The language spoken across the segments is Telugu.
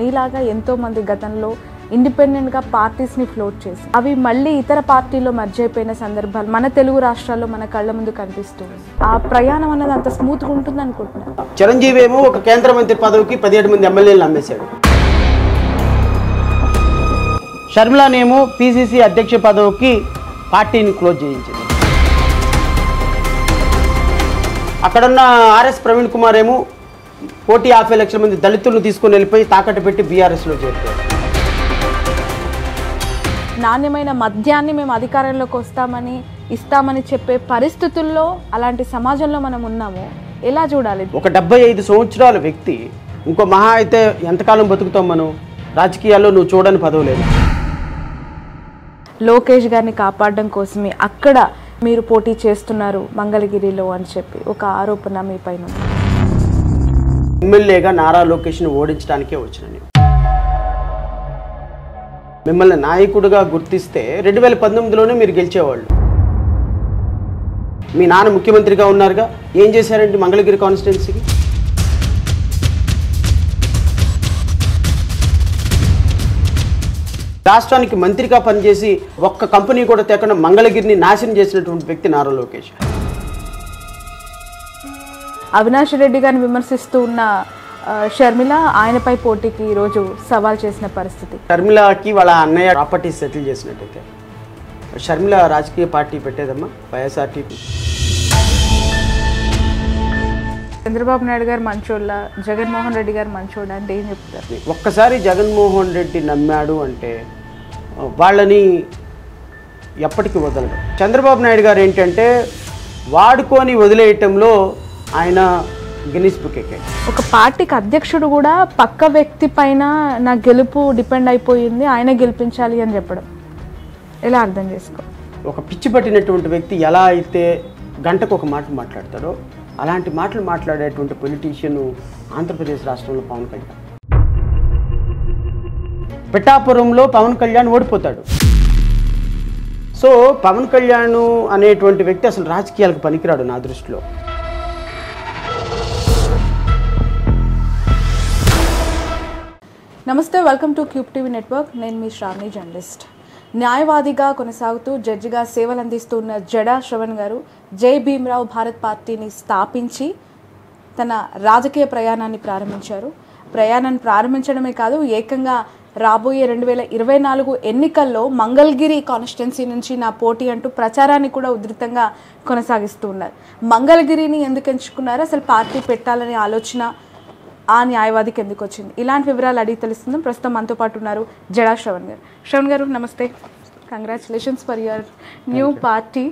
మీలాగా ఎంతో మంది గతంలో ఇండిపెండెంట్గా పార్టీస్ని ఫ్లోట్ చేసి అవి మళ్ళీ ఇతర పార్టీలో మర్జ్ అయిపోయిన సందర్భాలు మన తెలుగు రాష్ట్రాల్లో మన కళ్ళ ముందు కనిపిస్తుంది ఆ ప్రయాణం అన్నది అంత స్మూత్గా ఉంటుంది అనుకుంటున్నాను చిరంజీవి ఏమో ఒక కేంద్ర మంత్రి పదవికి పదిహేడు మంది ఎమ్మెల్యేలు అమ్మేశాడు షర్మిలానేమో పిసిసి అధ్యక్ష పదవికి పార్టీని క్లోజ్ చేయించింది అక్కడున్న ఆర్ఎస్ ప్రవీణ్ కుమార్ ఏమో కోటి యాభై లక్షల మంది దళితులను తీసుకొని వెళ్ళిపోయి తాకట్టు పెట్టి బీఆర్ఎస్లో చేరుతారు నాణ్యమైన మద్యాన్ని మేము అధికారంలోకి వస్తామని ఇస్తామని చెప్పే పరిస్థితుల్లో అలాంటి సమాజంలో మనం ఉన్నాము ఎలా చూడాలి ఒక డెబ్బై ఐదు సంవత్సరాల వ్యక్తి ఇంకో మహా అయితే ఎంతకాలం బతుకుతాం మనం రాజకీయాల్లో నువ్వు చూడని పదవి లేదు లోకేష్ గారిని కాపాడడం కోసమే అక్కడ మీరు పోటీ చేస్తున్నారు మంగళగిరిలో అని చెప్పి ఒక ఆరోపణ మీ పైన ఉంది. ఎమ్మెల్యేగా నారా లోకేష్ని ఓడించడానికే వచ్చిన నేను మిమ్మల్ని నాయకుడిగా గుర్తిస్తే రెండు వేల పంతొమ్మిదిలోనే మీరు గెలిచేవాళ్ళు మీ నాన్న ముఖ్యమంత్రిగా ఉన్నారుగా ఏం చేశారండి మంగళగిరి కాన్స్టిట్యున్సీకి రాష్ట్రానికి మంత్రిగా పనిచేసి ఒక్క కంపెనీ కూడా తేకుండా మంగళగిరిని నాశనం చేసినటువంటి వ్యక్తి నారా లోకేష్ అవినాష్ రెడ్డి గారిని విమర్శిస్తూ ఉన్న ఆ, షర్మిల ఆయనపై పోటీకి ఈరోజు సవాల్ చేసిన పరిస్థితి షర్మిలకి వాళ్ళ అన్నయ్య ప్రాపర్టీస్ సెటిల్ చేసినట్టయితే షర్మిల రాజకీయ పార్టీ పెట్టేదమ్మా వైఎస్ఆర్టీపీ చంద్రబాబు నాయుడు గారు మంచోళ్ళ జగన్మోహన్ రెడ్డి గారు మంచోళ్ళ అంటే ఏం చెప్తారు ఒక్కసారి జగన్మోహన్ రెడ్డి నమ్మాడు అంటే ఆ, వాళ్ళని ఎప్పటికీ వదలడు చంద్రబాబు నాయుడు గారు ఏంటంటే వాడుకొని వదిలేయటంలో ఆయన గిన్నిస్ బుక్ ఎక్కాడు ఒక పార్టీకి అధ్యక్షుడు కూడా పక్క వ్యక్తి పైన నా గెలుపు డిపెండ్ అయిపోయింది ఆయన గెలిపించాలి అని చెప్పడం ఎలా అర్థం చేసుకో ఒక పిచ్చి పట్టినటువంటి వ్యక్తి ఎలా అయితే గంటకు ఒక మాట మాట్లాడతాడో అలాంటి మాటలు మాట్లాడేటువంటి పొలిటీషియన్ ఆంధ్రప్రదేశ్ రాష్ట్రంలో పవన్ కళ్యాణ్ పిఠాపురంలో పవన్ కళ్యాణ్ ఓడిపోతాడు సో పవన్ కళ్యాణ్ అనేటువంటి వ్యక్తి అసలు రాజకీయాలకు పనికిరాడు నా దృష్టిలో నమస్తే welcome to Cube TV network నేను మీ శ్రావణి జర్నలిస్ట్ న్యాయవాదిగా కొనసాగుతూ జడ్జిగా సేవలు అందిస్తున్న జడా శ్రవణ్ గారు జై భీమ్రావ్ భారత్ పార్టీని స్థాపించి తన రాజకీయ ప్రయాణాన్ని ప్రారంభించారు ప్రయాణాన్ని ప్రారంభించడమే కాదు ఏకంగా రాబోయే రెండు వేల ఇరవై నాలుగు ఎన్నికల్లో మంగళగిరి కాన్స్టిట్యున్సీ నుంచి నా పోటీ అంటూ ప్రచారాన్ని కూడా ఉధృతంగా కొనసాగిస్తూ ఉన్నారు మంగళగిరిని ఎందుకు ఎంచుకున్నారు అసలు పార్టీ పెట్టాలనే ఆలోచన ఆ న్యాయవాదికి ఎందుకు వచ్చింది ఇలాంటి వివరాలు అడిగి తెలుస్తుంది ప్రస్తుతం మనతో పాటు ఉన్నారు జడా శ్రవణ్ గారు శ్రవణ్ గారు నమస్తే congratulations for your new party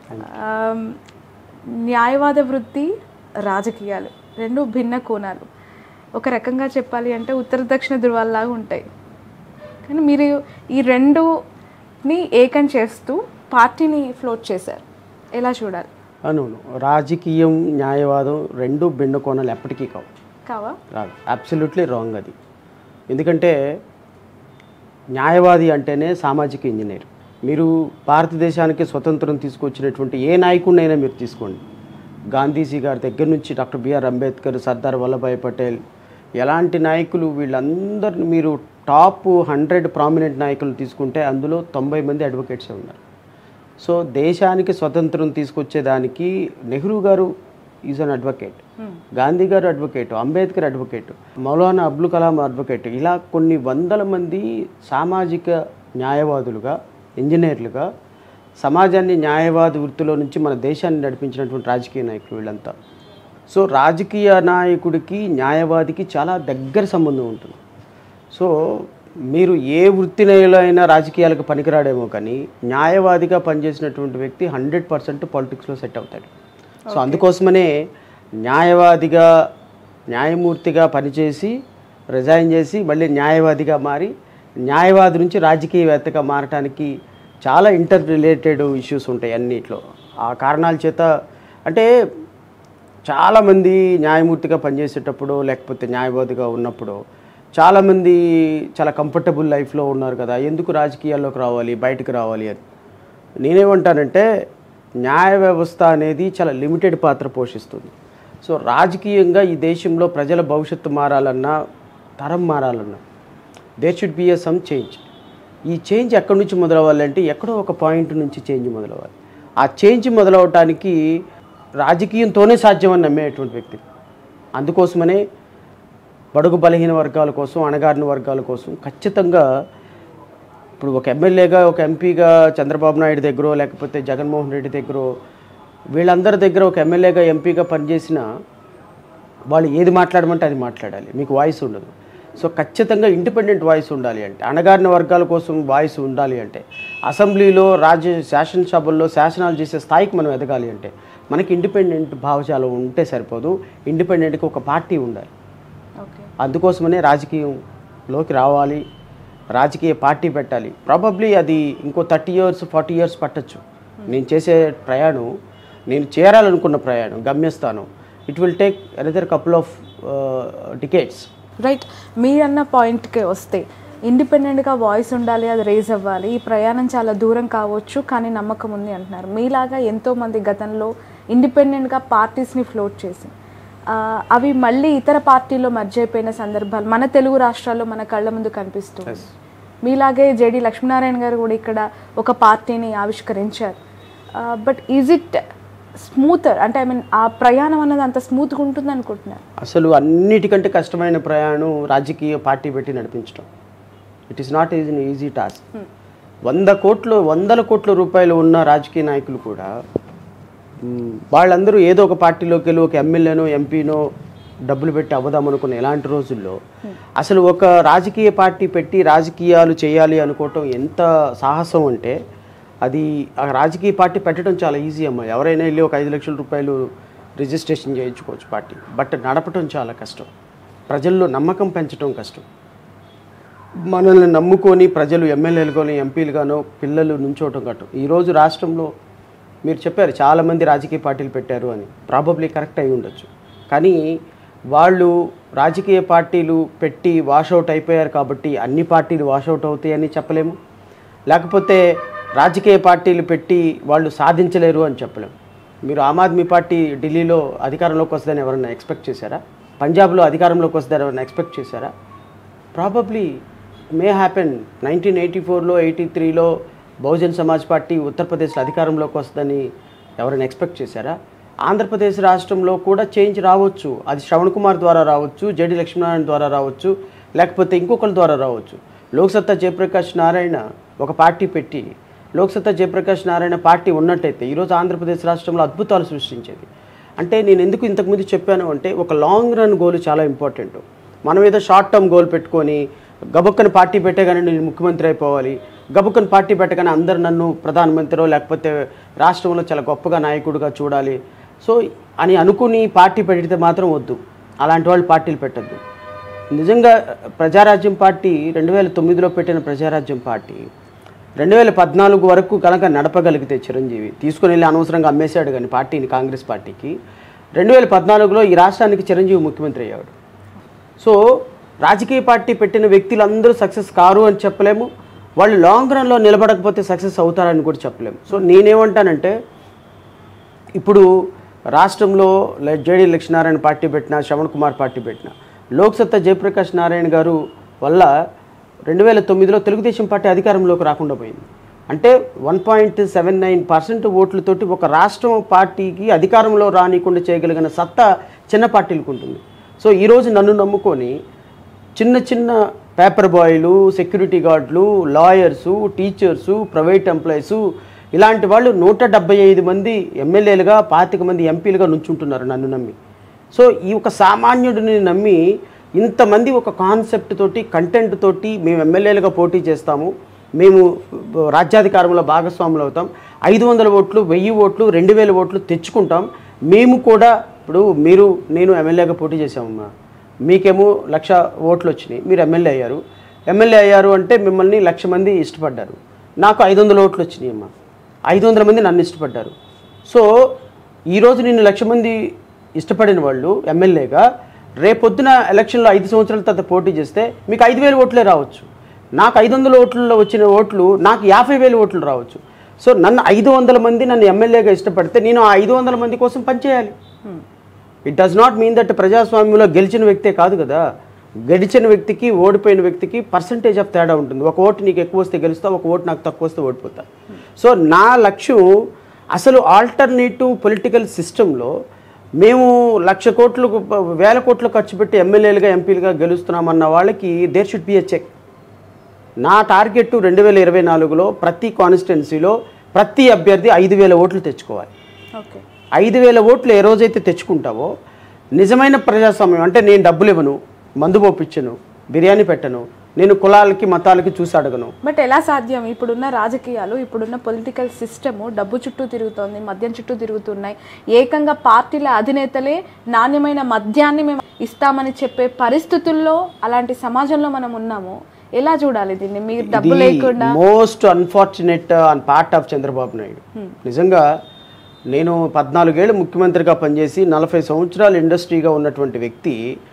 న్యాయవాద వృత్తి రాజకీయాలు రెండు భిన్న కోణాలు ఒక రకంగా చెప్పాలి అంటే ఉత్తర దక్షిణ ధృవాల్లాగా ఉంటాయి కానీ మీరు ఈ రెండుని ఏకం చేస్తూ పార్టీని ఫ్లోట్ చేశారు ఎలా చూడాలి అవును రాజకీయం న్యాయవాదం రెండు బెండ కోణాలు ఎప్పటికీ కావు కావా రాదు అబ్సల్యూట్లీ రాంగ్ అది ఎందుకంటే న్యాయవాది అంటేనే సామాజిక ఇంజనీర్ మీరు భారతదేశానికి స్వతంత్రం తీసుకొచ్చినటువంటి ఏ నాయకుడినైనా మీరు తీసుకోండి గాంధీజీ గారి దగ్గర నుంచి డాక్టర్ బిఆర్ అంబేద్కర్ సర్దార్ వల్లభాయ్ పటేల్ ఎలాంటి నాయకులు వీళ్ళందరిని మీరు టాప్ హండ్రెడ్ ప్రామినెంట్ నాయకులు తీసుకుంటే అందులో తొంభై మంది అడ్వకేట్సే ఉన్నారు సో దేశానికి స్వతంత్రం తీసుకొచ్చేదానికి నెహ్రూ గారు is an advocate Gandhi garu advocate Ambedkar advocate Maulana Abdul Kalam advocate ఇలా కొన్ని వందల మంది సామాజిక న్యాయవాదులుగా ఇంజనీర్లుగా సమాజాన్ని న్యాయవాద వృత్తిలో నుంచి మన దేశాన్ని నడిపించినటువంటి రాజకీయ నాయకులు వీళ్ళంతా సో రాజకీయ నాయకుడికి న్యాయవాదికి చాలా దగ్గర సంబంధం ఉంటుంది సో మీరు ఏ వృత్తిలో అయినా రాజకీయాలకు పనికిరాడేమో కానీ న్యాయవాదిగా పనిచేసినటువంటి వ్యక్తి హండ్రెడ్ పర్సెంట్ పాలిటిక్స్లో సెట్ అవుతాడు సో అందుకోసమనే న్యాయవాదిగా న్యాయమూర్తిగా పనిచేసి రిజైన్ చేసి మళ్ళీ న్యాయవాదిగా మారి న్యాయవాది నుంచి రాజకీయవేత్తగా మారటానికి చాలా ఇంటర్ రిలేటెడ్ ఇష్యూస్ ఉంటాయి అన్నిట్లో ఆ కారణాల చేత అంటే చాలామంది న్యాయమూర్తిగా పనిచేసేటప్పుడు లేకపోతే న్యాయవాదిగా ఉన్నప్పుడు చాలామంది చాలా కంఫర్టబుల్ లైఫ్లో ఉన్నారు కదా ఎందుకు రాజకీయాల్లోకి రావాలి బయటకు రావాలి అని నేనేమంటానంటే న్యాయ వ్యవస్థ అనేది చాలా లిమిటెడ్ పాత్ర పోషిస్తుంది సో రాజకీయంగా ఈ దేశంలో ప్రజల భవిష్యత్తు మారాలన్నా తరం మారాలన్నా there should be a some change ఈ చేంజ్ ఎక్కడి నుంచి మొదలవ్వాలంటే ఎక్కడో ఒక పాయింట్ నుంచి చేంజ్ మొదలవ్వాలి ఆ చేంజ్ మొదలవటానికి రాజకీయంతోనే సాధ్యమని నమ్మేటువంటి వ్యక్తి అందుకోసమనే బడుగు బలహీన వర్గాల కోసం అణగారిన వర్గాల కోసం ఖచ్చితంగా ఇప్పుడు ఒక ఎమ్మెల్యేగా ఒక ఎంపీగా చంద్రబాబు నాయుడు దగ్గర లేకపోతే జగన్మోహన్ రెడ్డి దగ్గర వీళ్ళందరి దగ్గర ఒక ఎమ్మెల్యేగా ఎంపీగా పనిచేసిన వాళ్ళు ఏది మాట్లాడమంటే అది మాట్లాడాలి మీకు వాయిస్ ఉండదు సో ఖచ్చితంగా ఇండిపెండెంట్ వాయిస్ ఉండాలి అంటే అణగారిన వర్గాల కోసం వాయిస్ ఉండాలి అంటే అసెంబ్లీలో రాజ్య శాసనసభల్లో శాసనాలు చేసే స్థాయికి మనం ఎదగాలి అంటే మనకి ఇండిపెండెంట్ భావజాలం ఉంటే సరిపోదు ఇండిపెండెంట్కి ఒక పార్టీ ఉండాలి ఓకే అందుకోసమనే రాజకీయంలోకి రావాలి రాజకీయ పార్టీ పెట్టాలి ప్రాబబ్లీ అది ఇంకో థర్టీ ఇయర్స్ ఫార్టీ ఇయర్స్ పట్టచ్చు నేను చేసే ప్రయాణం నేను చేరాలనుకున్న ప్రయాణం గమ్యస్థానం it will take another couple of tickets right మీరన్న పాయింట్కి వస్తే ఇండిపెండెంట్గా వాయిస్ ఉండాలి అది రేజ్ అవ్వాలి ఈ ప్రయాణం చాలా దూరం కావచ్చు కానీ నమ్మకం ఉంది అంటున్నారు మీలాగా ఎంతోమంది గతంలో ఇండిపెండెంట్గా పార్టీస్ని ఫ్లోట్ చేసి ఆ, అవి మళ్ళీ ఇతర పార్టీలో మర్జ్ అయిపోయిన సందర్భాలు మన తెలుగు రాష్ట్రాల్లో మన కళ్ళ ముందు కనిపిస్తుంది మీలాగే జేడి లక్ష్మీనారాయణ గారు కూడా ఇక్కడ ఒక పార్టీని ఆవిష్కరించారు బట్ ఈజ్ ఇట్ స్మూతర్ అంటే ఐ మీన్ ఆ ప్రయాణం అన్నది అంత స్మూత్గా ఉంటుంది అనుకుంటున్నారు అసలు అన్నిటికంటే కష్టమైన ప్రయాణం రాజకీయ పార్టీ పెట్టి నడిపించడం it is not is easy task వంద కోట్లు వందల కోట్ల రూపాయలు ఉన్న రాజకీయ నాయకులు కూడా మ్, వాళ్ళందరూ ఏదో ఒక పార్టీలోకి వెళ్ళి ఒక ఎమ్మెల్యేనో ఎంపీనో డబ్బులు పెట్టి అవ్వదామనుకున్న ఇలాంటి రోజుల్లో అసలు ఒక రాజకీయ పార్టీ పెట్టి రాజకీయాలు చేయాలి అనుకోవటం ఎంత సాహసం అంటే అది ఆ రాజకీయ పార్టీ పెట్టడం చాలా ఈజీ అమ్మా ఎవరైనా వెళ్ళి ఒక ఐదు లక్షల రూపాయలు రిజిస్ట్రేషన్ చేయించుకోవచ్చు పార్టీ బట్ నడపటం చాలా కష్టం ప్రజల్లో నమ్మకం పెంచడం కష్టం మనల్ని నమ్ముకొని ప్రజలు ఎమ్మెల్యేలుగాను ఎంపీలుగానో పిల్లలు నుంచోవటం కట్టం ఈరోజు రాష్ట్రంలో మీరు చెప్పారు చాలామంది రాజకీయ పార్టీలు పెట్టారు అని ప్రాబబ్లీ కరెక్ట్ అయి ఉండొచ్చు కానీ వాళ్ళు రాజకీయ పార్టీలు పెట్టి వాషౌట్ అయిపోయారు కాబట్టి అన్ని పార్టీలు వాషౌట్ అవుతాయని చెప్పలేము లేకపోతే రాజకీయ పార్టీలు పెట్టి వాళ్ళు సాధించలేరు అని చెప్పలేము మీరు ఆమ్ ఆద్మీ పార్టీ ఢిల్లీలో అధికారంలోకి వస్తుందని ఎవరైనా ఎక్స్పెక్ట్ చేశారా పంజాబ్లో అధికారంలోకి వస్తుందని ఎవరైనా ఎక్స్పెక్ట్ చేశారా probably may happen nineteen eighty ఫోర్లో ఎయిటీ త్రీలో బహుజన్ సమాజ్ పార్టీ ఉత్తరప్రదేశ్లో అధికారంలోకి వస్తుందని ఎవరైనా ఎక్స్పెక్ట్ చేశారా ఆంధ్రప్రదేశ్ రాష్ట్రంలో కూడా చేంజ్ రావచ్చు అది శ్రవణ్ కుమార్ ద్వారా రావచ్చు జేడి లక్ష్మీనారాయణ ద్వారా రావచ్చు లేకపోతే ఇంకొకరి ద్వారా రావచ్చు లోక్సత్తా జయప్రకాష్ నారాయణ ఒక పార్టీ పెట్టి లోక్సత్తా జయప్రకాష్ నారాయణ పార్టీ ఉన్నట్టయితే ఈరోజు ఆంధ్రప్రదేశ్ రాష్ట్రంలో అద్భుతాలు సృష్టించేది అంటే నేను ఎందుకు ఇంతకుముందు చెప్పాను అంటే ఒక లాంగ్ రన్ గోల్ చాలా ఇంపార్టెంట్ మనం ఏదో షార్ట్ టర్మ్ గోల్ పెట్టుకొని గబుక్కని పార్టీ పెట్టగానే నేను ముఖ్యమంత్రి అయిపోవాలి గబుక్కని పార్టీ పెట్టగానే అందరు నన్ను ప్రధానమంత్రో లేకపోతే రాష్ట్రంలో చాలా గొప్పగా నాయకుడిగా చూడాలి సో అని అనుకుని పార్టీ పెడితే మాత్రం వద్దు అలాంటి వాళ్ళు పార్టీలు పెట్టద్దు నిజంగా ప్రజారాజ్యం పార్టీ రెండు వేల తొమ్మిదిలో పెట్టిన ప్రజారాజ్యం పార్టీ రెండు వేల పద్నాలుగు వరకు కనుక నడపగలిగితే చిరంజీవి తీసుకుని వెళ్ళి అనవసరంగా అమ్మేశాడు కానీ పార్టీని కాంగ్రెస్ పార్టీకి రెండు వేల పద్నాలుగులో ఈ రాష్ట్రానికి చిరంజీవి ముఖ్యమంత్రి అయ్యాడు సో రాజకీయ పార్టీ పెట్టిన వ్యక్తులందరూ సక్సెస్ కారు అని చెప్పలేము వాళ్ళు లాంగ్ రన్లో నిలబడకపోతే సక్సెస్ అవుతారని కూడా చెప్పలేము సో నేనేమంటానంటే ఇప్పుడు రాష్ట్రంలో లే- జేడీ లక్ష్మీనారాయణ పార్టీ పెట్టిన శ్రవణ్ కుమార్ పార్టీ పెట్టిన లోక్సత్తా జయప్రకాష్ నారాయణ గారు వల్ల రెండు వేల తొమ్మిదిలో తెలుగుదేశం పార్టీ అధికారంలోకి రాకుండా పోయింది అంటే one point seven nine percent ఓట్లతోటి ఒక రాష్ట్రం పార్టీకి అధికారంలో రానికుండా చేయగలిగిన సత్తా చిన్న పార్టీలకు ఉంటుంది సో ఈరోజు నన్ను నమ్ముకొని చిన్న చిన్న పేపర్ బాయ్లు సెక్యూరిటీ గార్డులు లాయర్సు టీచర్సు ప్రైవేట్ ఎంప్లాయీసు ఇలాంటి వాళ్ళు నూట డెబ్బై ఐదు మంది ఎమ్మెల్యేలుగా పాతిక మంది ఎంపీలుగా నుంచుంటున్నారు నన్ను నమ్మి సో ఈ ఒక సామాన్యుడిని నమ్మి ఇంతమంది ఒక కాన్సెప్ట్ తోటి కంటెంట్ తోటి మేము ఎమ్మెల్యేలుగా పోటీ చేస్తాము మేము రాజ్యాధికారంలో భాగస్వాములు అవుతాం ఐదు వందల ఓట్లు వెయ్యి ఓట్లు రెండు వేల ఓట్లు తెచ్చుకుంటాం మేము కూడా ఇప్పుడు మీరు నేను ఎమ్మెల్యేగా పోటీ చేసామమ్మా మీకేమో లక్ష ఓట్లు వచ్చినాయి మీరు ఎమ్మెల్యే అయ్యారు ఎమ్మెల్యే అయ్యారు అంటే మిమ్మల్ని లక్ష మంది ఇష్టపడ్డారు నాకు ఐదు వందల ఓట్లు వచ్చినాయి అమ్మా ఐదు వందల మంది నన్ను ఇష్టపడ్డారు సో ఈరోజు నిన్ను లక్ష మంది ఇష్టపడిన వాళ్ళు ఎమ్మెల్యేగా రేపొద్దున ఎలక్షన్లో ఐదు సంవత్సరాల తర్వాత పోటీ చేస్తే మీకు ఐదు వేల ఓట్లే రావచ్చు నాకు ఐదు వందల ఓట్లలో వచ్చిన ఓట్లు నాకు యాభై వేల ఓట్లు రావచ్చు సో నన్ను ఐదు వందల మంది నన్ను ఎమ్మెల్యేగా ఇష్టపడితే నేను ఆ ఐదు వందల మంది కోసం పనిచేయాలి it does not mean that ప్రజాస్వామ్యంలో గెలిచిన వ్యక్తే కాదు కదా గెలిచిన వ్యక్తికి ఓడిపోయిన వ్యక్తికి పర్సంటేజ్ ఆఫ్ తేడా ఉంటుంది ఒక ఓటు నీకు ఎక్కువ వస్తే గెలుస్తా ఒక ఓటు నాకు తక్కువ వస్తే ఓడిపోతా సో నా లక్ష్యం అసలు ఆల్టర్నేటివ్ పొలిటికల్ సిస్టంలో మేము లక్ష కోట్లు వేల కోట్లు ఖర్చు పెట్టి ఎమ్మెల్యేలుగా ఎంపీలుగా గెలుస్తున్నామన్న వాళ్ళకి there should be a check నా టార్గెట్ రెండు వేల ఇరవై నాలుగులో ప్రతి కాన్స్టిట్యున్సీలో ప్రతి అభ్యర్థి ఐదు వేల ఓట్లు తెచ్చుకోవాలి ఓకే ఐదు వేల ఓట్లు ఏ రోజైతే తెచ్చుకుంటావో నిజమైన ప్రజాస్వామ్యం అంటే నేను డబ్బులు ఇవ్వను మందు పోపించను బిర్యానీ పెట్టను నేను కులాలకి మతాలకి చూసి అడగను బట్ ఎలా సాధ్యం ఇప్పుడున్న రాజకీయాలు ఇప్పుడున్న పొలిటికల్ సిస్టమ్ డబ్బు చుట్టూ తిరుగుతోంది మద్యం చుట్టూ తిరుగుతున్నాయి ఏకంగా పార్టీల అధినేతలే నాణ్యమైన మద్యాన్ని మేము ఇస్తామని చెప్పే పరిస్థితుల్లో అలాంటి సమాజంలో మనం ఉన్నాము ఎలా చూడాలి దీన్ని మీరు డబ్బు లేకుండా most unfortunate on part of Chandrababu Naidu నిజంగా నేను పద్నాలుగేళ్ళు ముఖ్యమంత్రిగా పనిచేసి నలభై సంవత్సరాలు ఇండస్ట్రీగా ఉన్నటువంటి వ్యక్తి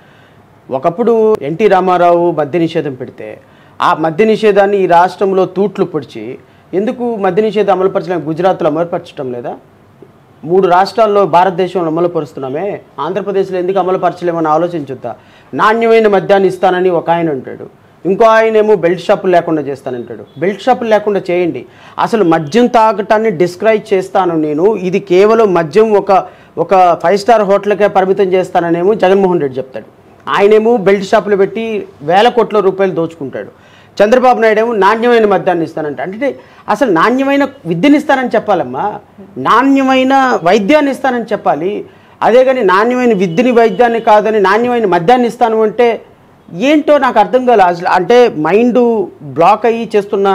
ఒకప్పుడు ఎన్టీ రామారావు మద్య నిషేధం పెడితే ఆ మద్య నిషేధాన్ని ఈ రాష్ట్రంలో తూట్లు పొడిచి ఎందుకు మద్య నిషేధం అమలుపరచలేము గుజరాత్లో అమలుపరచడం లేదా మూడు రాష్ట్రాల్లో భారతదేశంలో అమలుపరుస్తున్నామే ఆంధ్రప్రదేశ్లో ఎందుకు అమలుపరచలేమని ఆలోచించుద్దా నాణ్యమైన మద్యాన్ని ఇస్తానని ఒక ఆయన అంటాడు ఇంకో ఆయన ఏమో బెల్ట్ షాపులు లేకుండా చేస్తానంటాడు బెల్ట్ షాపులు లేకుండా చేయండి అసలు మద్యం తాగటాన్ని డిస్క్రైబ్ చేస్తాను నేను ఇది కేవలం మద్యం ఒక ఒక ఫైవ్ స్టార్ హోటల్కే పరిమితం చేస్తాననేమో జగన్మోహన్ రెడ్డి చెప్తాడు ఆయనేమో బెల్ట్ షాపులు పెట్టి వేల కోట్ల రూపాయలు దోచుకుంటాడు చంద్రబాబు నాయుడు ఏమో నాణ్యమైన మద్యాన్ని ఇస్తానంట అంటే అసలు నాణ్యమైన విద్యని ఇస్తానని చెప్పాలమ్మా నాణ్యమైన వైద్యాన్ని ఇస్తానని చెప్పాలి అదే కానీ నాణ్యమైన విద్యని వైద్యాన్ని కాదని నాణ్యమైన మద్యాన్ని ఇస్తాను అంటే ఏంటో నాకు అర్థం కాలే అసలు అంటే మైండ్ బ్లాక్ అయ్యి చేస్తున్న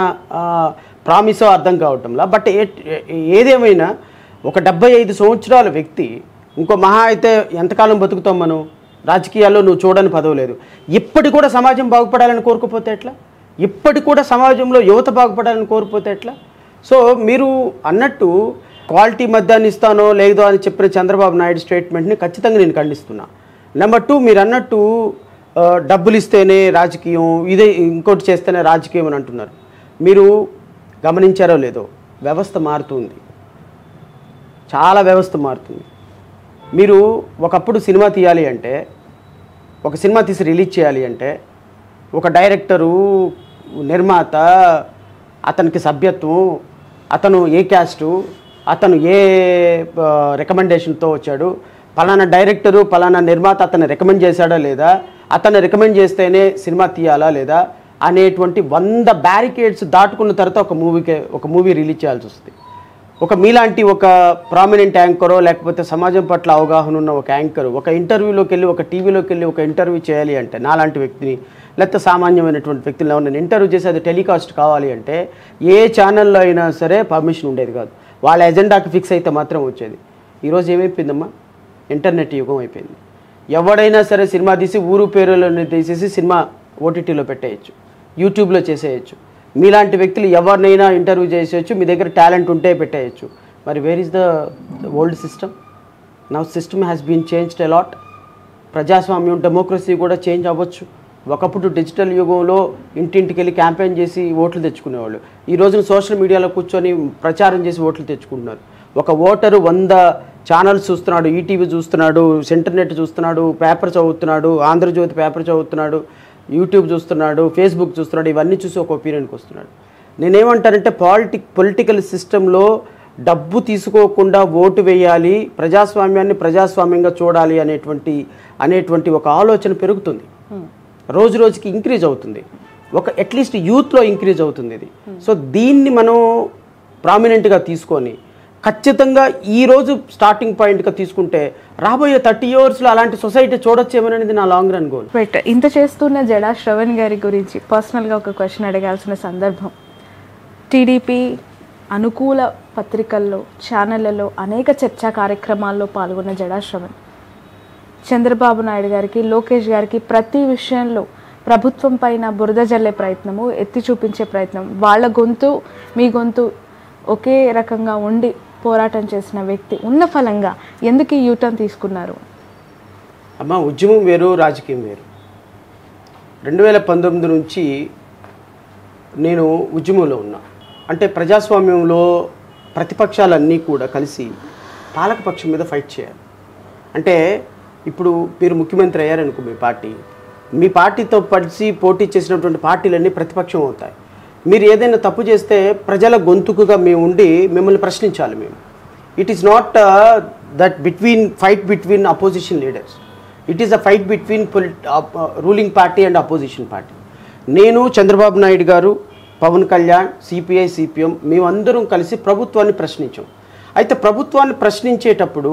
ప్రామిసో అర్థం కావటంలా బట్ ఏ ఏదేమైనా ఒక డెబ్బై ఐదు సంవత్సరాల వ్యక్తి ఇంకో మహా అయితే ఎంతకాలం బతుకుతాం మనం రాజకీయాల్లో నువ్వు చూడని పదవి లేదు ఇప్పటి కూడా సమాజం బాగుపడాలని కోరుకుపోతే ఎట్లా ఇప్పటి కూడా సమాజంలో యువత బాగుపడాలని కోరుకుపోతే ఎట్లా సో మీరు అన్నట్టు క్వాలిటీ మద్యాన్ని ఇస్తానో లేదో అని చెప్పిన చంద్రబాబు నాయుడు స్టేట్మెంట్ని ఖచ్చితంగా నేను ఖండిస్తున్నా నెంబర్ టూ మీరు అన్నట్టు ఆ, డబ్బులు ఇస్తేనే రాజకీయం ఇదే ఇంకోటి చేస్తేనే రాజకీయం అని అంటున్నారు మీరు గమనించారో లేదో వ్యవస్థ మారుతుంది చాలా వ్యవస్థ మారుతుంది మీరు ఒకప్పుడు సినిమా తీయాలి అంటే ఒక సినిమా తీసి రిలీజ్ చేయాలి అంటే ఒక డైరెక్టరు నిర్మాత అతనికి సభ్యత్వం అతను ఏ క్యాస్టు అతను ఏ రికమెండేషన్తో వచ్చాడు పలానా డైరెక్టరు పలానా నిర్మాత అతను రికమెండ్ చేశాడా లేదా అతను రికమెండ్ చేస్తేనే సినిమా తీయాలా లేదా అనేటువంటి వంద బ్యారికేడ్స్ దాటుకున్న తర్వాత ఒక మూవీకి ఒక మూవీ రిలీజ్ చేయాల్సి వస్తుంది ఒక మీలాంటి ఒక ప్రామినెంట్ యాంకరో లేకపోతే సమాజం పట్ల అవగాహన ఉన్న ఒక యాంకర్ ఒక ఇంటర్వ్యూలోకి వెళ్ళి ఒక టీవీలోకి వెళ్ళి ఒక ఇంటర్వ్యూ చేయాలి అంటే నాలాంటి వ్యక్తిని లేకపోతే సామాన్యమైనటువంటి వ్యక్తులను ఎవరిని ఇంటర్వ్యూ చేసి అది టెలికాస్ట్ కావాలి అంటే ఏ ఛానల్లో అయినా సరే పర్మిషన్ ఉండేది కాదు వాళ్ళ ఎజెండాకి ఫిక్స్ అయితే మాత్రం వచ్చేది ఈరోజు ఏమైపోయిందమ్మా ఇంటర్నెట్ యుగం అయిపోయింది ఎవడైనా సరే సినిమా తీసి ఊరు పేరులోనే తీసేసి సినిమా ఓటీటీలో పెట్టేయచ్చు యూట్యూబ్లో చేసేయచ్చు మీలాంటి వ్యక్తులు ఎవరినైనా ఇంటర్వ్యూ చేసేయచ్చు మీ దగ్గర టాలెంట్ ఉంటే పెట్టేయచ్చు మరి where is the old system now system has been changed a lot ప్రజాస్వామ్యం డెమోక్రసీ కూడా చేంజ్ అవ్వచ్చు ఒకప్పుడు డిజిటల్ యుగంలో ఇంటింటికి వెళ్ళి క్యాంపెయిన్ చేసి ఓట్లు తెచ్చుకునేవాళ్ళు ఈ రోజున సోషల్ మీడియాలో కూర్చొని ప్రచారం చేసి ఓట్లు తెచ్చుకుంటున్నారు ఒక ఓటరు వంద ఛానల్స్ చూస్తున్నాడు ఈటీవీ చూస్తున్నాడు ఇంటర్నెట్ చూస్తున్నాడు పేపర్ చదువుతున్నాడు ఆంధ్రజ్యోతి పేపర్ చదువుతున్నాడు యూట్యూబ్ చూస్తున్నాడు ఫేస్బుక్ చూస్తున్నాడు ఇవన్నీ చూసి ఒక ఒపీనియన్కి వస్తున్నాడు నేనేమంటానంటే పాలిటిక్ పొలిటికల్ సిస్టంలో డబ్బు తీసుకోకుండా ఓటు వేయాలి ప్రజాస్వామ్యాన్ని ప్రజాస్వామ్యంగా చూడాలి అనేటువంటి అనేటువంటి ఒక ఆలోచన పెరుగుతుంది రోజు రోజుకి ఇంక్రీజ్ అవుతుంది ఒక అట్లీస్ట్ యూత్లో ఇంక్రీజ్ అవుతుంది ఇది సో దీన్ని మనం ప్రామినెంట్గా తీసుకొని ఖచ్చితంగా ఈ రోజు స్టార్టింగ్ పాయింట్గా తీసుకుంటే రాబోయే థర్టీ ఇయర్స్లో అలాంటి సొసైటీ చూడొచ్చేమనేది నా లాంగ్ రన్ గోల్ బట్ ఇంత చేస్తున్న జడా శ్రవణ్ గారి గురించి పర్సనల్గా ఒక క్వశ్చన్ అడగాల్సిన సందర్భం టీడీపీ అనుకూల పత్రికల్లో ఛానళ్లలో అనేక చర్చా కార్యక్రమాల్లో పాల్గొన్న జడా శ్రవణ్ చంద్రబాబు నాయుడు గారికి లోకేష్ గారికి ప్రతి విషయంలో ప్రభుత్వం పైన బురద జల్లే ప్రయత్నము ఎత్తి చూపించే ప్రయత్నం వాళ్ళ గొంతు మీ గొంతు ఒకే రకంగా ఉండి పోరాటం చేసిన వ్యక్తి ఉన్న ఫలంగా ఎందుకు ఈ యూటర్న్ తీసుకున్నారు అమ్మ ఉద్యమం వేరు రాజకీయం వేరు రెండు వేల పంతొమ్మిది నుంచి నేను ఉద్యమంలో ఉన్నా అంటే ప్రజాస్వామ్యంలో ప్రతిపక్షాలన్నీ కూడా కలిసి పాలకపక్షం మీద ఫైట్ చేయాలి అంటే ఇప్పుడు మీరు ముఖ్యమంత్రి అయ్యారనుకో మీ పార్టీ మీ పార్టీతో కలిసి పోటీ చేసినటువంటి పార్టీలన్నీ ప్రతిపక్షం అవుతాయి మీరు ఏదైనా తప్పు చేస్తే ప్రజల గొంతుకుగా మేము ఉండి మిమ్మల్ని ప్రశ్నించాలి మేము it is not that between fight between opposition leaders it is a fight between ruling party and opposition party నేను చంద్రబాబు నాయుడు గారు పవన్ కళ్యాణ్ సిపిఐ సిపిఎం మేమందరం కలిసి ప్రభుత్వాన్ని ప్రశ్నించాం అయితే ప్రభుత్వాన్ని ప్రశ్నించేటప్పుడు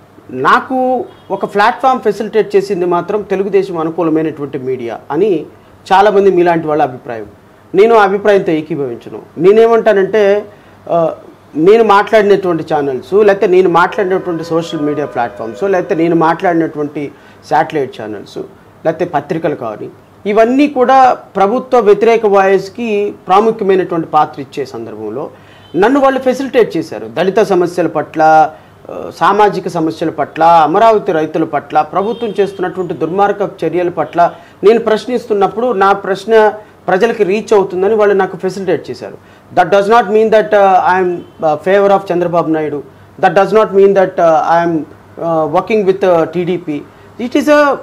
నాకు ఒక ప్లాట్ఫామ్ ఫెసిలిటేట్ చేసింది మాత్రం తెలుగుదేశం అనుకూలమైనటువంటి మీడియా అని చాలామంది మీలాంటి వాళ్ళ అభిప్రాయం నేను ఆ అభిప్రాయంతో ఏకీభవించను నేనేమంటానంటే ఆ, నేను మాట్లాడినటువంటి ఛానల్స్ లేకపోతే నేను మాట్లాడినటువంటి సోషల్ మీడియా ప్లాట్ఫామ్స్ లేకపోతే నేను మాట్లాడినటువంటి శాటిలైట్ ఛానల్స్ లేకపోతే పత్రికలు కానీ ఇవన్నీ కూడా ప్రభుత్వ వ్యతిరేక వాయిస్కి ప్రాముఖ్యమైనటువంటి పాత్ర ఇచ్చే సందర్భంలో నన్ను వాళ్ళు ఫెసిలిటేట్ చేశారు దళిత సమస్యల పట్ల ఆ, సామాజిక సమస్యల పట్ల అమరావతి రైతుల పట్ల ప్రభుత్వం చేస్తున్నటువంటి దుర్మార్గ చర్యల పట్ల నేను ప్రశ్నిస్తున్నప్పుడు నా ప్రశ్న ప్రజలకి రీచ్ అవుతుందని వాళ్ళు నాకు ఫెసిలిటేట్ చేశారు that does not mean that I'm favour of Chandrababu Naidu that does not mean that I'm working with TDP it is a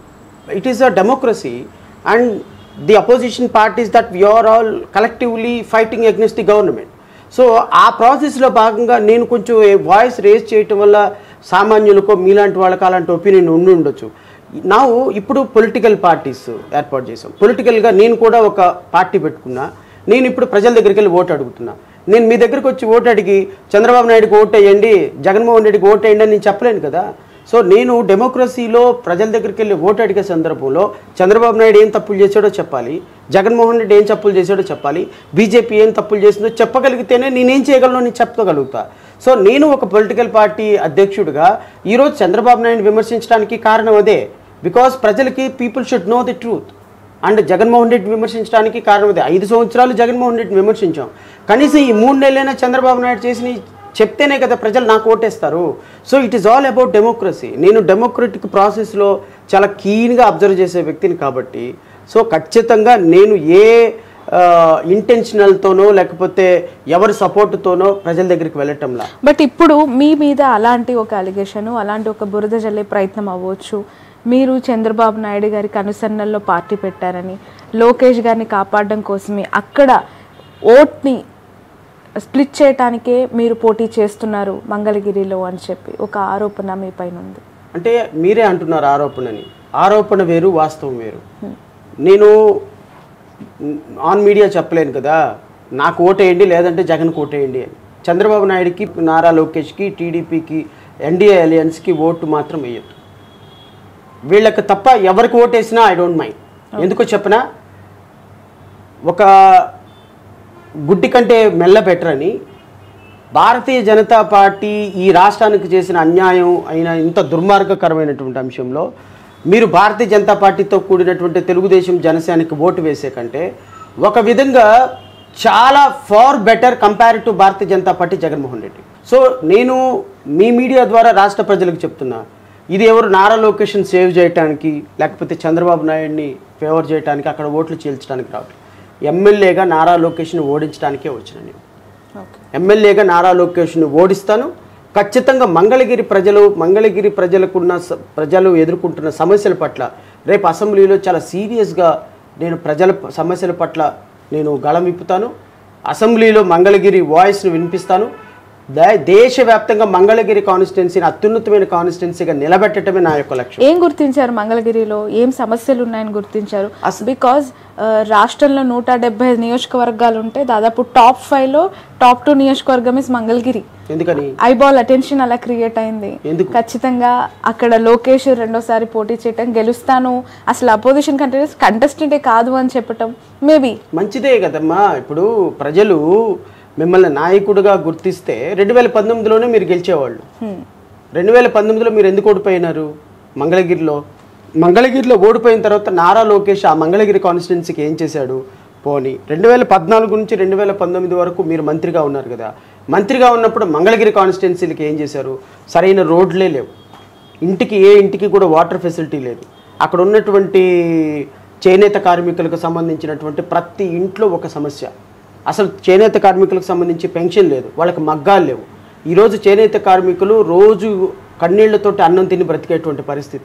it is a democracy and the opposition parties that we are all collectively fighting against the government so ఆ ప్రాసెస్లో భాగంగా నేను కొంచెం వాయిస్ రేజ్ చేయటం వల్ల సామాన్యులకో మీలాంటి వాళ్ళకి అలాంటి ఒపీనియన్ ఉండి ఉండొచ్చు నా ఇప్పుడు పొలిటికల్ పార్టీస్ ఏర్పాటు చేసాం పొలిటికల్గా నేను కూడా ఒక పార్టీ పెట్టుకున్నా నేను ఇప్పుడు ప్రజల దగ్గరికి వెళ్ళి ఓటు అడుగుతున్నా నేను మీ దగ్గరికి వచ్చి ఓటు అడిగి చంద్రబాబు నాయుడుకి ఓటు వేయండి జగన్మోహన్ రెడ్డికి ఓటు వేయండి అని నేను చెప్పలేను కదా సో నేను డెమోక్రసీలో ప్రజల దగ్గరికి వెళ్ళి ఓటు అడిగే సందర్భంలో చంద్రబాబు నాయుడు ఏం తప్పులు చేశాడో చెప్పాలి జగన్మోహన్ రెడ్డి ఏం తప్పులు చేశాడో చెప్పాలి బీజేపీ ఏం తప్పులు చేసిందో చెప్పగలిగితేనే నేనేం చేయగలను నేను చెప్పగలుగుతా సో నేను ఒక పొలిటికల్ పార్టీ అధ్యక్షుడిగా ఈరోజు చంద్రబాబు నాయుడు విమర్శించడానికి కారణం అదే బికాస్ ప్రజలకి people should know the truth and Jaganmohan Reddy విమర్శించడానికి కారణం అదే ఐదు సంవత్సరాలు జగన్మోహన్ రెడ్డిని విమర్శించాం కనీసం ఈ మూడు నెలలైనా చంద్రబాబు నాయుడు చేసిన చెప్తేనే కదా ప్రజలు నాకు ఓటేస్తారు so it is all about democracy నేను డెమోక్రటిక్ ప్రాసెస్లో చాలా కీన్గా అబ్జర్వ్ చేసే వ్యక్తిని కాబట్టి సో ఖచ్చితంగా నేను ఏ ఇంటెన్షనల్తోనో లేకపోతే ఎవరి సపోర్ట్తోనో ప్రజల దగ్గరికి వెళ్ళటంలా బట్ ఇప్పుడు మీ మీద అలాంటి ఒక అలిగేషన్ అలాంటి ఒక బురద జల్లే ప్రయత్నం అవ్వచ్చు మీరు చంద్రబాబు నాయుడు గారికి అనుసరణలో పార్టీ పెట్టారని లోకేష్ గారిని కాపాడడం కోసమే అక్కడ ఓట్ని స్ప్లిట్ చేయటానికే మీరు పోటీ చేస్తున్నారు మంగళగిరిలో అని చెప్పి ఒక ఆరోపణ మీ పైన ఉంది అంటే మీరే అంటున్నారు ఆరోపణని ఆరోపణ వేరు వాస్తవం వేరు నేను ఆన్ మీడియా చెప్పలేను కదా నాకు ఓటేయండి లేదంటే జగన్కి ఓటేయండి అని చంద్రబాబు నాయుడుకి నారా లోకేష్కి టీడీపీకి ఎన్డీఏ అలయన్స్కి ఓటు మాత్రం వేయొద్దు వీళ్ళకి తప్ప ఎవరికి ఓటేసినా ఐ డోంట్ మైండ్ ఎందుకో చెప్పనా ఒక గుడ్డి కంటే మెల్ల బెటర్ అని భారతీయ జనతా పార్టీ ఈ రాష్ట్రానికి చేసిన అన్యాయం అయిన ఇంత దుర్మార్గకరమైనటువంటి అంశంలో మీరు భారతీయ జనతా పార్టీతో కూడినటువంటి తెలుగుదేశం జనసేనకి ఓటు వేసే కంటే ఒక విధంగా చాలా far better compare to Bharatiya Janata party Jaganmohan Reddy so నేను మీ మీడియా ద్వారా రాష్ట్ర ప్రజలకు చెప్తున్నా ఇది ఎవరు నారా లొకేషన్ సేవ్ చేయడానికి లేకపోతే చంద్రబాబు నాయుడిని ఫేవర్ చేయడానికి అక్కడ ఓట్లు చీల్చడానికి రావట్లేదు ఎమ్మెల్యేగా నారా లొకేషన్ ఓడించడానికే వచ్చిన నేను ఓకే ఎమ్మెల్యేగా నారా లోకేష్ను ఓడిస్తాను ఖచ్చితంగా మంగళగిరి ప్రజలు మంగళగిరి ప్రజలకున్న స- ప్రజలు ఎదుర్కొంటున్న సమస్యల పట్ల రేపు అసెంబ్లీలో చాలా సీరియస్గా నేను ప్రజల ప- సమస్యల పట్ల నేను గళం విప్పుతాను అసెంబ్లీలో మంగళగిరి వాయిస్ను వినిపిస్తాను దే- దేశవ్యాప్తంగా మంగళగిరి కాన్స్టిట్యున్సీని అత్యున్నతమైన కాన్స్టిట్యున్సీగా నిలబెట్టడమే నా యొక్క లక్ష్యం ఏం గుర్తించారు మంగళగిరిలో ఏం సమస్యలు ఉన్నాయని గుర్తించారు బికాజ్ రాష్ట్రంలో నూట డెబ్బై ఐదు నియోజకవర్గాలు ఉంటే దాదాపు టాప్ ఫైవ్లో టాప్ టూ నియోజకవర్గం ఇస్ మంగళగిరి ఎందుకని ఐబాల్ అటెన్షన్ అలా క్రియేట్ అయింది ఎందుకు? ఖచ్చితంగా అక్కడ లోకేష్ రెండోసారి పోటీ చేయటం గెలుస్తాను అసలు అపోజిషన్ కంటెస్ట్ కంటెస్టెంటే కాదు అని చెప్పటం మేబీ మంచిదే కదమ్మా ఇప్పుడు ప్రజలు మిమ్మల్ని నాయకుడిగా గుర్తిస్తే రెండు వేల పంతొమ్మిదిలోనే మీరు గెలిచేవాళ్ళు రెండు వేల పంతొమ్మిదిలో మీరు ఎందుకు ఓడిపోయినారు మంగళగిరిలో మంగళగిరిలో ఓడిపోయిన తర్వాత నారా లోకేష్ ఆ మంగళగిరి కాన్స్టిట్యున్సీకి ఏం చేశాడు పోనీ రెండు వేల పద్నాలుగు నుంచి రెండు వేల పంతొమ్మిది వరకు మీరు మంత్రిగా ఉన్నారు కదా మంత్రిగా ఉన్నప్పుడు మంగళగిరి కాన్స్టిట్యున్సీలకి ఏం చేశారు సరైన రోడ్లే లేవు ఇంటికి ఏ ఇంటికి కూడా వాటర్ ఫెసిలిటీ లేదు అక్కడ ఉన్నటువంటి చేనేత కార్మికులకు సంబంధించినటువంటి ప్రతి ఇంట్లో ఒక సమస్య అసలు చేనేత కార్మికులకు సంబంధించి పెన్షన్ లేదు వాళ్ళకి మగ్గాలు లేవు ఈరోజు చేనేత కార్మికులు రోజు కన్నీళ్లతోటి అన్నం తిని బ్రతికేటువంటి పరిస్థితి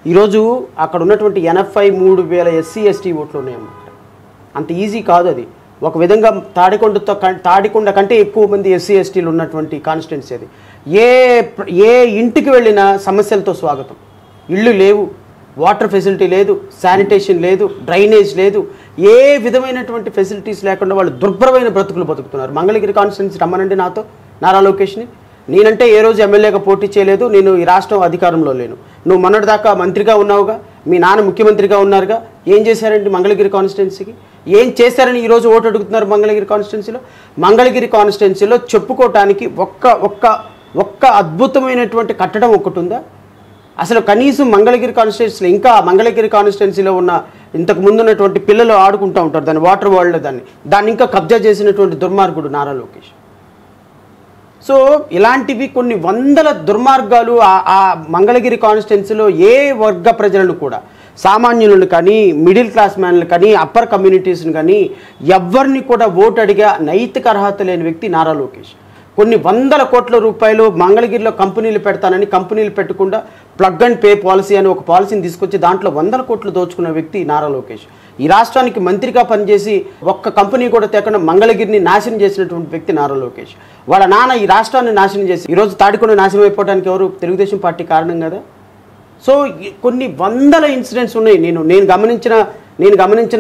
ఈరోజు అక్కడ ఉన్నటువంటి ఎనభై మూడు వేల ఎస్సీ ఎస్టీ ఓట్లు ఉన్నాయన్నమాట అంత ఈజీ కాదు అది ఒక విధంగా తాడికొండతో కం- తాడికొండ కంటే ఎక్కువ మంది ఎస్సీ ఎస్టీలు ఉన్నటువంటి కాన్స్టిట్యున్సీ అది ఏ ప్ర- ఏ ఇంటికి వెళ్ళినా సమస్యలతో స్వాగతం ఇళ్ళు లేవు వాటర్ ఫెసిలిటీ లేదు శానిటేషన్ లేదు డ్రైనేజ్ లేదు ఏ విధమైనటువంటి ఫెసిలిటీస్ లేకుండా వాళ్ళు దుర్భరమైన బ్రతుకులు బతుకుతున్నారు మంగళగిరి కాన్స్టిట్యున్సీ రమ్మనండి నాతో నారా లోకేష్ని నేనంటే ఏ రోజు ఎమ్మెల్యేగా పోటీ చేయలేదు నేను ఈ రాష్ట్రం అధికారంలో లేను నువ్వు మొన్నటి దాకా మంత్రిగా ఉన్నావుగా మీ నాన్న ముఖ్యమంత్రిగా ఉన్నారుగా ఏం చేశారండి మంగళగిరి కాన్స్టిట్యున్సీకి ఏం చేశారని ఈరోజు ఓటు అడుగుతున్నారు మంగళగిరి కాన్స్టిట్యున్సీలో మంగళగిరి కాన్స్టిట్యున్సీలో చెప్పుకోవటానికి ఒక్క ఒక్క ఒక్క అద్భుతమైనటువంటి కట్టడం ఒకటి ఉందా అసలు కనీసం మంగళగిరి కాన్స్టిట్యున్సీలో ఇంకా మంగళగిరి కాన్స్టిట్యున్సీలో ఉన్న ఇంతకు ముందు ఉన్నటువంటి పిల్లలు ఆడుకుంటూ ఉంటారు దాన్ని వాటర్ వరల్డ్ దాన్ని దాన్ని ఇంకా కబ్జా చేసినటువంటి దుర్మార్గుడు నారా లోకేష్ సో ఇలాంటివి కొన్ని వందల దుర్మార్గాలు ఆ- ఆ మంగళగిరి కాన్స్టిట్యున్సీలో ఏ వర్గ ప్రజలను కూడా సామాన్యులను కానీ మిడిల్ క్లాస్ మ్యాన్లు కానీ అప్పర్ కమ్యూనిటీస్ని కానీ ఎవరిని కూడా ఓటు అడిగే నైతిక అర్హత లేని వ్యక్తి నారా లోకేష్ కొన్ని వందల కోట్ల రూపాయలు మంగళగిరిలో కంపెనీలు పెడతానని కంపెనీలు పెట్టకుండా ప్లగ్ అండ్ పే పాలసీ అని ఒక పాలసీని తీసుకొచ్చి దాంట్లో వందల కోట్లు దోచుకున్న వ్యక్తి నారా లోకేష్ ఈ రాష్ట్రానికి మంత్రిగా పనిచేసి ఒక్క కంపెనీ కూడా తేకుండా మంగళగిరిని నాశనం చేసినటువంటి వ్యక్తి నారా లోకేష్ వాళ్ళ నాన్న ఈ రాష్ట్రాన్ని నాశనం చేసి ఈరోజు తాడికొండ నాశనం అయిపోవడానికి ఎవరు తెలుగుదేశం పార్టీ కారణం కదా సో ఈ కొన్ని వందల ఇన్సిడెంట్స్ ఉన్నాయి నేను నేను గమనించిన నేను గమనించిన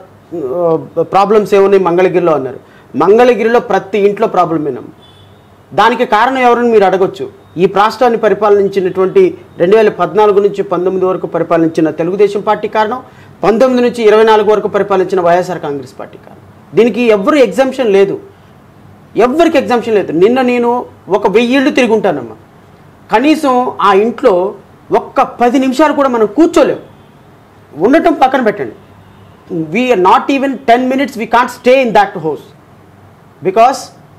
ప్రాబ్లమ్స్ ఏమున్నాయి మంగళగిరిలో అన్నారు మంగళగిరిలో ప్రతి ఇంట్లో ప్రాబ్లమేనమ్మ దానికి కారణం ఎవరని మీరు అడగొచ్చు ఈ రాష్ట్రాన్ని పరిపాలించినటువంటి రెండు వేల పద్నాలుగు నుంచి పంతొమ్మిది వరకు పరిపాలించిన తెలుగుదేశం పార్టీ కారణం పంతొమ్మిది నుంచి ఇరవై నాలుగు వరకు పరిపాలించిన వైఎస్ఆర్ కాంగ్రెస్ పార్టీ కారణం దీనికి ఎవ్వరు ఎగ్జామ్షన్ లేదు ఎవ్వరికి ఎగ్జామ్షన్ లేదు నిన్న నేను ఒక వెయ్యిళ్ళు తిరిగి ఉంటానమ్మా కనీసం ఆ ఇంట్లో ఒక్క పది నిమిషాలు కూడా మనం కూర్చోలేము ఉండటం పక్కన పెట్టండి we're not even ten minutes we can't stay in that house because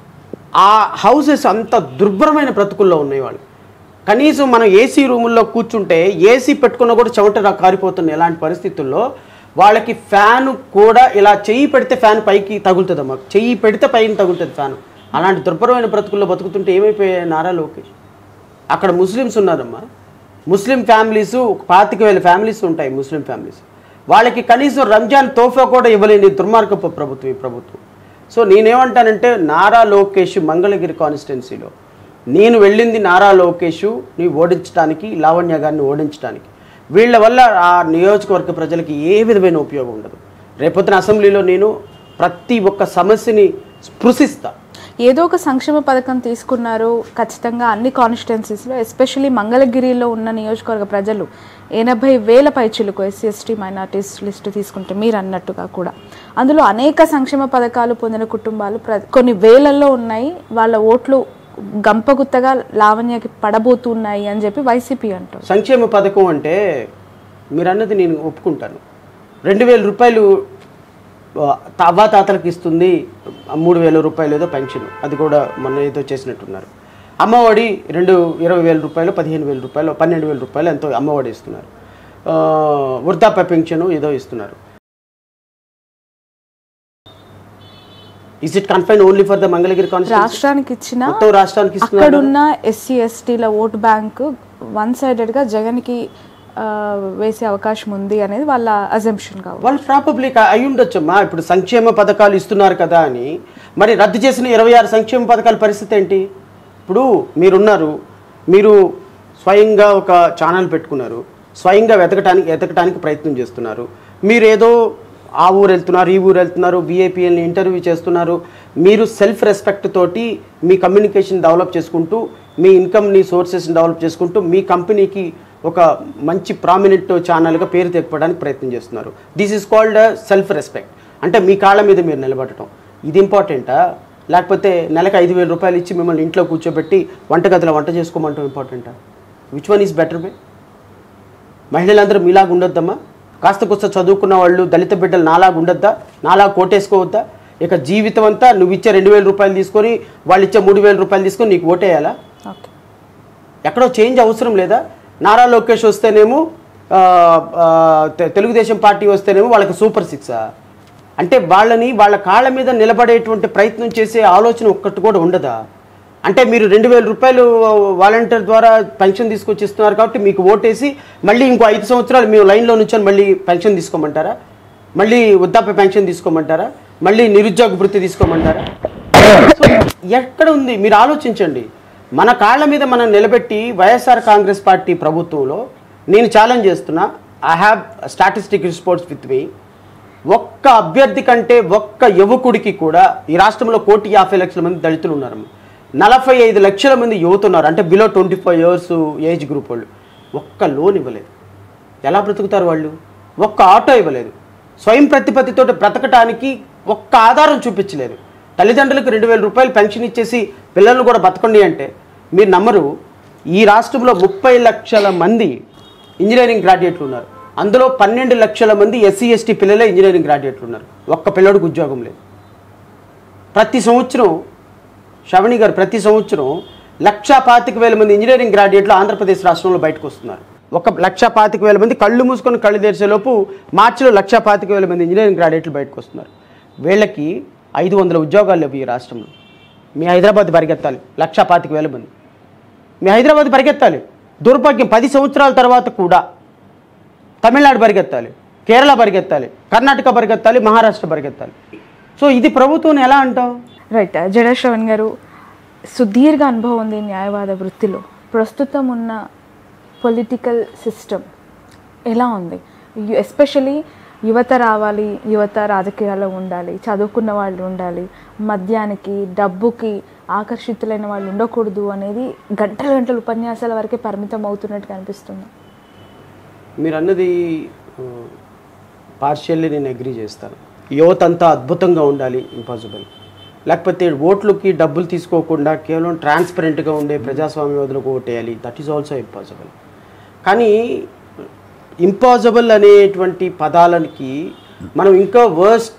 ఆ హౌసెస్ అంత దుర్భరమైన బ్రతుకుల్లో ఉన్నాయి వాళ్ళు కనీసం మనం ఏసీ రూముల్లో కూర్చుంటే ఏసీ పెట్టుకున్నా కూడా చెమట రా- కారిపోతుంది ఇలాంటి పరిస్థితుల్లో వాళ్ళకి ఫ్యాన్ కూడా ఇలా చెయ్యి పెడితే ఫ్యాన్ పైకి తగులుతుందమ్మా చెయ్యి పెడితే పైన తగులుతుంది ఫ్యాన్ అలాంటి దుర్భరమైన బ్రతుకుల్లో బతుకుతుంటే ఏమైపోయాయి నారా లోకేష్ అక్కడ ముస్లిమ్స్ ఉన్నారమ్మా ముస్లిం ఫ్యామిలీస్ ఒక పాతిక వేల ఫ్యామిలీస్ ఉంటాయి ముస్లిం ఫ్యామిలీస్ వాళ్ళకి కనీసం రంజాన్ తోఫా కూడా ఇవ్వలేని దుర్మార్గపు ప్రభుత్వం ఈ ప్రభుత్వం సో నేనేమంటానంటే నారా లోకేష్ మంగళగిరి కాన్స్టిట్యున్సీలో నేను వెళ్ళింది నారా లోకేష్ ని ఓడించడానికి లావణ్య గారిని ఓడించడానికి వీళ్ళ వల్ల ఆ నియోజకవర్గ ప్రజలకి ఏ విధమైన ఉపయోగం ఉండదు రేపొద్దున అసెంబ్లీలో నేను ప్రతి ఒక్క సమస్యని స్పృశిస్తా ఏదో ఒక సంక్షేమ పథకం తీసుకున్నారు ఖచ్చితంగా అన్ని కాన్స్టిట్యున్సీస్లో ఎస్పెషల్లీ మంగళగిరిలో ఉన్న నియోజకవర్గ ప్రజలు ఎనభై వేల పైచిలకు ఎస్సీ ఎస్టీ మైనార్టీస్ లిస్టు తీసుకుంటే మీరు అన్నట్టుగా కూడా అందులో అనేక సంక్షేమ పథకాలు పొందిన కుటుంబాలు ప్ర కొన్ని వేలల్లో ఉన్నాయి వాళ్ళ ఓట్లు గంపగుత్తగా లావణ్యకి పడబోతున్నాయి అని చెప్పి వైసీపీ అంటారు సంక్షేమ పథకం అంటే మీరు అన్నది నేను ఒప్పుకుంటాను రెండు వేల రూపాయలు ఆ, అవ్వా తాతలకు ఇస్తుంది మూడు వేల రూపాయలు ఏదో పెన్షన్ అది కూడా మొన్న ఏదో చేసినట్టున్నారు అమ్మఒడి రెండు ఇరవై వేల రూపాయలు పదిహేను వేల రూపాయలు పన్నెండు వేల రూపాయలు ఎంతో అమ్మఒడి ఇస్తున్నారు ఆ, వృద్ధాప్య పెన్షన్ ఏదో ఇస్తున్నారు is it confine only for the Mangalagiri constituency రాష్ట్రానికి ఇచ్చిన మొత్తం రాష్ట్రానికి ఇస్తున్నారు అక్కడున్న ఎస్సీ ఎస్టీల ఓట్ బ్యాంక్ వన్ సైడెడ్గా జగన్కి ఆ, వేసే అవకాశం ఉంది అనేది వాళ్ళ అజంప్షన్ కావచ్చు వాళ్ళు ప్రాబబ్లీ అయి ఉండొచ్చమ్మా ఇప్పుడు సంక్షేమ పథకాలు ఇస్తున్నారు కదా అని మరి రద్దు చేసిన ఇరవై ఆరు సంక్షేమ పథకాల పరిస్థితి ఏంటి ఇప్పుడు మీరున్నారు మీరు స్వయంగా ఒక ఛానల్ పెట్టుకున్నారు స్వయంగా వెతకటానికి వెతకటానికి ప్రయత్నం చేస్తున్నారు మీరు ఏదో ఆ ఊరు వెళ్తున్నారు ఈ ఊరు వెళ్తున్నారు విఐపిఎల్ని ఇంటర్వ్యూ చేస్తున్నారు మీరు సెల్ఫ్ రెస్పెక్ట్ తోటి మీ కమ్యూనికేషన్ డెవలప్ చేసుకుంటూ మీ ఇన్కమ్ని సోర్సెస్ని డెవలప్ చేసుకుంటూ మీ కంపెనీకి ఒక మంచి ప్రామినెంట్ ఛానల్గా పేరు తెప్పడానికి ప్రయత్నం చేస్తున్నారు this is called self respect అంటే మీ కాళ్ళ మీద మీరు నిలబడటం ఇది ఇంపార్టెంటా లేకపోతే నెలకు ఐదు వేల రూపాయలు ఇచ్చి మిమ్మల్ని ఇంట్లో కూర్చోబెట్టి వంటగదిలో వంట చేసుకోమంటాం ఇంపార్టెంటా which one is better way మహిళలందరూ మీలాగా ఉండొద్దమ్మా కాస్త కూస్త చదువుకున్న వాళ్ళు దళిత బిడ్డలు నాలాగా ఉండొద్దా నాలా కోటేసుకోవద్దా ఇక జీవితం అంతా నువ్వు ఇచ్చే రెండు వేల రూపాయలు తీసుకొని వాళ్ళు ఇచ్చే మూడు వేల రూపాయలు తీసుకొని నీకు ఓటేయాలా ఓకే ఎక్కడో చేంజ్ అవసరం లేదా నారా లోకేష్ వస్తేనేమో ఆ, ఆ, తె- తెలుగుదేశం పార్టీ వస్తేనేమో వాళ్ళకి సూపర్ సిక్సా అంటే వాళ్ళని వాళ్ళ కాళ్ళ మీద నిలబడేటువంటి ప్రయత్నం చేసే ఆలోచన ఒక్కటి కూడా ఉండదా అంటే మీరు రెండు వేల రూపాయలు వాలంటీర్ ద్వారా పెన్షన్ తీసుకొచ్చి ఇస్తున్నారు కాబట్టి మీకు ఓటేసి మళ్ళీ ఇంకో ఐదు సంవత్సరాలు మేము లైన్లో నుంచొని మళ్ళీ పెన్షన్ తీసుకోమంటారా మళ్ళీ వృద్ధాప్య పెన్షన్ తీసుకోమంటారా మళ్ళీ నిరుద్యోగ వృత్తి తీసుకోమంటారా సో ఎక్కడ ఉంది మీరు ఆలోచించండి మన కాళ్ళ మీద మనం నిలబెట్టి వైఎస్ఆర్ కాంగ్రెస్ పార్టీ ప్రభుత్వంలో నేను ఛాలెంజ్ చేస్తున్నా I have statistic reports with me ఒక్క అభ్యర్థి కంటే ఒక్క యువకుడికి కూడా ఈ రాష్ట్రంలో కోటి యాభై లక్షల మంది దళితులు ఉన్నారు నలభై ఐదు లక్షల మంది యువత ఉన్నారు అంటే below twenty five years age group వాళ్ళు ఒక్క లోన్ ఇవ్వలేదు ఎలా బ్రతుకుతారు వాళ్ళు ఒక్క ఆటో ఇవ్వలేదు స్వయం ప్రతిపత్తితో బ్రతకటానికి ఒక్క ఆధారం చూపించలేదు తల్లిదండ్రులకు రెండు వేల రూపాయలు పెన్షన్ ఇచ్చేసి పిల్లలను కూడా బతకండి అంటే మీరు నమ్మరు ఈ రాష్ట్రంలో ముప్పై లక్షల మంది ఇంజనీరింగ్ గ్రాడ్యుయేట్లు ఉన్నారు అందులో పన్నెండు లక్షల మంది ఎస్సీ ఎస్టీ పిల్లలే ఇంజనీరింగ్ గ్రాడ్యుయేట్లు ఉన్నారు ఒక్క పిల్లడికి ఉద్యోగం లేదు ప్రతి సంవత్సరం శ్రవణి గారు ప్రతి సంవత్సరం లక్షా పాతిక వేల మంది ఇంజనీరింగ్ గ్రాడ్యుయేట్లు ఆంధ్రప్రదేశ్ రాష్ట్రంలో బయటకు వస్తున్నారు ఒక లక్షా పాతిక వేల మంది కళ్ళు మూసుకొని కళ్ళు తెరిచేలోపు మార్చిలో లక్షా పాతిక వేల మంది ఇంజనీరింగ్ గ్రాడ్యుయేట్లు బయటకు వస్తున్నారు వీళ్ళకి ఐదు వందల ఉద్యోగాలు లేవు ఈ రాష్ట్రంలో మీ హైదరాబాద్ పరిగెత్తాలి లక్షా పాతిక వేల మంది మీ హైదరాబాద్ పరిగెత్తాలి దుర్భాగ్యం పది సంవత్సరాల తర్వాత కూడా తమిళనాడు పరిగెత్తాలి కేరళ పరిగెత్తాలి కర్ణాటక పరిగెత్తాలి మహారాష్ట్ర పరిగెత్తాలి సో ఇది ప్రభుత్వం ఎలా అంటాం రైట్ జడా శ్రవణ్ గారు సుదీర్ఘ అనుభవం ఉంది న్యాయవాద వృత్తిలో ప్రస్తుతం ఉన్న పొలిటికల్ సిస్టమ్ ఎలా ఉంది ఎస్పెషలీ యువత రావాలి యువత రాజకీయాల్లో ఉండాలి చదువుకున్న వాళ్ళు ఉండాలి మద్యానికి డబ్బుకి ఆకర్షితులైన వాళ్ళు ఉండకూడదు అనేది గంటల గంటల ఉపన్యాసాల వరకే పరిమితం అవుతున్నట్టు కనిపిస్తుంది మీరు అన్నది పార్షియల్లీ నేను అగ్రీ చేస్తాను యువత అంతా అద్భుతంగా ఉండాలి ఇంపాసిబుల్ లేకపోతే ఓట్లకి డబ్బులు తీసుకోకుండా కేవలం ట్రాన్స్పరెంట్గా ఉండే ప్రజాస్వామ్యవాదులకు ఓటేయాలి దట్ ఈస్ ఆల్సో ఇంపాసిబుల్ కానీ ఇంపాసిబుల్ అనేటువంటి పదాలకి మనం ఇంకా వర్స్ట్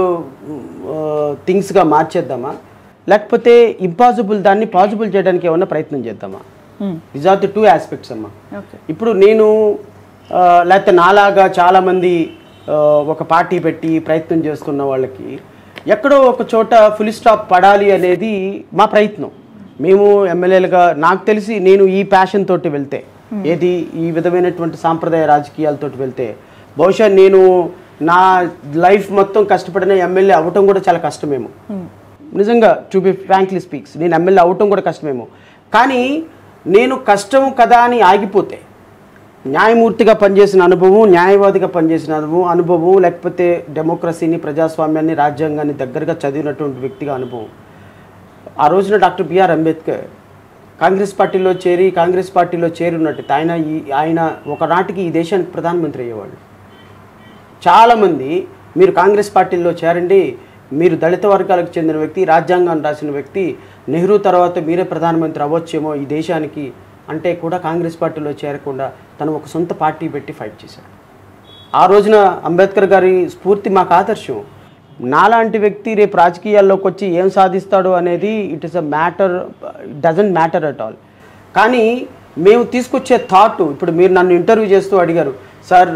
థింగ్స్గా మార్చేద్దామా లేకపోతే ఇంపాసిబుల్ దాన్ని పాసిబుల్ చేయడానికి ఏమన్నా ప్రయత్నం చేద్దామా is are the two aspects అమ్మా ఓకే ఇప్పుడు నేను ఆ, లేకపోతే నాలాగా చాలామంది ఆ, ఒక పార్టీ పెట్టి ప్రయత్నం చేస్తున్న వాళ్ళకి ఎక్కడో ఒక చోట ఫుల్ స్టాప్ పడాలి అనేది మా ప్రయత్నం మేము ఎమ్మెల్యేలుగా నాకు తెలిసి నేను ఈ ప్యాషన్ తోటి వెళ్తే ఏది ఈ విధమైనటువంటి సాంప్రదాయ రాజకీయాలతోటి వెళ్తే బహుశా నేను నా లైఫ్ మొత్తం కష్టపడిన ఎమ్మెల్యే అవ్వటం కూడా చాలా కష్టమేమో నిజంగా టు బి ఫ్రాంక్లీ స్పీక్స్ నేను ఎమ్మెల్యే అవటం కూడా కష్టమేమో కానీ నేను కష్టం కదా అని ఆగిపోతే న్యాయమూర్తిగా పనిచేసిన అనుభవం న్యాయవాదిగా పనిచేసిన అనుభవం అనుభవం లేకపోతే డెమోక్రసీని ప్రజాస్వామ్యాన్ని రాజ్యాంగాన్ని దగ్గరగా చదివినటువంటి వ్యక్తిగా అనుభవం ఆ రోజున డాక్టర్ బిఆర్ అంబేద్కర్ కాంగ్రెస్ పార్టీలో చేరి కాంగ్రెస్ పార్టీలో చేరి ఉన్నట్టు ఆయన ఈ ఆయన ఒకనాటికి ఈ దేశానికి ప్రధానమంత్రి అయ్యేవాళ్ళు చాలామంది మీరు కాంగ్రెస్ పార్టీలో చేరండి మీరు దళిత వర్గాలకు చెందిన వ్యక్తి రాజ్యాంగాన్ని రాసిన వ్యక్తి నెహ్రూ తర్వాత మీరే ప్రధానమంత్రి అవ్వచ్చేమో ఈ దేశానికి అంటే కూడా కాంగ్రెస్ పార్టీలో చేరకుండా తను ఒక సొంత పార్టీ పెట్టి ఫైట్ చేశాడు ఆ రోజున అంబేద్కర్ గారి స్ఫూర్తి మాకు ఆదర్శం నాలాంటి వ్యక్తి రేపు రాజకీయాల్లోకి వచ్చి ఏం సాధిస్తాడు అనేది it is a matter doesn't matter at all కానీ మేము తీసుకొచ్చే థాట్ ఇప్పుడు మీరు నన్ను ఇంటర్వ్యూ చేస్తూ అడిగారు సార్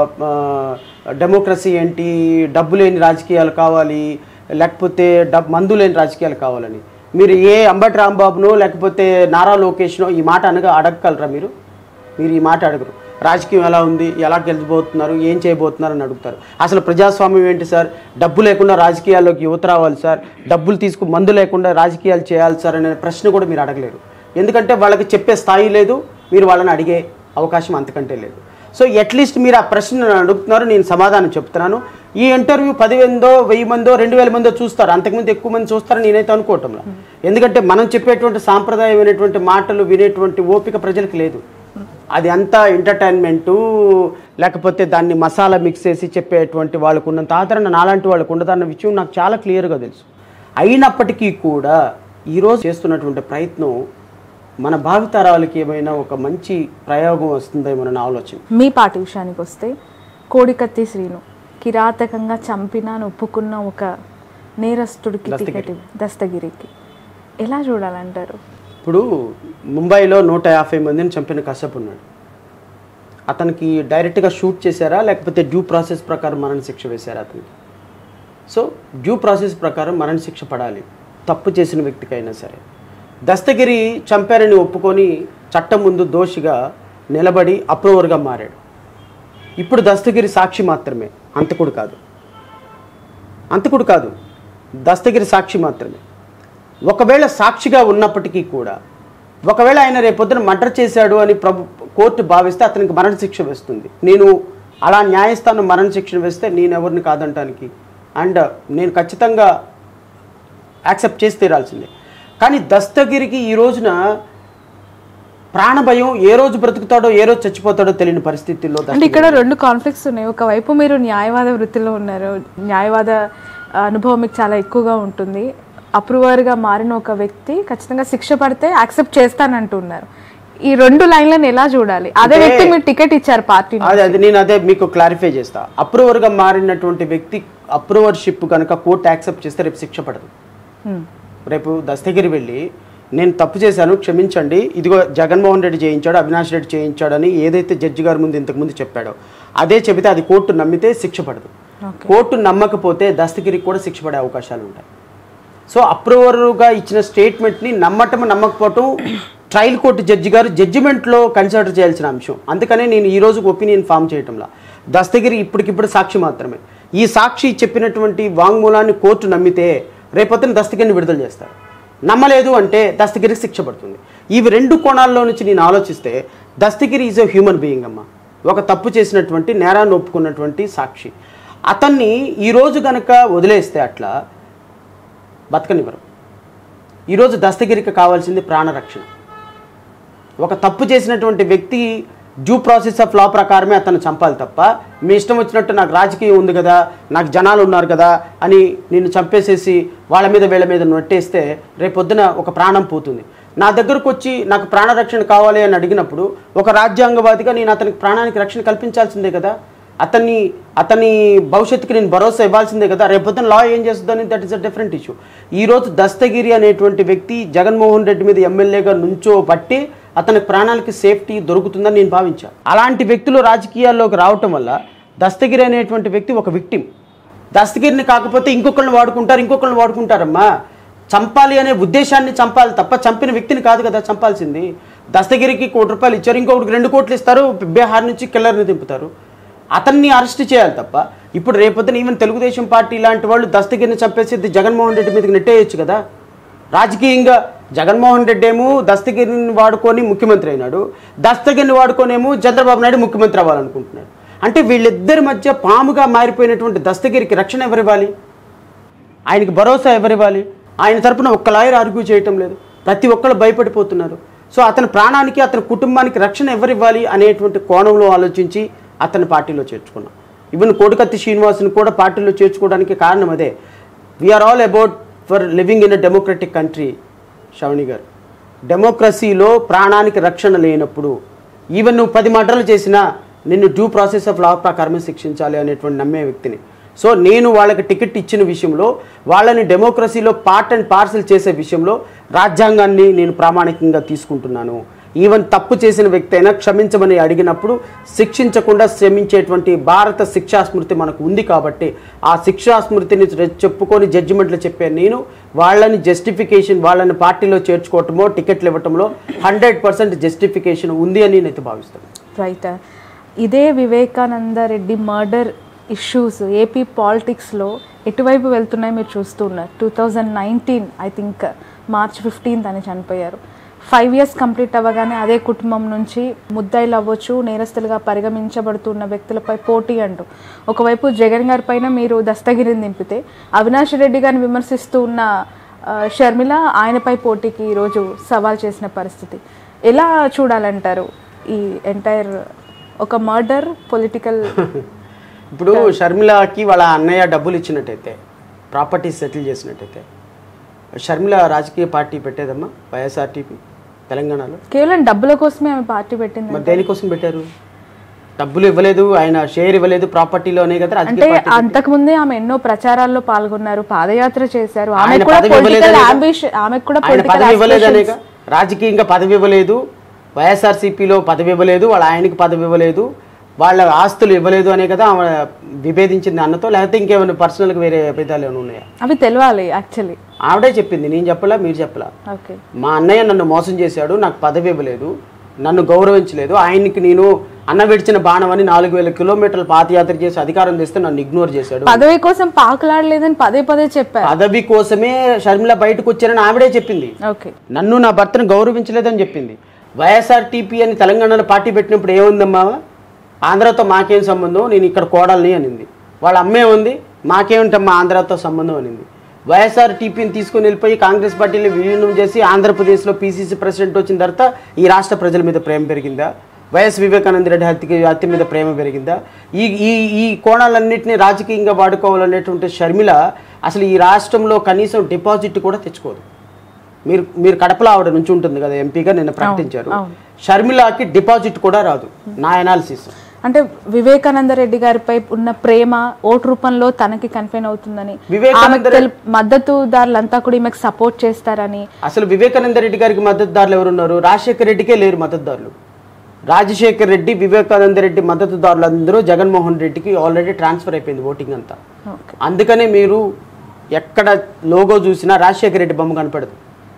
డెమోక్రసీ ఏంటి డబ్బు లేని రాజకీయాలు కావాలి లేకపోతే డబ్ మందు లేని రాజకీయాలు కావాలని మీరు ఏ అంబటి రాంబాబునో లేకపోతే నారా లోకేష్నో ఈ మాట అనగా అడగగలరా మీరు మీరు ఈ మాట అడగరు రాజకీయం ఎలా ఉంది ఎలా గెలిచిపోతున్నారు ఏం చేయబోతున్నారు అని అడుగుతారు అసలు ప్రజాస్వామ్యం ఏంటి సార్ డబ్బు లేకుండా రాజకీయాల్లోకి యువత రావాలి సార్ డబ్బులు తీసుకు మందు లేకుండా రాజకీయాలు చేయాలి సార్ అనే ప్రశ్న కూడా మీరు అడగలేరు ఎందుకంటే వాళ్ళకి చెప్పే స్థాయి లేదు మీరు వాళ్ళని అడిగే అవకాశం అంతకంటే లేదు సో అట్లీస్ట్ మీరు ఆ ప్రశ్న అడుగుతున్నారు నేను సమాధానం చెప్తున్నాను ఈ ఇంటర్వ్యూ పదివేందో వెయ్యి మందో రెండు వేల మందో చూస్తారు అంతకుముందు ఎక్కువ మంది చూస్తారని నేనైతే అనుకోవటంలో ఎందుకంటే మనం చెప్పేటువంటి సాంప్రదాయమైనటువంటి మాటలు వినేటువంటి ఓపిక ప్రజలకు లేదు అది అంతా ఎంటర్టైన్మెంటు లేకపోతే దాన్ని మసాలా మిక్స్ చేసి చెప్పేటువంటి వాళ్ళకు ఉన్నంత ఆదరణ నాలాంటి వాళ్ళకు ఉండదన్న విషయం నాకు చాలా క్లియర్గా తెలుసు అయినప్పటికీ కూడా ఈరోజు చేస్తున్నటువంటి ప్రయత్నం మన భావితరాలకి ఏమైనా ఒక మంచి ప్రయోగం వస్తుందేమో నా ఆలోచన మీ పార్టీ విషయానికి వస్తే కోడికత్తి శ్రీను కిరాతకంగా చంపిన అని ఒప్పుకున్న ఒక నేరస్తుడికి టికెట్ ఇవ్వ- దస్తగిరికి ఎలా చూడాలంటారు ఇప్పుడు ముంబైలో నూట యాభై మందిని చంపిన కశ్యప్ ఉన్నాడు అతనికి డైరెక్ట్గా షూట్ చేశారా లేకపోతే డ్యూ ప్రాసెస్ ప్రకారం మరణశిక్ష వేశారా అతనికి సో డ్యూ ప్రాసెస్ ప్రకారం మరణశిక్ష పడాలి తప్పు చేసిన వ్యక్తికైనా సరే దస్తగిరి చంపారని ఒప్పుకొని చట్టం ముందు దోషిగా నిలబడి అప్రూవర్గా మారాడు ఇప్పుడు దస్తగిరి సాక్షి మాత్రమే అంతకుడు కాదు అంతకుడు కాదు దస్తగిరి సాక్షి మాత్రమే ఒకవేళ సాక్షిగా ఉన్నప్పటికీ కూడా ఒకవేళ ఆయన రేపొద్దున మర్డర్ చేశాడు అని ప్రభు కోర్టు భావిస్తే అతనికి మరణశిక్ష వేస్తుంది నేను అలా న్యాయస్థానం మరణశిక్ష వేస్తే నేను ఎవరిని కాదంటానికి అండ్ నేను ఖచ్చితంగా యాక్సెప్ట్ చేసి తీరాల్సిందే కానీ దస్తగిరికి ఈ రోజున ప్రాణభయం ఏ రోజు బ్రతుకుతాడో ఏ రోజు చచ్చిపోతాడో తెలియని పరిస్థితుల్లో అంటే దస్తగిరి ఇక్కడ రెండు కాన్ఫ్లిక్ట్స్ ఉన్నాయి ఒకవైపు మీరు న్యాయవాద వృత్తిలో ఉన్నారు న్యాయవాద ఆ, అనుభవం మీకు చాలా ఎక్కువగా ఉంటుంది అప్రూవర్గా మారిన ఒక వ్యక్తి ఖచ్చితంగా శిక్ష పడితే యాక్సెప్ట్ చేస్తానంటున్నారు ఈ రెండు లైన్లను ఎలా చూడాలి అదే వ్యక్తి మీరు టికెట్ ఇచ్చారు పార్టీ అదే అది నేను అదే మీకు క్లారిఫై చేస్తా అప్రూవర్గా మారినటువంటి వ్యక్తి అప్రూవర్షిప్ కనుక కోర్టు యాక్సెప్ట్ చేస్తే రేపు శిక్ష పడదు రేపు దస్తగిరి వెళ్ళి నేను తప్పు చేశాను క్షమించండి ఇదిగో జగన్మోహన్ రెడ్డి చేయించాడు అవినాష్ రెడ్డి చేయించాడని ఏదైతే జడ్జి గారి ముందు ఇంతకుముందు చెప్పాడో అదే చెబితే అది కోర్టు నమ్మితే శిక్ష పడదు కోర్టు నమ్మకపోతే దస్తగిరికి కూడా శిక్ష పడే అవకాశాలు ఉంటాయి సో అప్రూవర్గా ఇచ్చిన స్టేట్మెంట్ని నమ్మటం నమ్మకపోవటం ట్రయల్ కోర్టు జడ్జి గారు జడ్జిమెంట్లో కన్సిడర్ చేయాల్సిన అంశం అందుకనే నేను ఈ రోజు ఒపీనియన్ ఫామ్ చేయటంలా దస్తగిరి ఇప్పటికిప్పుడు సాక్షి మాత్రమే ఈ సాక్షి చెప్పినటువంటి వాంగ్మూలాన్ని కోర్టు నమ్మితే రేపొద్దున దస్తగిరిని విడుదల చేస్తారు నమ్మలేదు అంటే దస్తగిరికి శిక్ష పడుతుంది ఇవి రెండు కోణాల్లో నుంచి నేను ఆలోచిస్తే Dastagiri is a human being అమ్మ ఒక తప్పు చేసినటువంటి నేరాన్ని ఒప్పుకున్నటువంటి సాక్షి అతన్ని ఈరోజు గనక వదిలేస్తే అట్లా బతకనివ్వరు ఈరోజు దస్తగిరికి కావాల్సింది ప్రాణరక్షణ ఒక తప్పు చేసినటువంటి వ్యక్తి డ్యూ ప్రాసెస్ ఆఫ్ లా ప్రకారమే అతను చంపాలి తప్ప మీ ఇష్టం వచ్చినట్టు నాకు రాజకీయం ఉంది కదా నాకు జనాలు ఉన్నారు కదా అని నిన్ను చంపేసేసి వాళ్ళ మీద వీళ్ళ మీద నొట్టేస్తే రేపొద్దున ఒక ప్రాణం పోతుంది నా దగ్గరకు వచ్చి నాకు ప్రాణరక్షణ కావాలి అని అడిగినప్పుడు ఒక రాజ్యాంగవాదిగా నేను అతనికి ప్రాణానికి రక్షణ కల్పించాల్సిందే కదా అతన్ని అతని భవిష్యత్తుకి నేను భరోసా ఇవ్వాల్సిందే కదా రేపొద్దున లా ఏం చేస్తుందని that is a different issue ఈరోజు దస్తగిరి అనేటువంటి వ్యక్తి జగన్మోహన్ రెడ్డి మీద ఎమ్మెల్యేగా నుంచో బట్టి అతని ప్రాణాలకి సేఫ్టీ దొరుకుతుందని నేను భావించాను అలాంటి వ్యక్తులు రాజకీయాల్లోకి రావటం వల్ల దస్తగిరి అనేటువంటి వ్యక్తి ఒక విక్టిం దస్తగిరిని కాకపోతే ఇంకొకరిని వాడుకుంటారు ఇంకొకరిని వాడుకుంటారమ్మా చంపాలి అనే ఉద్దేశాన్ని చంపాలి తప్ప చంపిన వ్యక్తిని కాదు కదా చంపాల్సింది దస్తగిరికి కోటి రూపాయలు ఇచ్చారు ఇంకొకటికి రెండు కోట్లు ఇస్తారు బీహార్ నుంచి కిల్లర్ని దింపుతారు అతన్ని అరెస్ట్ చేయాలి తప్ప ఇప్పుడు రేపొద్దున ఈవెన్ తెలుగుదేశం పార్టీ లాంటి వాళ్ళు దస్తగిరిని చంపేసి జగన్మోహన్ రెడ్డి మీదకి నెట్టేయచ్చు కదా రాజకీయంగా జగన్మోహన్ రెడ్డి ఏమో దస్తగిరిని వాడుకొని ముఖ్యమంత్రి అయినాడు దస్తగిరిని వాడుకొనేమో చంద్రబాబు నాయుడు ముఖ్యమంత్రి అవ్వాలనుకుంటున్నాడు అంటే వీళ్ళిద్దరి మధ్య పాముగా మారిపోయినటువంటి దస్తగిరికి రక్షణ ఎవరివ్వాలి ఆయనకి భరోసా ఎవరివ్వాలి ఆయన తరపున ఒక్క లాయర్ ఆర్గ్యూ చేయటం లేదు ప్రతి ఒక్కళ్ళు భయపడిపోతున్నారు సో అతని ప్రాణానికి అతని కుటుంబానికి రక్షణ ఎవరివ్వాలి అనేటువంటి కోణంలో ఆలోచించి అతని పార్టీలో చేర్చుకున్నాం ఈవెన్ కోడికత్తి శ్రీనివాసుని కూడా పార్టీలో చేర్చుకోవడానికి కారణం అదే we're all about for living in a democratic country Sravani garu డెమోక్రసీలో ప్రాణానికి రక్షణ లేనప్పుడు ఈవెన్ నువ్వు పది మర్డర్లు చేసినా నిన్ను డ్యూ ప్రాసెస్ ఆఫ్ లా ప్రకారమే శిక్షించాలి అనేటువంటి నమ్మే వ్యక్తిని సో నేను వాళ్ళకి టికెట్ ఇచ్చిన విషయంలో వాళ్ళని డెమోక్రసీలో పార్ట్ అండ్ పార్సల్ చేసే విషయంలో రాజ్యాంగాన్ని నేను ప్రామాణికంగా తీసుకుంటున్నాను ఈవెన్ తప్పు చేసిన వ్యక్తి అయినా క్షమించమని అడిగినప్పుడు శిక్షించకుండా క్షమించేటువంటి భారత శిక్షా స్మృతి మనకు ఉంది కాబట్టి ఆ శిక్షా స్మృతిని రె- చెప్పుకొని జడ్జిమెంట్లు చెప్పే నేను వాళ్ళని జస్టిఫికేషన్ వాళ్ళని పార్టీలో చేర్చుకోవటమో టికెట్లు ఇవ్వటంలో హండ్రెడ్ పర్సెంట్ జస్టిఫికేషన్ ఉంది అని నేనైతే భావిస్తాను రైట్ ఇదే Vivekananda Reddy murder issues AP పాలిటిక్స్లో ఎటువైపు వెళ్తున్నాయి మీరు చూస్తున్నారు two thousand nineteen I think March fifteenth అని చనిపోయారు ఫైవ్ ఇయర్స్ కంప్లీట్ అవ్వగానే అదే కుటుంబం నుంచి ముద్దాయిలు అవ్వచ్చు నేరస్తులుగా పరిగణించబడుతున్న వ్యక్తులపై పోటీ అంటూ ఒకవైపు జగన్ గారి పైన మీరు దస్తగిరిని దింపితే అవినాష్ రెడ్డి గారిని విమర్శిస్తూ ఉన్న ఆ, షర్మిల ఆయనపై పోటీకి ఈరోజు సవాల్ చేసిన పరిస్థితి ఎలా చూడాలంటారు ఈ ఎంటైర్ ఒక మర్డర్ పొలిటికల్ ఇప్పుడు షర్మిలకి వాళ్ళ అన్నయ్య డబ్బులు ఇచ్చినట్టయితే ప్రాపర్టీస్ సెటిల్ చేసినట్టయితే షర్మిల రాజకీయ పార్టీ పెట్టేదమ్మా వైఎస్ఆర్టీపీ తెలంగాణలో కేవలం డబ్బుల కోసమే ఆమె పార్టీ పెట్టింది మరి దేనికోసం పెట్టారు డబ్బులు ఇవ్వలేదు ఆయన షేర్ ఇవ్వలేదు ప్రాపర్టీలోనే కదా అంటే రాజకీయ పార్టీ అంతకుముందే ఆమె ఎన్నో ప్రచారాల్లో పాల్గొన్నారు పాదయాత్ర చేశారు ఆమె ఆయన కూడా పదవి పొలిటికల్ ఇవ్వలేదనేగా? అంబిషన్ ఆమెకు కూడా ఆయన పొలిటికల్ పదవి ఇవ్వలేదనేక రాజకీయంగా పదవి ఇవ్వలేదు వైఎస్ఆర్సీపీలో పదవి ఇవ్వలేదు వాళ్ళ ఆయనకి పదవి ఇవ్వలేదు వాళ్ళ ఆస్తులు ఇవ్వలేదు అనే కదా ఆమె విభేదించింది అన్నతో లేకపోతే ఇంకేమైనా పర్సనల్గా వేరే అభిప్రాయాలు ఏమైనా ఉన్నాయా అవి తెలియాలి యాక్చువల్లీ ఆవిడే చెప్పింది నేను చెప్పలా మీరు చెప్పలా ఓకే మా అన్నయ్య నన్ను మోసం చేశాడు నాకు పదవి ఇవ్వలేదు నన్ను గౌరవించలేదు ఆయనకి నేను అన్న విడిచిన బాణం అని నాలుగు వేల కిలోమీటర్లు పాదయాత్ర చేసి అధికారం తెస్తే నన్ను ఇగ్నోర్ చేశాడు పదవి కోసం పాకులాడలేదని పదే పదే చెప్పారు పదవి కోసమే షర్మిల బయటకు వచ్చారని ఆవిడే చెప్పింది ఓకే నన్ను నా భర్తను గౌరవించలేదని చెప్పింది వైఎస్ఆర్టీపీ అని తెలంగాణలో పార్టీ పెట్టినప్పుడు ఏముందమ్మా ఆంధ్రతో మాకేం సంబంధం నేను ఇక్కడ కోడల్ని అనింది వాళ్ళ అమ్మే ఉంది మాకేమిటమ్మా ఆంధ్రతో సంబంధం అనింది వైఎస్ఆర్టీపీని తీసుకుని వెళ్ళిపోయి కాంగ్రెస్ పార్టీని విలీనం చేసి ఆంధ్రప్రదేశ్లో పీసీసీ ప్రెసిడెంట్ వచ్చిన తర్వాత ఈ రాష్ట్ర ప్రజల మీద ప్రేమ పెరిగిందా వైఎస్ వివేకానంద రెడ్డి హత్యకి హత్య మీద ప్రేమ పెరిగిందా ఈ ఈ ఈ కోణాలన్నింటినీ రాజకీయంగా వాడుకోవాలనేటువంటి షర్మిల అసలు ఈ రాష్ట్రంలో కనీసం డిపాజిట్ కూడా తెచ్చుకోదు మీరు మీరు కడపలో ఆవిడ నుంచి ఉంటుంది కదా ఎంపీగా నిన్న ప్రకటించారు అవును. షర్మిలాకి డిపాజిట్ కూడా రాదు నా అనాలిసిస్ అంటే వివేకానంద రెడ్డి గారిపై ఉన్న ప్రేమ ఓటు రూపంలో తనకి కన్ఫైన్ అవుతుందని వివేకానంద ఆమెకు తెలు- మద్దతుదారులంతా కూడా ఈమెకు సపోర్ట్ చేస్తారని అసలు వివేకానంద రెడ్డి గారికి మద్దతుదారులు ఎవరున్నారు రాజశేఖర రెడ్డికే లేరు మద్దతుదారులు రాజశేఖర్ రెడ్డి వివేకానంద రెడ్డి మద్దతుదారులు అందరూ జగన్మోహన్ రెడ్డికి ఆల్రెడీ ట్రాన్స్ఫర్ అయిపోయింది ఓటింగ్ అంతా ఓకే అందుకనే మీరు ఎక్కడ లోగో చూసినా రాజశేఖర రెడ్డి బొమ్మ కనపడదు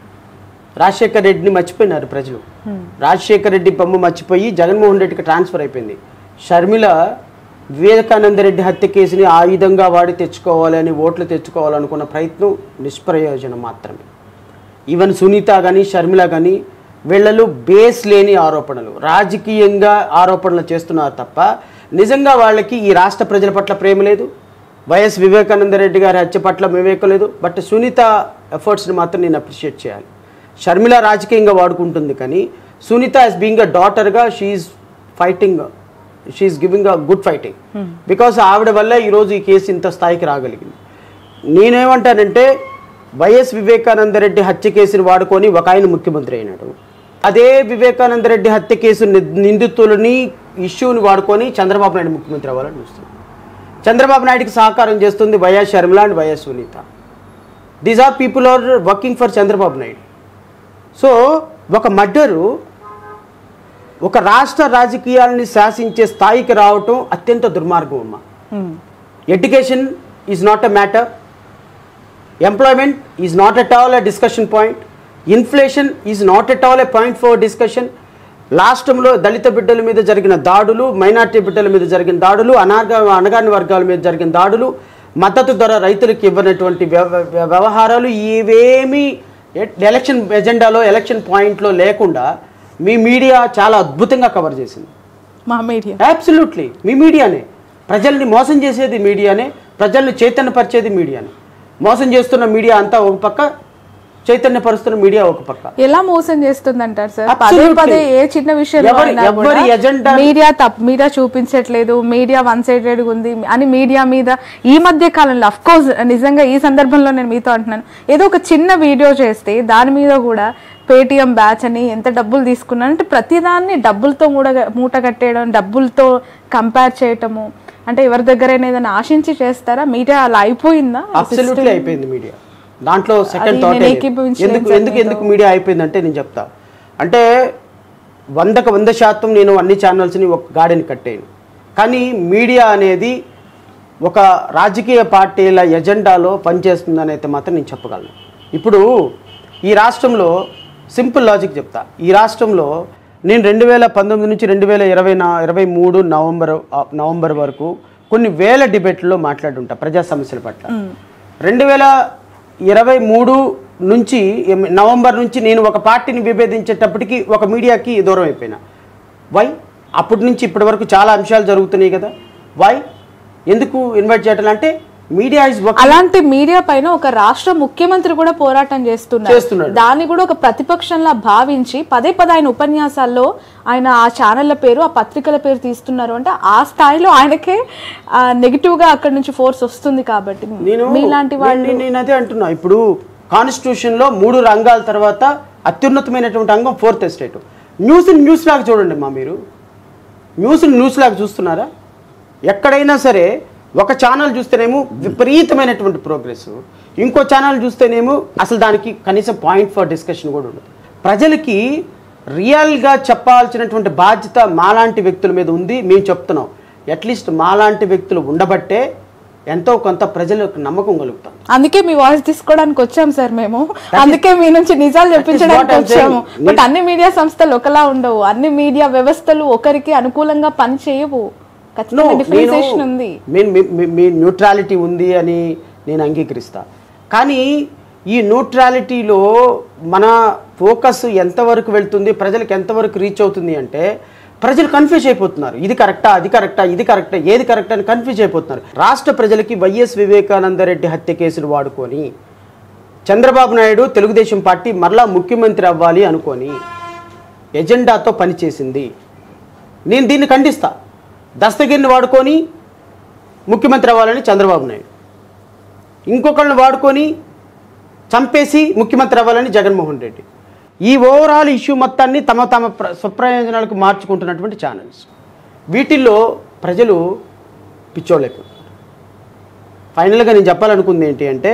రాజశేఖర రెడ్డిని మర్చిపోయినారు ప్రజలు రాజశేఖర రెడ్డి బొమ్మ మర్చిపోయి జగన్మోహన్ రెడ్డికి ట్రాన్స్ఫర్ అయిపోయింది షర్మిల వివేకానంద రెడ్డి హత్య కేసుని ఆయుధంగా వాడి తెచ్చుకోవాలని ఓట్లు తెచ్చుకోవాలనుకున్న ప్రయత్నం నిష్ప్రయోజనం మాత్రమే ఈవెన్ సునీత కానీ షర్మిల కానీ వీళ్ళలో బేస్ లేని ఆరోపణలు రాజకీయంగా ఆరోపణలు చేస్తున్నారు తప్ప నిజంగా వాళ్ళకి ఈ రాష్ట్ర ప్రజల పట్ల ప్రేమ లేదు వైఎస్ వివేకానంద రెడ్డి గారి హత్య పట్ల వివేకం లేదు బట్ సునీత ఎఫర్ట్స్ని మాత్రం నేను అప్రిషియేట్ చేయాలి షర్మిల రాజకీయంగా వాడుకుంటుంది కానీ సునీత యాజ్ బీయింగ్ అ డాటర్గా she's fighting she's giving a good fighting because ఆవిడ వల్ల ఈరోజు ఈ కేసు ఇంత స్థాయికి రాగలిగింది నేనేమంటానంటే వైఎస్ వివేకానంద రెడ్డి హత్య కేసుని వాడుకొని ఒక ఆయన ముఖ్యమంత్రి అయినాడు అదే వివేకానంద రెడ్డి హత్య కేసు ని- నిందితులని ఇష్యూని వాడుకొని చంద్రబాబు నాయుడు ముఖ్యమంత్రి అవ్వాలని చూస్తుంది చంద్రబాబు నాయుడుకి సహకారం చేస్తుంది YS Sharmila and YS Sunitha these are people are working for Chandrababu Naidu so ఒక మర్డరు ఒక రాష్ట్ర రాజకీయాలని శాసించే స్థాయికి రావటం అత్యంత దుర్మార్గం అమ్మా education is not a matter employment is not at all a discussion point inflation is not at all a point for discussion రాష్ట్రంలో దళిత బిడ్డల మీద జరిగిన దాడులు మైనార్టీ బిడ్డల మీద జరిగిన దాడులు అనార్గా అనగాని వర్గాల మీద జరిగిన దాడులు మద్దతు ధర రైతులకు ఇవ్వనటువంటి వ్యవ- వ్య- వ్యవహారాలు ఇవేమీ ఎ- ఎలక్షన్ ఎజెండాలో ఎలక్షన్ పాయింట్లో లేకుండా మీ మీడియా చాలా అద్భుతంగా కవర్ చేసింది మా మీడియా అబ్సల్యూట్లీ మీ మీడియానే ప్రజల్ని మోసం చేసేది మీడియానే ప్రజల్ని చైతన్యపరిచేది మీడియానే మోసం చేస్తున్న మీడియా అంతా ఒక పక్క చైతన్యపరుస్తున్న మీడియా ఒక పక్క ఎలా మోసం చేస్తుందంటారు సార్ పదే Absolutely. పదే ఏ చిన్న విషయం ఎవరి- ఎవరి agenda- మీడియా తప్పు మీడియా చూపించట్లేదు మీడియా వన్ సైడెడ్ ఉంది అని మీడియా మీద ఈ మధ్య కాలంలో అఫ్ కోర్స్ నిజంగా ఈ సందర్భంలో నేను మీతో అంటున్నాను ఏదో ఒక చిన్న వీడియో చేస్తే దాని మీద కూడా పేటిఎం బ్యాచ్ అని ఎంత డబ్బులు తీసుకున్నాను అంటే ప్రతిదాన్ని డబ్బులతో మూట మూట కట్టేయడం డబ్బులతో కంపేర్ చేయటము అంటే ఎవరి దగ్గరైనా ఏదైనా ఆశించి చేస్తారా మీడియా అలా అయిపోయిందా అబ్సల్యూట్లీ అయిపోయింది మీడియా దాంట్లో సెకండ్ అది థాట్ నేను ఏకీభవించలేను ఎందుకు సార్ ఎందుకు ఎందుకు మీడియా అయిపోయిందంటే నేను చెప్తా అంటే వందకు వంద శాతం నేను అన్ని ఛానల్స్ని ఒక గాడిని కట్టాను కానీ మీడియా అనేది ఒక రాజకీయ పార్టీల ఎజెండాలో పనిచేస్తుందని అయితే మాత్రం నేను చెప్పగలను ఇప్పుడు ఈ రాష్ట్రంలో సింపుల్ లాజిక్ చెప్తా ఈ రాష్ట్రంలో నేను రెండు వేల పంతొమ్మిది నుంచి రెండు వేల ఇరవై నా ఇరవై మూడు నవంబర్ ఆ, నవంబర్ వరకు కొన్ని వేల డిబేట్లలో మాట్లాడుంటా ప్రజా సమస్యల పట్ల రెండు వేల ఇరవై మూడు నుంచి ఎం- నవంబర్ నుంచి నేను ఒక పార్టీని విభేదించేటప్పటికి ఒక మీడియాకి దూరం అయిపోయినా వై అప్పటి నుంచి ఇప్పటి వరకు చాలా అంశాలు జరుగుతున్నాయి కదా వై ఎందుకు ఇన్వైట్ చేయటం అంటే మీడియా ఇస్ వర్క్ అలాంటి మీడియా పైన ఒక రాష్ట్ర ముఖ్యమంత్రి కూడా పోరాటం చేస్తున్నారు చేస్తున్నాడు. దాన్ని కూడా ఒక ప్రతిపక్షంలా భావించి పదే పదే ఆయన ఉపన్యాసాల్లో ఆయన ఆ ఛానళ్ళ పేరు ఆ పత్రికల పేరు తీస్తున్నారు అంటే ఆ స్థాయిలో ఆయనకే నెగిటివ్ గా అక్కడ నుంచి ఫోర్స్ వస్తుంది కాబట్టి నేను మీలాంటి వాళ్ళు నేను- నేను అదే అంటున్నా ఇప్పుడు కాన్స్టిట్యూషన్ లో మూడు రంగాల తర్వాత అత్యున్నతమైనటువంటి అంగం ఫోర్త్ ఎస్టేట్ న్యూస్ న్యూస్ లాగా చూడండి మా మీరు న్యూస్ న్యూస్ లాగా చూస్తున్నారా ఎక్కడైనా సరే ఒక ఛానల్ చూస్తేనేమో విపరీతమైనటువంటి ప్రోగ్రెస్ ఇంకో ఛానల్ చూస్తేనేమో అసలు దానికి కనీసం పాయింట్ ఫర్ డిస్కషన్ కూడా ఉండదు ప్రజలకి రియల్గా చెప్పాల్సినటువంటి బాధ్యత మాలాంటి వ్యక్తుల మీద ఉంది మేము చెప్తున్నాం అట్లీస్ట్ మాలాంటి వ్యక్తులు ఉండబట్టే ఎంతో కొంత ప్రజలకు నమ్మకం కలుగుతాం అందుకే మీ వాయిస్ తీసుకోవడానికి వచ్చాం సార్ మేము అందుకే మీ నుంచి నిజాలు చెప్పించడానికి I'm వచ్చాము saying. బట్ అన్ని మీడియా సంస్థలు ఒకలా ఉండవు అన్ని మీడియా వ్యవస్థలు ఒకరికి అనుకూలంగా పని చేయవు ఖచ్చితంగా డిఫరెన్సియేషన్ ఉంది మీ- మీ- మీ- మీ న్యూట్రాలిటీ ఉంది అని నేను అంగీకరిస్తా కానీ ఈ న్యూట్రాలిటీలో మన ఫోకస్ ఎంతవరకు వెళ్తుంది ప్రజలకు ఎంతవరకు రీచ్ అవుతుంది అంటే ప్రజలు కన్ఫ్యూజ్ అయిపోతున్నారు ఇది కరెక్టా అది కరెక్టా ఇది కరెక్టా ఏది కరెక్ట్ అని కన్ఫ్యూజ్ అయిపోతున్నారు రాష్ట్ర ప్రజలకి వైఎస్ వివేకానందరెడ్డి హత్య కేసులు వాడుకొని చంద్రబాబు నాయుడు తెలుగుదేశం పార్టీ మరలా ముఖ్యమంత్రి అవ్వాలి అనుకొని ఎజెండాతో పనిచేసింది నేను దీన్ని ఖండిస్తా దస్తగిరిని వాడుకొని ముఖ్యమంత్రి అవ్వాలని చంద్రబాబు నాయుడు ఇంకొకళ్ళని వాడుకొని చంపేసి ముఖ్యమంత్రి అవ్వాలని జగన్మోహన్ రెడ్డి ఈ ఓవరాల్ ఇష్యూ మొత్తాన్ని తమ తమ ప్ర స్వప్రయోజనాలకు మార్చుకుంటున్నటువంటి ఛానల్స్ వీటిల్లో ప్రజలు పిచ్చోళ్ళైపోతున్నారు ఫైనల్గా నేను చెప్పాలనుకుంది ఏంటి అంటే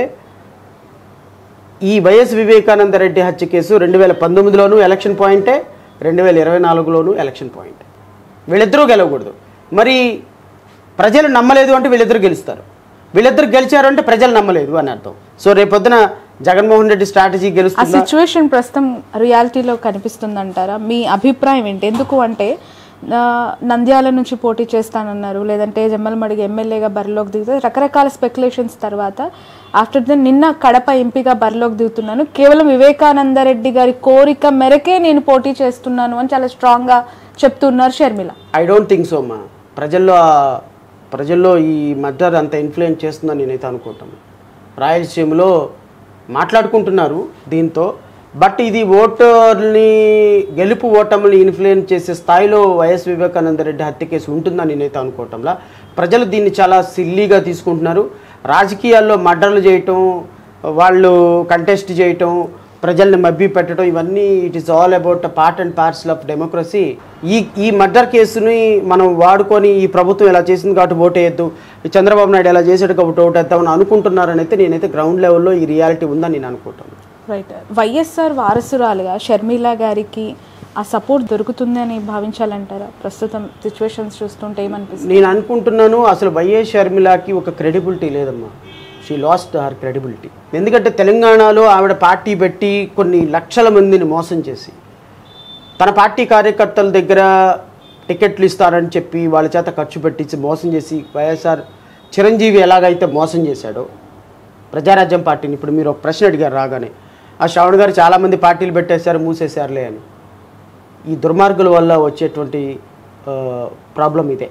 ఈ వైఎస్ వివేకానంద రెడ్డి హత్య కేసు రెండు వేల పంతొమ్మిదిలోనూ ఎలక్షన్ పాయింటే రెండు వేల ఇరవై నాలుగులోనూ ఎలక్షన్ పాయింట్ వీళ్ళిద్దరూ గెలవకూడదు మరి ప్రజలు నమ్మలేదు అంటే వీళ్ళిద్దరు గెలుస్తారు వీళ్ళిద్దరు గెలిచారు అంటే ప్రజలు నమ్మలేదు అని అర్థం సో రేపొద్దున జగన్మోహన్ రెడ్డి స్ట్రాటజీ ఆ గెలుస్తుందా సిచ్యువేషన్ ప్రస్తుతం రియాలిటీలో కనిపిస్తుందంటారా మీ అభిప్రాయం ఏంటి ఎందుకు అంటే ఆ, నంద్యాల నుంచి పోటీ చేస్తానన్నారు లేదంటే జమ్మలమడిగి ఎమ్మెల్యేగా బరిలోకి దిగుతారు రకరకాల స్పెక్యులేషన్స్ తర్వాత ఆఫ్టర్ దెన్ నిన్న కడప ఎంపీగా బరిలోకి దిగుతున్నాను కేవలం వివేకానంద రెడ్డి గారి కోరిక మేరకే నేను పోటీ చేస్తున్నాను అని చాలా స్ట్రాంగ్గా చెప్తున్నారు Sharmila I don't think so మా ప్రజల్లో ఆ- ప్రజల్లో ఈ మర్డర్ అంత ఇన్ఫ్లుయెన్స్ చేస్తుందని నేనైతే అనుకుంటాను రాయలసీమలో మాట్లాడుకుంటున్నారు దీంతో బట్ ఇది ఓటర్ని గెలుపు ఓటములు ఇన్ఫ్లుయెన్స్ చేసే స్థాయిలో వైఎస్ వివేకానంద రెడ్డి హత్య కేసు ఉంటుందని నేనైతే అనుకోవటంలా ప్రజలు దీన్ని చాలా సిల్లీగా తీసుకుంటున్నారు రాజకీయాల్లో మర్డర్లు చేయటం వాళ్ళు కంటెస్ట్ చేయటం ప్రజల్ని మభ్య పెట్టడం ఇవన్నీ it is all about part and parcel of democracy ఈ ఈ మర్డర్ కేసుని మనం వాడుకొని ఈ ప్రభుత్వం ఇలా చేసింది కాబట్టి ఓటు వేయద్దు ఈ చంద్రబాబు నాయుడు ఎలా చేసాడు కాబట్టి ఓటు వేద్దామని అనుకుంటున్నారని అయితే నేనైతే గ్రౌండ్ లెవెల్లో ఈ రియాలిటీ ఉందని నేను అనుకుంటాను రైట్ వైఎస్ఆర్ వారసురాలుగా షర్మిల గారికి ఆ సపోర్ట్ దొరుకుతుంది అని భావించాలంటారా ప్రస్తుతం సిచ్యువేషన్స్ చూస్తుంటే ఏమనిపిస్తుంది నేను అనుకుంటున్నాను అసలు వైఎస్ షర్మిలాకి ఒక క్రెడిబిలిటీ లేదమ్మా షీ లాస్ట్ హర్ క్రెడిబిలిటీ ఎందుకంటే తెలంగాణలో ఆవిడ పార్టీ పెట్టి కొన్ని లక్షల మందిని మోసం చేసి తన పార్టీ కార్యకర్తల దగ్గర టికెట్లు ఇస్తారని చెప్పి వాళ్ళ చేత ఖర్చు పెట్టించి మోసం చేసి వైఎస్ఆర్ చిరంజీవి ఎలాగైతే మోసం చేశాడో ప్రజారాజ్యం పార్టీని ఇప్పుడు మీరు ఒక ప్రశ్న అడిగారు రాగానే ఆ శ్రవణ్ గారు చాలామంది పార్టీలు పెట్టేశారు మూసేశారులే అని ఈ దుర్మార్గుల వల్ల వచ్చేటువంటి ప్రాబ్లం ఇదే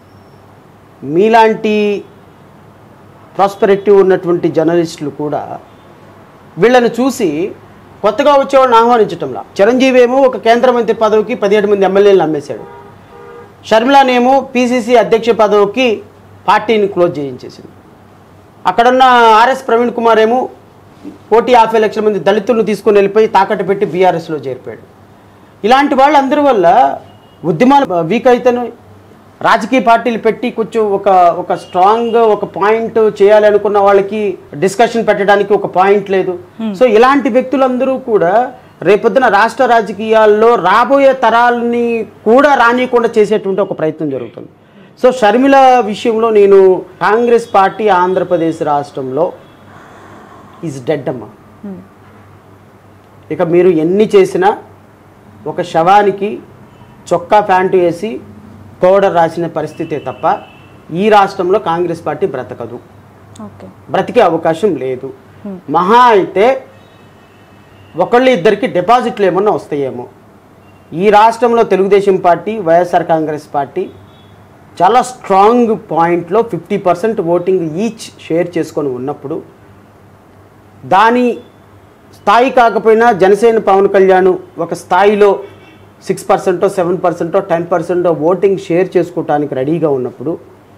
మీలాంటి ప్రాస్పెరిటీ ఉన్నటువంటి జర్నలిస్టులు కూడా వీళ్ళని చూసి కొత్తగా వచ్చేవాళ్ళని ఆహ్వానించటంలా చిరంజీవి ఏమో ఒక కేంద్ర మంత్రి పదవికి పదిహేడు మంది ఎమ్మెల్యేలను అమ్మేశాడు షర్మిలానేమో పీసీసీ అధ్యక్ష పదవికి పార్టీని క్లోజ్ చేయించేసింది అక్కడున్న ఆర్ఎస్ ప్రవీణ్ కుమార్ ఏమో కోటి యాభై లక్షల మంది దళితులను తీసుకొని వెళ్ళిపోయి తాకట్టు పెట్టి బీఆర్ఎస్లో చేరిపోయాడు ఇలాంటి వాళ్ళందరి వల్ల ఉద్యమాలు వీక్ అయితేనే రాజకీయ పార్టీలు పెట్టి కొంచెం ఒక ఒక స్ట్రాంగ్ ఒక పాయింట్ చేయాలి అనుకున్న వాళ్ళకి డిస్కషన్ పెట్టడానికి ఒక పాయింట్ లేదు సో ఇలాంటి వ్యక్తులందరూ కూడా రేపొద్దున రాష్ట్ర రాజకీయాల్లో రాబోయే తరాలని కూడా రానియకుండా చేసేటువంటి ఒక ప్రయత్నం జరుగుతుంది సో షర్మిల విషయంలో నేను కాంగ్రెస్ పార్టీ ఆంధ్రప్రదేశ్ రాష్ట్రంలో ఈజ్ డెడ్ అమ్మా ఇక మీరు ఎన్ని చేసినా ఒక శవానికి చొక్కా ప్యాంటు వేసి పౌడర్ రాసిన పరిస్థితే తప్ప ఈ రాష్ట్రంలో కాంగ్రెస్ పార్టీ బ్రతకదు ఓకే బ్రతికే అవకాశం లేదు మహా అయితే ఒకళ్ళు ఇద్దరికి డిపాజిట్లు ఏమన్నా వస్తాయేమో ఈ రాష్ట్రంలో Telugu Desam party YSR Congress party చాలా స్ట్రాంగ్ పాయింట్లో fifty percent voting each share చేసుకొని ఉన్నప్పుడు దాని స్థాయి కాకపోయినా జనసేన పవన్ కళ్యాణ్ ఒక స్థాయిలో సిక్స్ పర్సెంటో సెవెన్ పర్సెంటో టెన్ పర్సెంటో ఓటింగ్ షేర్ చేసుకోవటానికి రెడీగా ఉన్నప్పుడు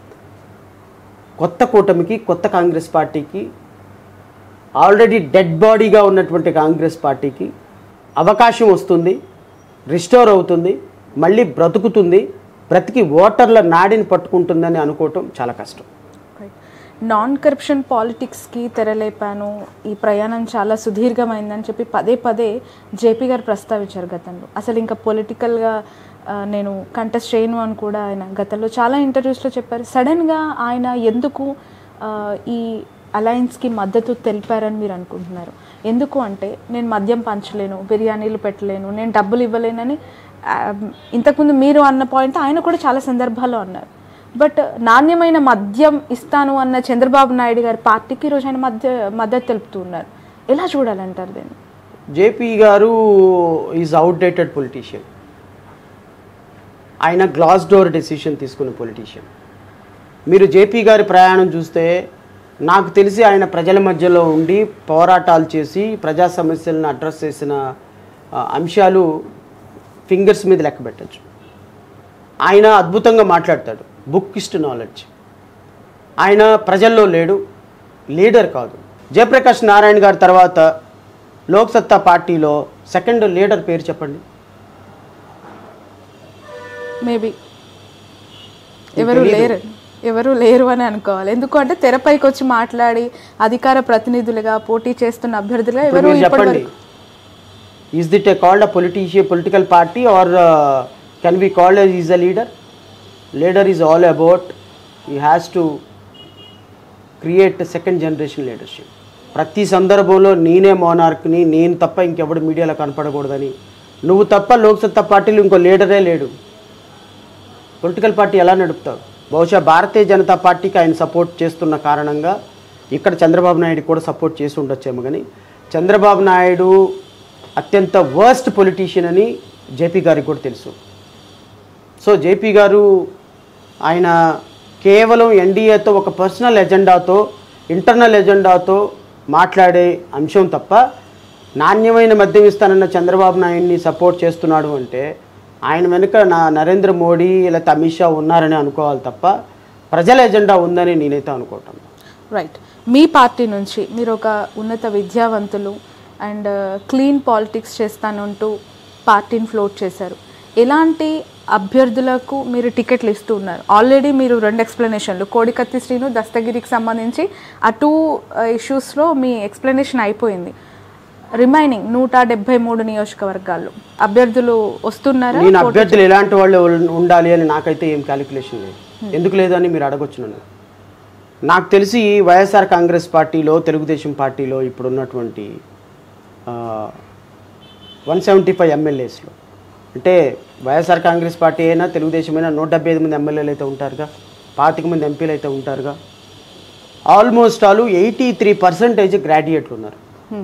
కొత్త కూటమికి కొత్త కాంగ్రెస్ పార్టీకి ఆల్రెడీ డెడ్ బాడీగా ఉన్నటువంటి కాంగ్రెస్ పార్టీకి అవకాశం వస్తుంది రిస్టోర్ అవుతుంది మళ్ళీ బ్రతుకుతుంది బ్రతికి ఓటర్ల నాడిని పట్టుకుంటుందని అనుకోవటం చాలా కష్టం రైట్. నాన్ కరప్షన్ పాలిటిక్స్కి తెరలేపాను ఈ ప్రయాణం చాలా సుదీర్ఘమైందని చెప్పి పదే పదే జేపీ గారు ప్రస్తావించారు గతంలో అసలు ఇంకా పొలిటికల్గా నేను కంటెస్ట్ చేయను అని కూడా ఆయన గతంలో చాలా ఇంటర్వ్యూస్లో చెప్పారు సడన్గా ఆయన ఎందుకు ఆ, ఈ అలయన్స్కి మద్దతు తెలిపారని మీరు అనుకుంటున్నారు ఎందుకు అంటే నేను మద్యం పంచలేను బిర్యానీలు పెట్టలేను నేను డబ్బులు ఇవ్వలేనని ఆ, ఇంతకుముందు మీరు అన్న పాయింట్ ఆయన కూడా చాలా సందర్భాల్లో అన్నారు బట్ నాణ్యమైన మద్యం ఇస్తాను అన్న చంద్రబాబు నాయుడు గారి పార్టీకి ఈరోజు ఆయన మధ్య మద్దతు తెలుపుతూ ఉన్నారు ఎలా చూడాలంటారు దీన్ని JP garu is outdated politician ఆయన గ్లాస్ డోర్ డెసిషన్ తీసుకున్న పొలిటీషియన్ మీరు జేపీ గారి ప్రయాణం చూస్తే నాకు తెలిసి ఆయన ప్రజల మధ్యలో ఉండి పోరాటాలు చేసి ప్రజా సమస్యలను అడ్రస్ చేసిన ఆ, అంశాలు ఫింగర్స్ మీద లెక్క పెట్టచ్చు ఆయన అద్భుతంగా మాట్లాడతాడు బుక్ ఇస్ట్ నాలెడ్జ్ ఆయన ప్రజల్లో లేడు లీడర్ కాదు జయప్రకాష్ నారాయణ గారి తర్వాత లోక్సత్తా పార్టీలో సెకండ్ లీడర్ పేరు చెప్పండి మేబీ ఎవరు లేరు ఎవరు లేరు అని అనుకోవాలి ఎందుకంటే తెరపైకి వచ్చి మాట్లాడి అధికార ప్రతినిధులుగా పోటీ చేస్తున్న అభ్యర్థులుగా ఇప్పుడు ఎవరు మీరు ఇప్పటి చెప్పండి is it a called a politician political party are can be called is a leader leader is all about ఈ has to create second generation leadership ప్రతి సందర్భంలో నేనే మోనార్క్ని నేను తప్ప ఇంకెవడు మీడియాలో కనపడకూడదని నువ్వు తప్ప లోక్సత్తా పార్టీలో ఇంకో లీడరే లేడు పొలిటికల్ పార్టీ ఎలా నడుపుతావు బహుశా భారతీయ జనతా పార్టీకి ఆయన సపోర్ట్ చేస్తున్న కారణంగా ఇక్కడ చంద్రబాబు నాయుడు కూడా సపోర్ట్ చేసి ఉండొచ్చేమో కానీ చంద్రబాబు నాయుడు అత్యంత వర్స్ట్ పొలిటీషియన్ అని జేపీ గారికి కూడా తెలుసు సో జేపీ గారు ఆయన కేవలం ఎన్డీఏతో ఒక పర్సనల్ ఎజెండాతో ఇంటర్నల్ ఎజెండాతో మాట్లాడే అంశం తప్ప నాణ్యమైన మద్యం ఇస్తానన్న చంద్రబాబు నాయుడిని సపోర్ట్ చేస్తున్నాడు అంటే ఆయన వెనుక నా నరేంద్ర మోడీ లేకపోతే అమిత్ షా ఉన్నారని అనుకోవాలి తప్ప ప్రజల ఎజెండా ఉందని నేనైతే అనుకోవటం రైట్ మీ పార్టీ నుంచి మీరు ఒక ఉన్నత విద్యావంతులు అండ్ క్లీన్ పాలిటిక్స్ చేస్తానంటూ పార్టీని ఫ్లోట్ చేశారు ఎలాంటి అభ్యర్థులకు మీరు టికెట్లు ఇస్తూ ఉన్నారు ఆల్రెడీ మీరు రెండు ఎక్స్ప్లెనేషన్లు కోడికత్తి శ్రీను దస్తగిరికి సంబంధించి ఆ టూ ఇష్యూస్లో మీ ఎక్స్ప్లెనేషన్ అయిపోయింది రిమైనింగ్ నూట డెబ్బై మూడు నియోజకవర్గాల్లో అభ్యర్థులు వస్తున్నారా నేను అభ్యర్థులు ఎలాంటి వాళ్ళు ఉండాలి అని నాకైతే ఏం క్యాలిక్యులేషన్ లేదు ఎందుకు లేదు అని మీరు అడగొచ్చు నన్ను నాకు తెలిసి వైఎస్ఆర్ కాంగ్రెస్ పార్టీలో తెలుగుదేశం పార్టీలో ఇప్పుడు ఉన్నటువంటి వన్ సెవెంటీ ఫైవ్ ఎమ్మెల్యేస్లో అంటే వైఎస్ఆర్ కాంగ్రెస్ పార్టీ అయినా తెలుగుదేశం అయినా నూట డెబ్బై ఐదు మంది ఎమ్మెల్యేలు అయితే ఉంటారుగా పాతిక మంది ఎంపీలు అయితే ఉంటారుగా almost all eighty three percentage గ్రాడ్యుయేట్లు ఉన్నారు Hmm.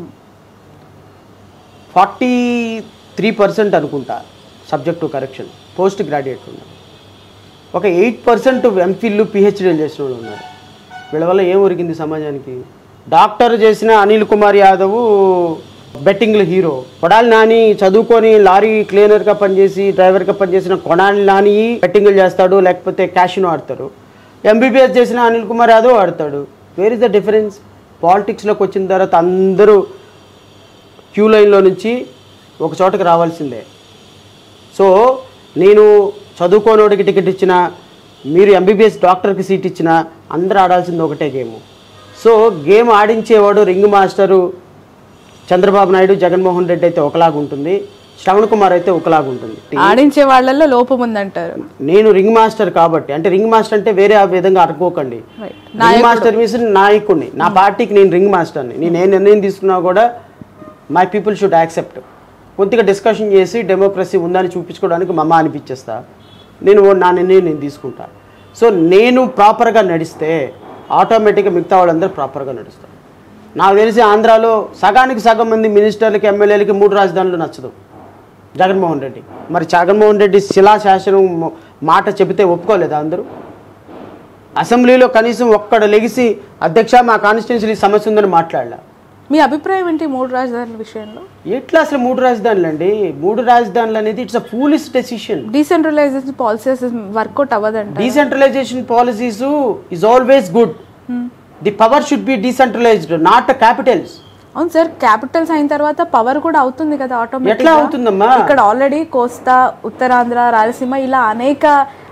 ఫార్టీ త్రీ పర్సెంట్ అనుకుంటా subject to correction post graduate ఉన్నారు ఒక ఎయిట్ పర్సెంట్ ఎంఫిల్లు పిహెచ్డీలు చేసిన వాళ్ళు ఉన్నారు వీళ్ళ వల్ల ఏం ఒరిగింది సమాజానికి డాక్టర్ చేసిన అనిల్ కుమార్ యాదవ్ బెట్టింగ్ల హీరో కొడాలి నాని చదువుకొని లారీ క్లీనర్గా పనిచేసి డ్రైవర్గా పనిచేసిన కొడాలి నాని బెట్టింగ్లు చేస్తాడు లేకపోతే క్యాషినో ఆడతారు ఎంబీబీఎస్ చేసిన అనిల్ కుమార్ యాదవ్ ఆడతాడు వేర్ ఇస్ ద డిఫరెన్స్ పాలిటిక్స్లోకి వచ్చిన తర్వాత అందరూ క్యూ లైన్లో నుంచి ఒక చోటకి రావాల్సిందే సో నేను చదువుకోనోడికి టికెట్ ఇచ్చిన మీరు ఎంబీబీఎస్ డాక్టర్కి సీట్ ఇచ్చిన అందరూ ఆడాల్సింది ఒకటే గేమ్ సో గేమ్ ఆడించేవాడు రింగ్ మాస్టరు చంద్రబాబు నాయుడు జగన్మోహన్ రెడ్డి అయితే ఒకలాగా ఉంటుంది శ్రవణ్ కుమార్ అయితే ఒకలాగా ఉంటుంది ఆడించే వాళ్ళల్లో లోపం ఉందంటారు నేను రింగ్ మాస్టర్ కాబట్టి అంటే రింగ్ మాస్టర్ అంటే వేరే ఆ విధంగా అనుకోకండి రైట్ రింగ్ మాస్టర్ మీన్స్ నాయకుడిని నా పార్టీకి నేను రింగ్ మాస్టర్ని నేను ఏ నిర్ణయం తీసుకున్నా కూడా మై పీపుల్ షుడ్ యాక్సెప్ట్ కొద్దిగా డిస్కషన్ చేసి డెమోక్రసీ ఉందని చూపించుకోవడానికి మమ్మ అనిపించేస్తా నేను ఓ- నా నిర్ణయం నేను తీసుకుంటా సో నేను ప్రాపర్గా నడిస్తే ఆటోమేటిక్గా మిగతా వాళ్ళందరూ ప్రాపర్గా నడుస్తారు నాకు తెలిసి ఆంధ్రాలో సగానికి సగం మంది మినిస్టర్లకి ఎమ్మెల్యేలకి మూడు రాజధానులు నచ్చదు జగన్మోహన్ రెడ్డి మరి జగన్మోహన్ రెడ్డి శిలాశాసనం మొ- మాట చెబితే ఒప్పుకోలేదా అందరూ అసెంబ్లీలో కనీసం ఒక్కడ లెగిసి అధ్యక్ష మా కాన్స్టిట్యున్సీ సమస్య ఉందని మాట్లాడలే మీ అభిప్రాయం ఏంటి మూడు రాజధానుల విషయంలో ఎట్లా అసలు మూడు రాజధానులు అండి మూడు రాజధానులు అనేది it's a foolish decision decentralization policies work out అవ్వదంట decentralization policies is always good the power should be decentralized not capitals అవును సార్ క్యాపిటల్స్ అయిన తర్వాత పవర్ కూడా అవుతుంది కదా ఆటోమేటిక్ ఎట్లా అవుతుందమ్మా ఇక్కడ ఆల్రెడీ కోస్తా ఉత్తరాంధ్ర రాయలసీమ ఇలా అనేక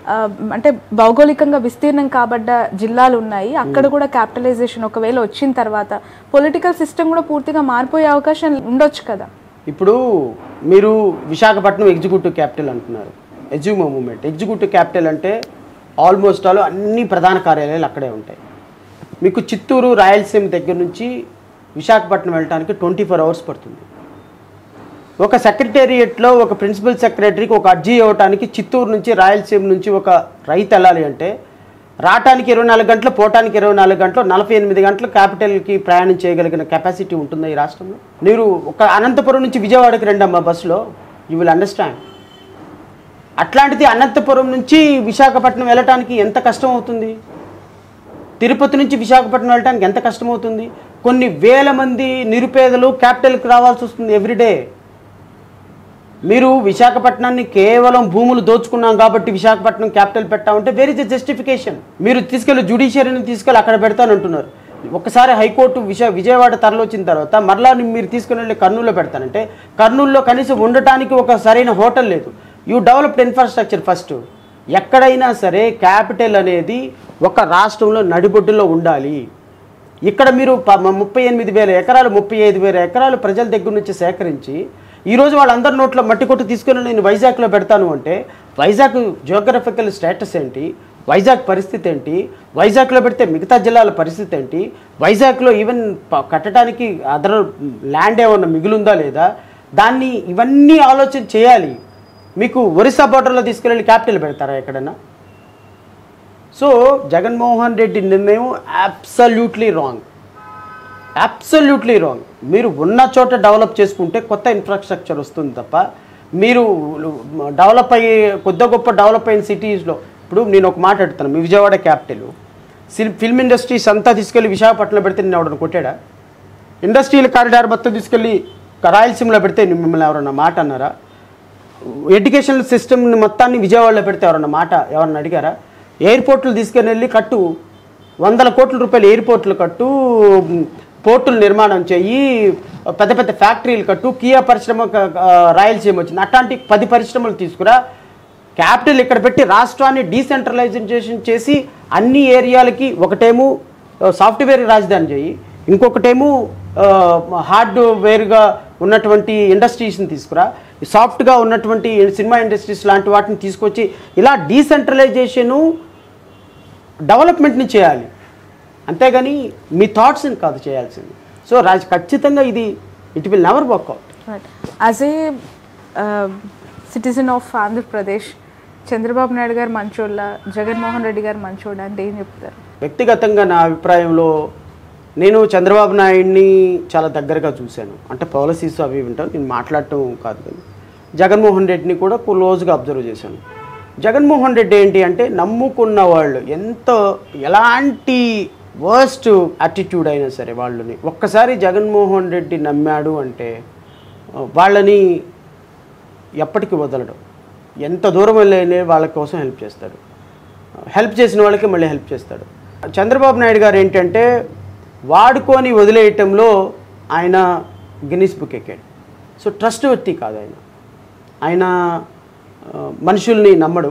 ఆ, అంటే భౌగోళికంగా విస్తీర్ణం కాబడ్డ జిల్లాలు ఉన్నాయి అక్కడ కూడా క్యాపిటలైజేషన్ ఒకవేళ వచ్చిన తర్వాత పొలిటికల్ సిస్టమ్ కూడా పూర్తిగా మారిపోయే అవకాశం ఉండొచ్చు కదా ఇప్పుడు మీరు విశాఖపట్నం ఎగ్జిక్యూటివ్ క్యాపిటల్ అంటున్నారు ఎగ్జిక్యూటివ్ మూమెంట్ ఎగ్జిక్యూటివ్ క్యాపిటల్ అంటే ఆల్మోస్ట్ ఆల్ అన్ని ప్రధాన కార్యాలయాలు అక్కడే ఉంటాయి మీకు చిత్తూరు రాయలసీమ దగ్గర నుంచి విశాఖపట్నం వెళ్ళడానికి ట్వంటీ ఫోర్ అవర్స్ పడుతుంది ఒక సెక్రటేరియట్లో ఒక ప్రిన్సిపల్ సెక్రటరీకి ఒక అర్జీ ఇవ్వడానికి చిత్తూరు నుంచి రాయలసీమ నుంచి ఒక రైతు వెళ్ళాలి అంటే రావటానికి ఇరవై నాలుగు గంటలు పోవటానికి ఇరవై నాలుగు గంటలు నలభై ఎనిమిది గంటలు క్యాపిటల్కి ప్రయాణం చేయగలిగిన కెపాసిటీ ఉంటుందా ఈ రాష్ట్రంలో మీరు ఒక అనంతపురం నుంచి విజయవాడకి రండమ్మా బస్సులో యూ విల్ అండర్స్టాండ్ అట్లాంటిది అనంతపురం నుంచి విశాఖపట్నం వెళ్ళటానికి ఎంత కష్టం అవుతుంది తిరుపతి నుంచి విశాఖపట్నం వెళ్ళడానికి ఎంత కష్టం అవుతుంది కొన్ని వేల మంది నిరుపేదలు క్యాపిటల్కి రావాల్సి వస్తుంది ఎవ్రీడే మీరు విశాఖపట్నాన్ని కేవలం భూములు దోచుకున్నాం కాబట్టి విశాఖపట్నం క్యాపిటల్ పెట్టామంటే వేర్ ఇస్ ద జస్టిఫికేషన్ మీరు తీసుకెళ్లి జుడిషియరీని తీసుకెళ్ళి అక్కడ పెడతానంటున్నారు ఒకసారి హైకోర్టు విశా విజయవాడ తరలివచ్చిన తర్వాత మరలా మీరు తీసుకుని వెళ్ళి కర్నూలులో పెడతానంటే కర్నూలులో కనీసం ఉండటానికి ఒక సరైన హోటల్ లేదు యూ డెవలప్డ్ ఇన్ఫ్రాస్ట్రక్చర్ ఫస్ట్ ఎక్కడైనా సరే క్యాపిటల్ అనేది ఒక రాష్ట్రంలో నడిబొడ్డులో ఉండాలి ఇక్కడ మీరు ప- మ- ముప్పై ఎనిమిది వేల ఎకరాలు ముప్పై ఐదు వేల ఎకరాలు ప్రజల దగ్గర నుంచి సేకరించి ఈరోజు వాళ్ళందరి నోట్లో మట్టి కొట్టు తీసుకొని నేను వైజాగ్లో పెడతాను అంటే వైజాగ్ జియోగ్రఫికల్ స్టేటస్ ఏంటి వైజాగ్ పరిస్థితి ఏంటి వైజాగ్లో పెడితే మిగతా జిల్లాల పరిస్థితి ఏంటి వైజాగ్లో ఈవెన్ ప- కట్టడానికి అదర్ ల్యాండ్ ఏమన్నా మిగులుందా లేదా దాన్ని ఇవన్నీ ఆలోచన చేయాలి మీకు ఒరిస్సా బోర్డర్లో తీసుకెళ్ళి క్యాపిటల్ పెడతారా ఎక్కడన్నా సో జగన్మోహన్ రెడ్డి నిర్ణయం అబ్సల్యూట్లీ రాంగ్ అబ్సల్యూట్లీ రాంగ్ మీరు ఉన్న చోట డెవలప్ చేసుకుంటే కొత్త ఇన్ఫ్రాస్ట్రక్చర్ వస్తుంది తప్ప మీరు డెవలప్ అయ్యి కొద్ది గొప్ప డెవలప్ అయిన సిటీస్లో ఇప్పుడు నేను ఒక మాట అడుగుతాను మీ విజయవాడ క్యాపిటల్ ఫిల్మ్ ఇండస్ట్రీస్ అంతా తీసుకెళ్ళి విశాఖపట్నంలో పెడితే నేను ఎవడన్నా కొట్టాడా ఇండస్ట్రియల్ కారిడార్ మొత్తం తీసుకెళ్ళి రాయలసీమలో పెడితే మిమ్మల్ని ఎవరన్నా మాట అన్నారా ఎడ్యుకేషనల్ సిస్టమ్ని మొత్తాన్ని విజయవాడలో పెడితే ఎవరన్నా మాట ఎవరన్నా అడిగారా ఎయిర్పోర్ట్లు తీసుకుని వెళ్ళి కట్టు వందల కోట్ల రూపాయలు ఎయిర్పోర్ట్లు కట్టు మ్, పోర్టులు నిర్మాణం చెయ్యి పెద్ద పెద్ద ఫ్యాక్టరీలు కట్టు కియా పరిశ్రమ క- ఆ, రాయలసీమ వచ్చింది అట్లాంటి పది పరిశ్రమలు తీసుకురా క్యాపిటల్ ఇక్కడ పెట్టి రాష్ట్రాన్ని డీసెంట్రలైజేషన్ చేసి అన్ని ఏరియాలకి ఒకటేమో ఆ, సాఫ్ట్వేర్ రాజధాని చేయి ఇంకొకటేమో ఆ, హార్డ్వేర్గా ఉన్నటువంటి ఇండస్ట్రీస్ని తీసుకురా ఈ సాఫ్ట్గా ఉన్నటువంటి సినిమా ఇండస్ట్రీస్ లాంటి వాటిని తీసుకొచ్చి ఇలా డీసెంట్రలైజేషను డెవలప్మెంట్ని చేయాలి అంతేగాని మీ థాట్స్ని కాదు చేయాల్సింది సో రాజ్ ఖచ్చితంగా ఇది it will never work out right as a citizen of Andhra Pradesh Chandrababu Naidu garu మంచోళ్ళ జగన్మోహన్ రెడ్డి గారు మంచోళ్ళ అంటే ఏం చెప్తారు వ్యక్తిగతంగా నా అభిప్రాయంలో నేను చంద్రబాబు నాయుడిని చాలా దగ్గరగా చూశాను అంటే పాలసీస్ అవి ఇవి ఉంటాను నేను మాట్లాడటం కాదు కానీ జగన్మోహన్ రెడ్డిని కూడా క్లోజ్గా అబ్జర్వ్ చేశాను జగన్మోహన్ రెడ్డి ఏంటి అంటే నమ్ముకున్న వాళ్ళు ఎంత ఎలాంటి వర్స్ట్ యాటిట్యూడ్ అయినా సరే వాళ్ళని ఒక్కసారి జగన్మోహన్ రెడ్డి నమ్మాడు అంటే ఆ, వాళ్ళని ఎప్పటికీ వదలడు ఎంత దూరం వెళ్ళిన వాళ్ళ కోసం హెల్ప్ చేస్తాడు హెల్ప్ చేసిన వాళ్ళకి మళ్ళీ హెల్ప్ చేస్తాడు చంద్రబాబు నాయుడు గారు ఏంటంటే వాడుకొని వదిలేయటంలో ఆయన గిన్నిస్ బుక్ ఎక్కాడు సో ట్రస్ట్ వ్యక్తి కాదు ఆయన ఆయన ఆ, మనుషుల్ని నమ్మడు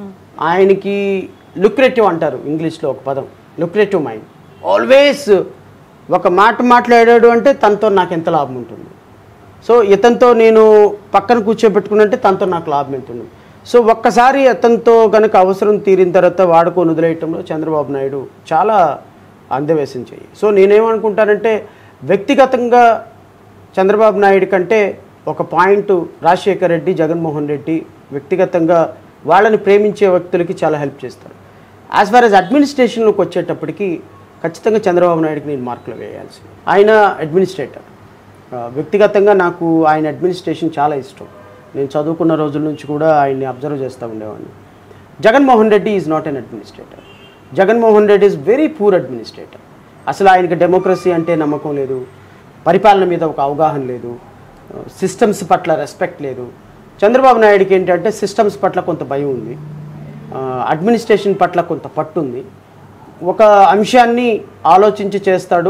ఆయనకి లుక్రేటివ్ అంటారు ఇంగ్లీష్లో ఒక పదం లుక్రేటివ్ మైండ్ ఆల్వేస్ ఒక మాట మాట్లాడాడు అంటే తనతో నాకు ఎంత లాభం ఉంటుంది సో ఇతనితో నేను పక్కన కూర్చోబెట్టుకున్నంటే తనతో నాకు లాభం ఎంత ఉంది సో ఒక్కసారి అతనితో కనుక అవసరం తీరిన తర్వాత వాడుకొని వదిలేయటంలో చంద్రబాబు నాయుడు చాలా అందవేశం చెయ్యి సో నేనేమనుకుంటానంటే వ్యక్తిగతంగా చంద్రబాబు నాయుడు కంటే ఒక పాయింట్ రాజశేఖర్ రెడ్డి జగన్మోహన్ రెడ్డి వ్యక్తిగతంగా వాళ్ళని ప్రేమించే వ్యక్తులకి చాలా హెల్ప్ చేస్తారు యాజ్ ఫార్ యాజ్ అడ్మినిస్ట్రేషన్లోకి వచ్చేటప్పటికి ఖచ్చితంగా చంద్రబాబు నాయుడుకి నేను మార్కులు వేయాల్సి ఆయన అడ్మినిస్ట్రేటర్ ఆ, వ్యక్తిగతంగా నాకు ఆయన అడ్మినిస్ట్రేషన్ చాలా ఇష్టం నేను చదువుకున్న రోజుల నుంచి కూడా ఆయన్ని అబ్జర్వ్ చేస్తూ ఉండేవాడిని Jaganmohan Reddy is not an administrator Jaganmohan Reddy is very poor administrator అసలు ఆయనకి డెమోక్రసీ అంటే నమ్మకం లేదు పరిపాలన మీద ఒక అవగాహన లేదు సిస్టమ్స్ పట్ల రెస్పెక్ట్ లేదు చంద్రబాబు నాయుడుకి ఏంటంటే సిస్టమ్స్ పట్ల కొంత భయం ఉంది అడ్మినిస్ట్రేషన్ పట్ల కొంత పట్టు ఉంది ఒక అంశాన్ని ఆలోచించి చేస్తాడు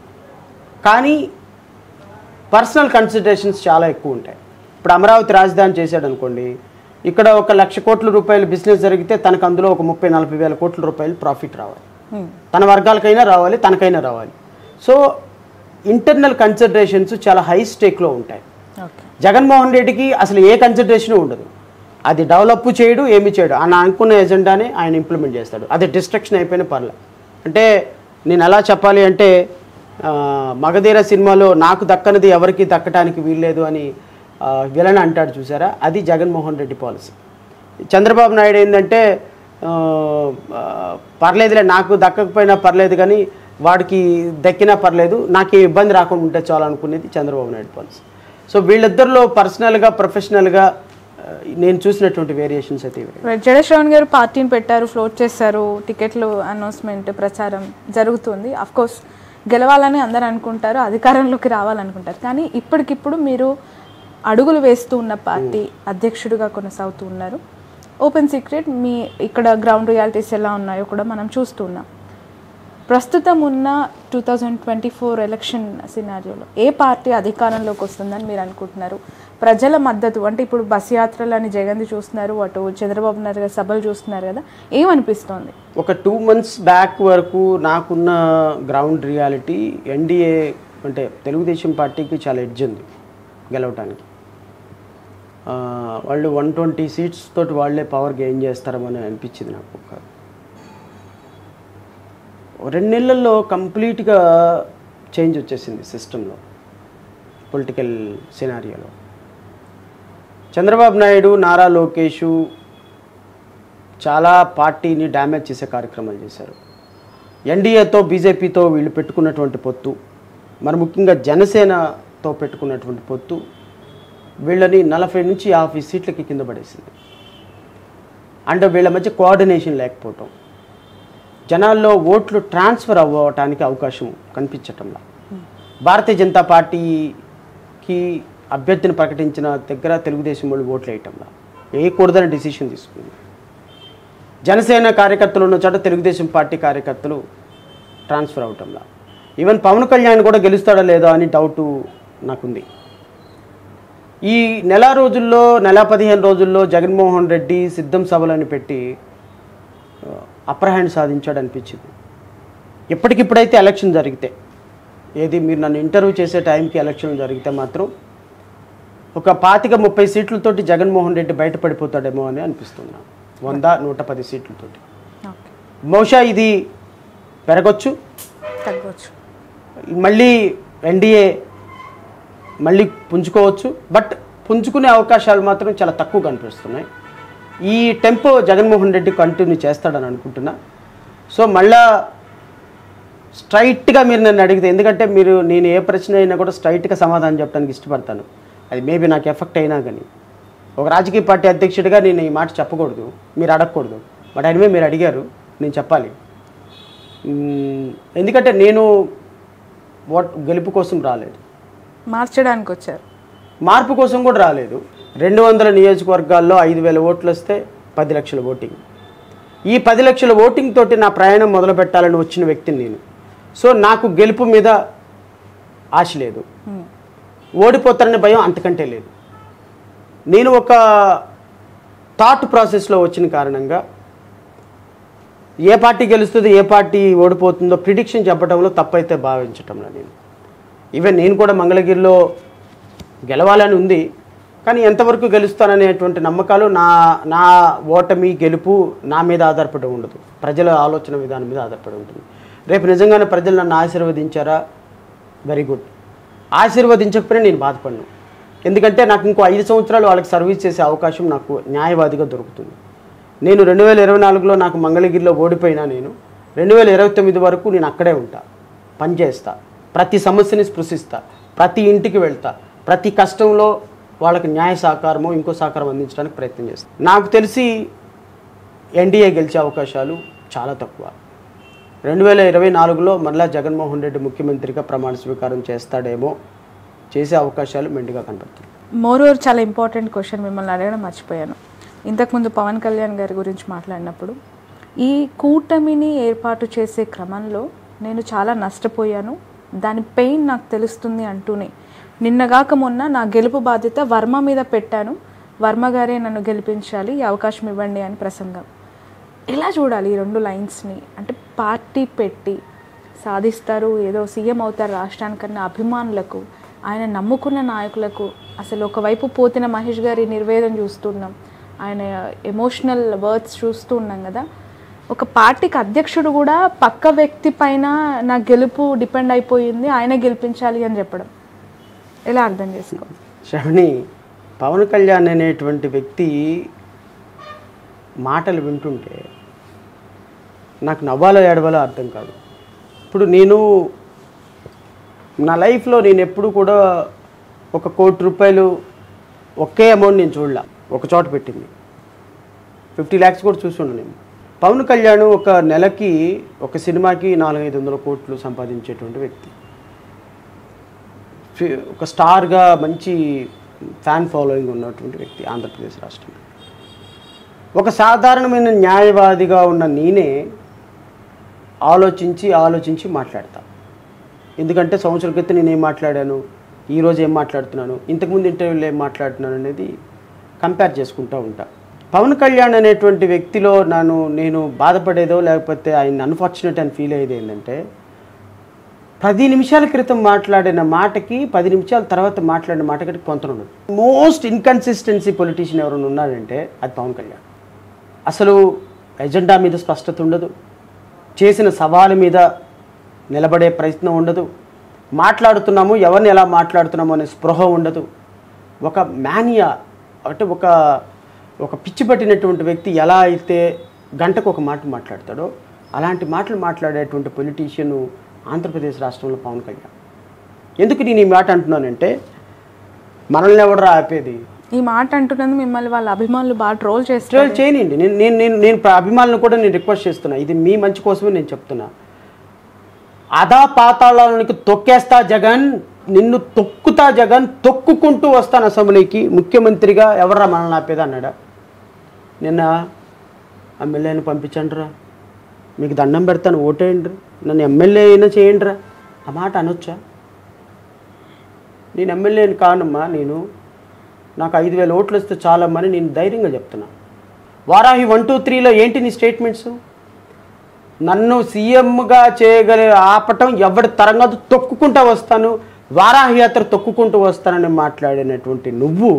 కానీ పర్సనల్ కన్సిడరేషన్స్ చాలా ఎక్కువ ఉంటాయి ఇప్పుడు అమరావతి రాజధాని చేశాడు అనుకోండి ఇక్కడ ఒక లక్ష కోట్ల రూపాయల బిజినెస్ జరిగితే తనకు అందులో ఒక ముప్పై నలభై వేల కోట్ల రూపాయలు ప్రాఫిట్ రావాలి Hmm. తన వర్గాలకైనా రావాలి తనకైనా రావాలి సో ఇంటర్నల్ కన్సిడరేషన్స్ చాలా హై స్టేక్లో ఉంటాయి ఓకే జగన్మోహన్ రెడ్డికి అసలు ఏ కన్సిడరేషన్ ఉండదు అది డెవలప్ చేయడు ఏమి చేయడు ఆయన అనుకున్న ఎజెండాని ఆయన ఇంప్లిమెంట్ చేస్తాడు అది డిస్ట్రక్షన్ అయిపోయిన పర్లే అంటే నేను ఎలా చెప్పాలి అంటే ఆ, మగధీర సినిమాలో నాకు దక్కనిది ఎవరికి దక్కడానికి వీల్లేదు అని విలన్ అంటాడు చూసారా అది జగన్మోహన్ రెడ్డి పాలసీ చంద్రబాబు నాయుడు ఏంటంటే ఆ, ఆ, పర్లేదులే నాకు దక్కకపోయినా పర్లేదు కానీ వాడికి దక్కినా పర్లేదు నాకు ఏ ఇబ్బంది రాకుండా ఉంటే చాలు అనుకునేది చంద్రబాబు నాయుడు పాలసీ సో వీళ్ళిద్దరిలో పర్సనల్గా ప్రొఫెషనల్గా ఆ, నేను చూసినటువంటి వేరియేషన్స్ అయితే ఇవే రైట్ జడశ్రవణ్ గారు పార్టీని పెట్టారు ఫ్లోట్ చేశారు టికెట్లు అనౌన్స్మెంట్ ప్రచారం జరుగుతుంది అఫ్ కోర్స్ గెలవాలని అందరు అనుకుంటారు అధికారంలోకి రావాలనుకుంటారు కానీ ఇప్పటికిప్పుడు మీరు అడుగులు వేస్తూ ఉన్న పార్టీ అధ్యక్షుడిగా కొనసాగుతూ ఉన్నారు ఓపెన్ సీక్రెట్ మీ ఇక్కడ గ్రౌండ్ రియాలిటీస్ ఎలా ఉన్నాయో కూడా మనం చూస్తూ ఉన్నాం ప్రస్తుతం ఉన్న two thousand twenty four election సినారియోలో ఏ పార్టీ అధికారంలోకి వస్తుందని మీరు అనుకుంటున్నారు ప్రజల మద్దతు అంటే ఇప్పుడు బస్ యాత్రలని జగన్ది చూస్తున్నారు అటు చంద్రబాబు నాయుడు గారి సభలు చూస్తున్నారు కదా ఏమనిపిస్తోంది ఒక టూ మంత్స్ బ్యాక్ వరకు నాకున్న గ్రౌండ్ రియాలిటీ ఎన్డీఏ అంటే తెలుగుదేశం పార్టీకి చాలా ఎడ్జ్ ఉంది గెలవటానికి ఆ, వాళ్ళు వన్ ట్వంటీ సీట్స్ తోటి వాళ్ళే పవర్ గెయిన్ చేస్తారని అనిపించింది నాకు ఒక రెండు నెలల్లో కంప్లీట్గా చేంజ్ వచ్చేసింది సిస్టంలో పొలిటికల్ సినారియోలో చంద్రబాబు నాయుడు నారా లోకేషు చాలా పార్టీని డ్యామేజ్ చేసే కార్యక్రమాలు చేశారు ఎన్డీఏతో బీజేపీతో వీళ్ళు పెట్టుకున్నటువంటి పొత్తు మరి ముఖ్యంగా జనసేనతో పెట్టుకున్నటువంటి పొత్తు వీళ్ళని నలభై నుంచి యాభై సీట్లకి కింద పడేసింది అంటే వీళ్ళ మధ్య కోఆర్డినేషన్ లేకపోవటం జనాల్లో ఓట్లు ట్రాన్స్ఫర్ అవ్వటానికి అవకాశం కనిపించటంలా భారతీయ జనతా పార్టీకి అభ్యర్థిని ప్రకటించిన దగ్గర తెలుగుదేశం వాళ్ళు ఓట్లు వేయటంలా వేయకూడదని డిసిషన్ తీసుకుంది జనసేన కార్యకర్తలు ఉన్న చోట తెలుగుదేశం పార్టీ కార్యకర్తలు ట్రాన్స్ఫర్ అవటంలా ఈవెన్ పవన్ కళ్యాణ్ కూడా గెలుస్తాడా లేదా అని డౌటు నాకుంది ఈ నెల రోజుల్లో నెల పదిహేను రోజుల్లో జగన్మోహన్ రెడ్డి సిద్ధం సభలని పెట్టి అప్పర్ హ్యాండ్ సాధించాడు అనిపించింది ఇప్పటికిప్పుడైతే ఎలక్షన్ జరిగితే ఏది మీరు నన్ను ఇంటర్వ్యూ చేసే టైంకి ఎలక్షన్ జరిగితే మాత్రం ఒక పాతిక ముప్పై సీట్లతోటి జగన్మోహన్ రెడ్డి బయటపడిపోతాడేమో అని అనిపిస్తుంది నాకు. వంద నూట పది సీట్లతోటి ఓకే బహుశా ఇది పెరగొచ్చు తగ్గవచ్చు మళ్ళీ ఎన్డీఏ మళ్ళీ పుంజుకోవచ్చు బట్ పుంజుకునే అవకాశాలు మాత్రం చాలా తక్కువ కనిపిస్తున్నాయి ఈ టెంపో జగన్మోహన్ రెడ్డి కంటిన్యూ చేస్తాడని అనుకుంటున్నా సో మళ్ళా స్ట్రైట్గా మీరు నన్ను అడిగితే ఎందుకంటే మీరు నేను ఏ ప్రశ్న అయినా కూడా స్ట్రైట్గా సమాధానం చెప్పడానికి ఇష్టపడతాను అది మేబీ నాకు ఎఫెక్ట్ అయినా కానీ ఒక రాజకీయ పార్టీ అధ్యక్షుడిగా నేను ఈ మాట చెప్పకూడదు మీరు అడగకూడదు బట్ అనివే మీరు అడిగారు నేను చెప్పాలి మ్మ్, ఎందుకంటే నేను ఓట్ గెలుపు కోసం రాలేదు మార్చడానికి వచ్చారు మార్పు కోసం కూడా రాలేదు రెండు వందల నియోజకవర్గాల్లో ఐదు వేల ఓట్లు వస్తే పది లక్షల ఓటింగ్ ఈ పది లక్షల ఓటింగ్ తోటి నా ప్రయాణం మొదలు పెట్టాలని వచ్చిన వ్యక్తిని నేను సో నాకు గెలుపు మీద ఆశ లేదు Hmm. ఓడిపోతారనే భయం అంతకంటే లేదు నేను ఒక థాట్ ప్రాసెస్లో వచ్చిన కారణంగా ఏ పార్టీ గెలుస్తుంది ఏ పార్టీ ఓడిపోతుందో ప్రిడిక్షన్ చెప్పడంలో తప్పైతే భావించటంలో నేను ఈవెన్ నేను కూడా మంగళగిరిలో గెలవాలని ఉంది కానీ ఎంతవరకు గెలుస్తాననేటువంటి నమ్మకాలు నా నా ఓటమి గెలుపు నా మీద ఆధారపడి ఉండదు ప్రజల ఆలోచన విధానం మీద ఆధారపడి ఉంటుంది రేపు నిజంగానే ప్రజలు నన్ను ఆశీర్వదించారా వెరీ గుడ్ ఆశీర్వదించకపోయినా నేను బాధపడను ఎందుకంటే నాకు ఇంకో ఐదు సంవత్సరాలు వాళ్ళకి సర్వీస్ చేసే అవకాశం నాకు న్యాయవాదిగా దొరుకుతుంది నేను రెండు వేల ఇరవై నాలుగులో నాకు మంగళగిరిలో ఓడిపోయినా నేను రెండు వేల ఇరవై తొమ్మిది వరకు నేను అక్కడే ఉంటా పనిచేస్తా ప్రతి సమస్యని స్పృశిస్తా ప్రతి ఇంటికి వెళ్తా ప్రతి కష్టంలో వాళ్ళకి న్యాయ సహకారమో ఇంకో సహకారం అందించడానికి ప్రయత్నం చేస్తాను నాకు తెలిసి ఎన్డీఏ గెలిచే అవకాశాలు చాలా తక్కువ రెండు వేల ఇరవై నాలుగులో మరలా జగన్మోహన్ రెడ్డి ముఖ్యమంత్రిగా ప్రమాణ స్వీకారం చేస్తాడేమో చేసే అవకాశాలు మెండుగా కనపడుతుంది మోర్ ఓవర్ చాలా ఇంపార్టెంట్ క్వశ్చన్ మిమ్మల్ని అడగడం మర్చిపోయాను ఇంతకుముందు పవన్ కళ్యాణ్ గారి గురించి మాట్లాడినప్పుడు ఈ కూటమిని ఏర్పాటు చేసే క్రమంలో నేను చాలా నష్టపోయాను దాని పెయిన్ నాకు తెలుస్తుంది అంటూనే నిన్నగాక మొన్న నా గెలుపు బాధ్యత వర్మ మీద పెట్టాను వర్మ గారే నన్ను గెలిపించాలి ఈ అవకాశం ఇవ్వండి అని ప్రసంగం ఎలా చూడాలి ఈ రెండు లైన్స్ని అంటే పార్టీ పెట్టి సాధిస్తారు ఏదో సీఎం అవుతారు రాష్ట్రానికన్నా అభిమానులకు ఆయన నమ్ముకున్న నాయకులకు అసలు ఒకవైపు పోతిన మహేష్ గారి నిర్వేదం చూస్తున్నాం ఆయన ఎమోషనల్ వర్డ్స్ చూస్తూ ఉన్నాం కదా ఒక పార్టీకి అధ్యక్షుడు కూడా పక్క వ్యక్తి పైన నా గెలుపు డిపెండ్ అయిపోయింది ఆయన గెలిపించాలి అని చెప్పడం ఎలా అర్థం చేసుకో శ్రవణి పవన్ కళ్యాణ్ అనేటువంటి వ్యక్తి మాటలు వింటుంటే నాకు నవ్వాలో ఏడవాలో అర్థం కాదు ఇప్పుడు నేను నా లైఫ్లో నేను ఎప్పుడు కూడా ఒక కోటి రూపాయలు ఒకే అమౌంట్ నేను చూడలా ఒక చోట పెట్టింది ఫిఫ్టీ ల్యాక్స్ కూడా చూసుండు నేను పవన్ కళ్యాణ్ ఒక నెలకి ఒక సినిమాకి నాలుగైదు వందల కోట్లు సంపాదించేటువంటి వ్యక్తి ఫి- ఒక స్టార్గా మంచి ఫ్యాన్ ఫాలోయింగ్ ఉన్నటువంటి వ్యక్తి ఆంధ్రప్రదేశ్ రాష్ట్రంలో ఒక సాధారణమైన న్యాయవాదిగా ఉన్న నేనే ఆలోచించి ఆలోచించి మాట్లాడతా ఎందుకంటే సంవత్సరం క్రితం నేను ఏం మాట్లాడాను ఈరోజు ఏం మాట్లాడుతున్నాను ఇంతకుముందు ఇంటర్వ్యూలో ఏం మాట్లాడుతున్నాను అనేది కంపేర్ చేసుకుంటూ ఉంటా పవన్ కళ్యాణ్ అనేటువంటి వ్యక్తిలో నన్ను నేను బాధపడేదో లేకపోతే ఆయన అన్ఫార్చునేట్ అని ఫీల్ అయ్యేది ఏంటంటే పది నిమిషాల క్రితం మాట్లాడిన మాటకి పది నిమిషాల తర్వాత మాట్లాడిన మాటకి పొంతన ఉండదు మోస్ట్ ఇన్కన్సిస్టెన్సీ పొలిటీషియన్ ఎవరైనా ఉన్నారంటే అది పవన్ కళ్యాణ్ అసలు ఎజెండా మీద స్పష్టత ఉండదు చేసిన సవాలు మీద నిలబడే ప్రయత్నం ఉండదు మాట్లాడుతున్నాము ఎవరిని ఎలా మాట్లాడుతున్నాము అనే స్పృహ ఉండదు ఒక మానియా అంటే ఒక ఒక పిచ్చి పట్టినటువంటి వ్యక్తి ఎలా అయితే గంటకు ఒక మాట మాట్లాడతాడో అలాంటి మాటలు మాట్లాడేటువంటి పొలిటీషియన్ ఆంధ్రప్రదేశ్ రాష్ట్రంలో పవన్ కళ్యాణ్ ఎందుకు నేను ఈ మాట అంటున్నానంటే మనల్ని ఎవడరా ఆపేది ఈ మాట అంటున్నందుకు మిమ్మల్ని వాళ్ళ అభిమానులు బాగా ట్రోల్ చేస్తారు ట్రోల్ చేయనండి నేను నేను నేను నేను ప్ర- అభిమానులను కూడా నేను రిక్వెస్ట్ చేస్తున్నా ఇది మీ మంచి కోసమే నేను చెప్తున్నా అదా పాతాళానికి తొక్కేస్తా జగన్ నిన్ను తొక్కుతా జగన్ తొక్కుకుంటూ వస్తాను అసెంబ్లీకి ముఖ్యమంత్రిగా ఎవర్రా మనల్ని ఆపేది అన్నాడా నిన్న ఎమ్మెల్యేని పంపించండి రా మీకు దండం పెడతాను ఓటేయండి నన్ను ఎమ్మెల్యే అయినా చేయండి రా ఆ మాట అనొచ్చా నేను ఎమ్మెల్యేని కానమ్మా నేను నాకు ఐదు వేల ఓట్లు వస్తే చాలమ్మని నేను ధైర్యంగా చెప్తున్నా వారాహి వన్ టూ త్రీలో ఏంటి నీ స్టేట్మెంట్స్ నన్ను సీఎంగా చేయగల ఆపటం ఎవరి తరంగా తొక్కుకుంటూ వస్తాను వారాహి యాత్ర తొక్కుకుంటూ వస్తానని మాట్లాడినటువంటి నువ్వు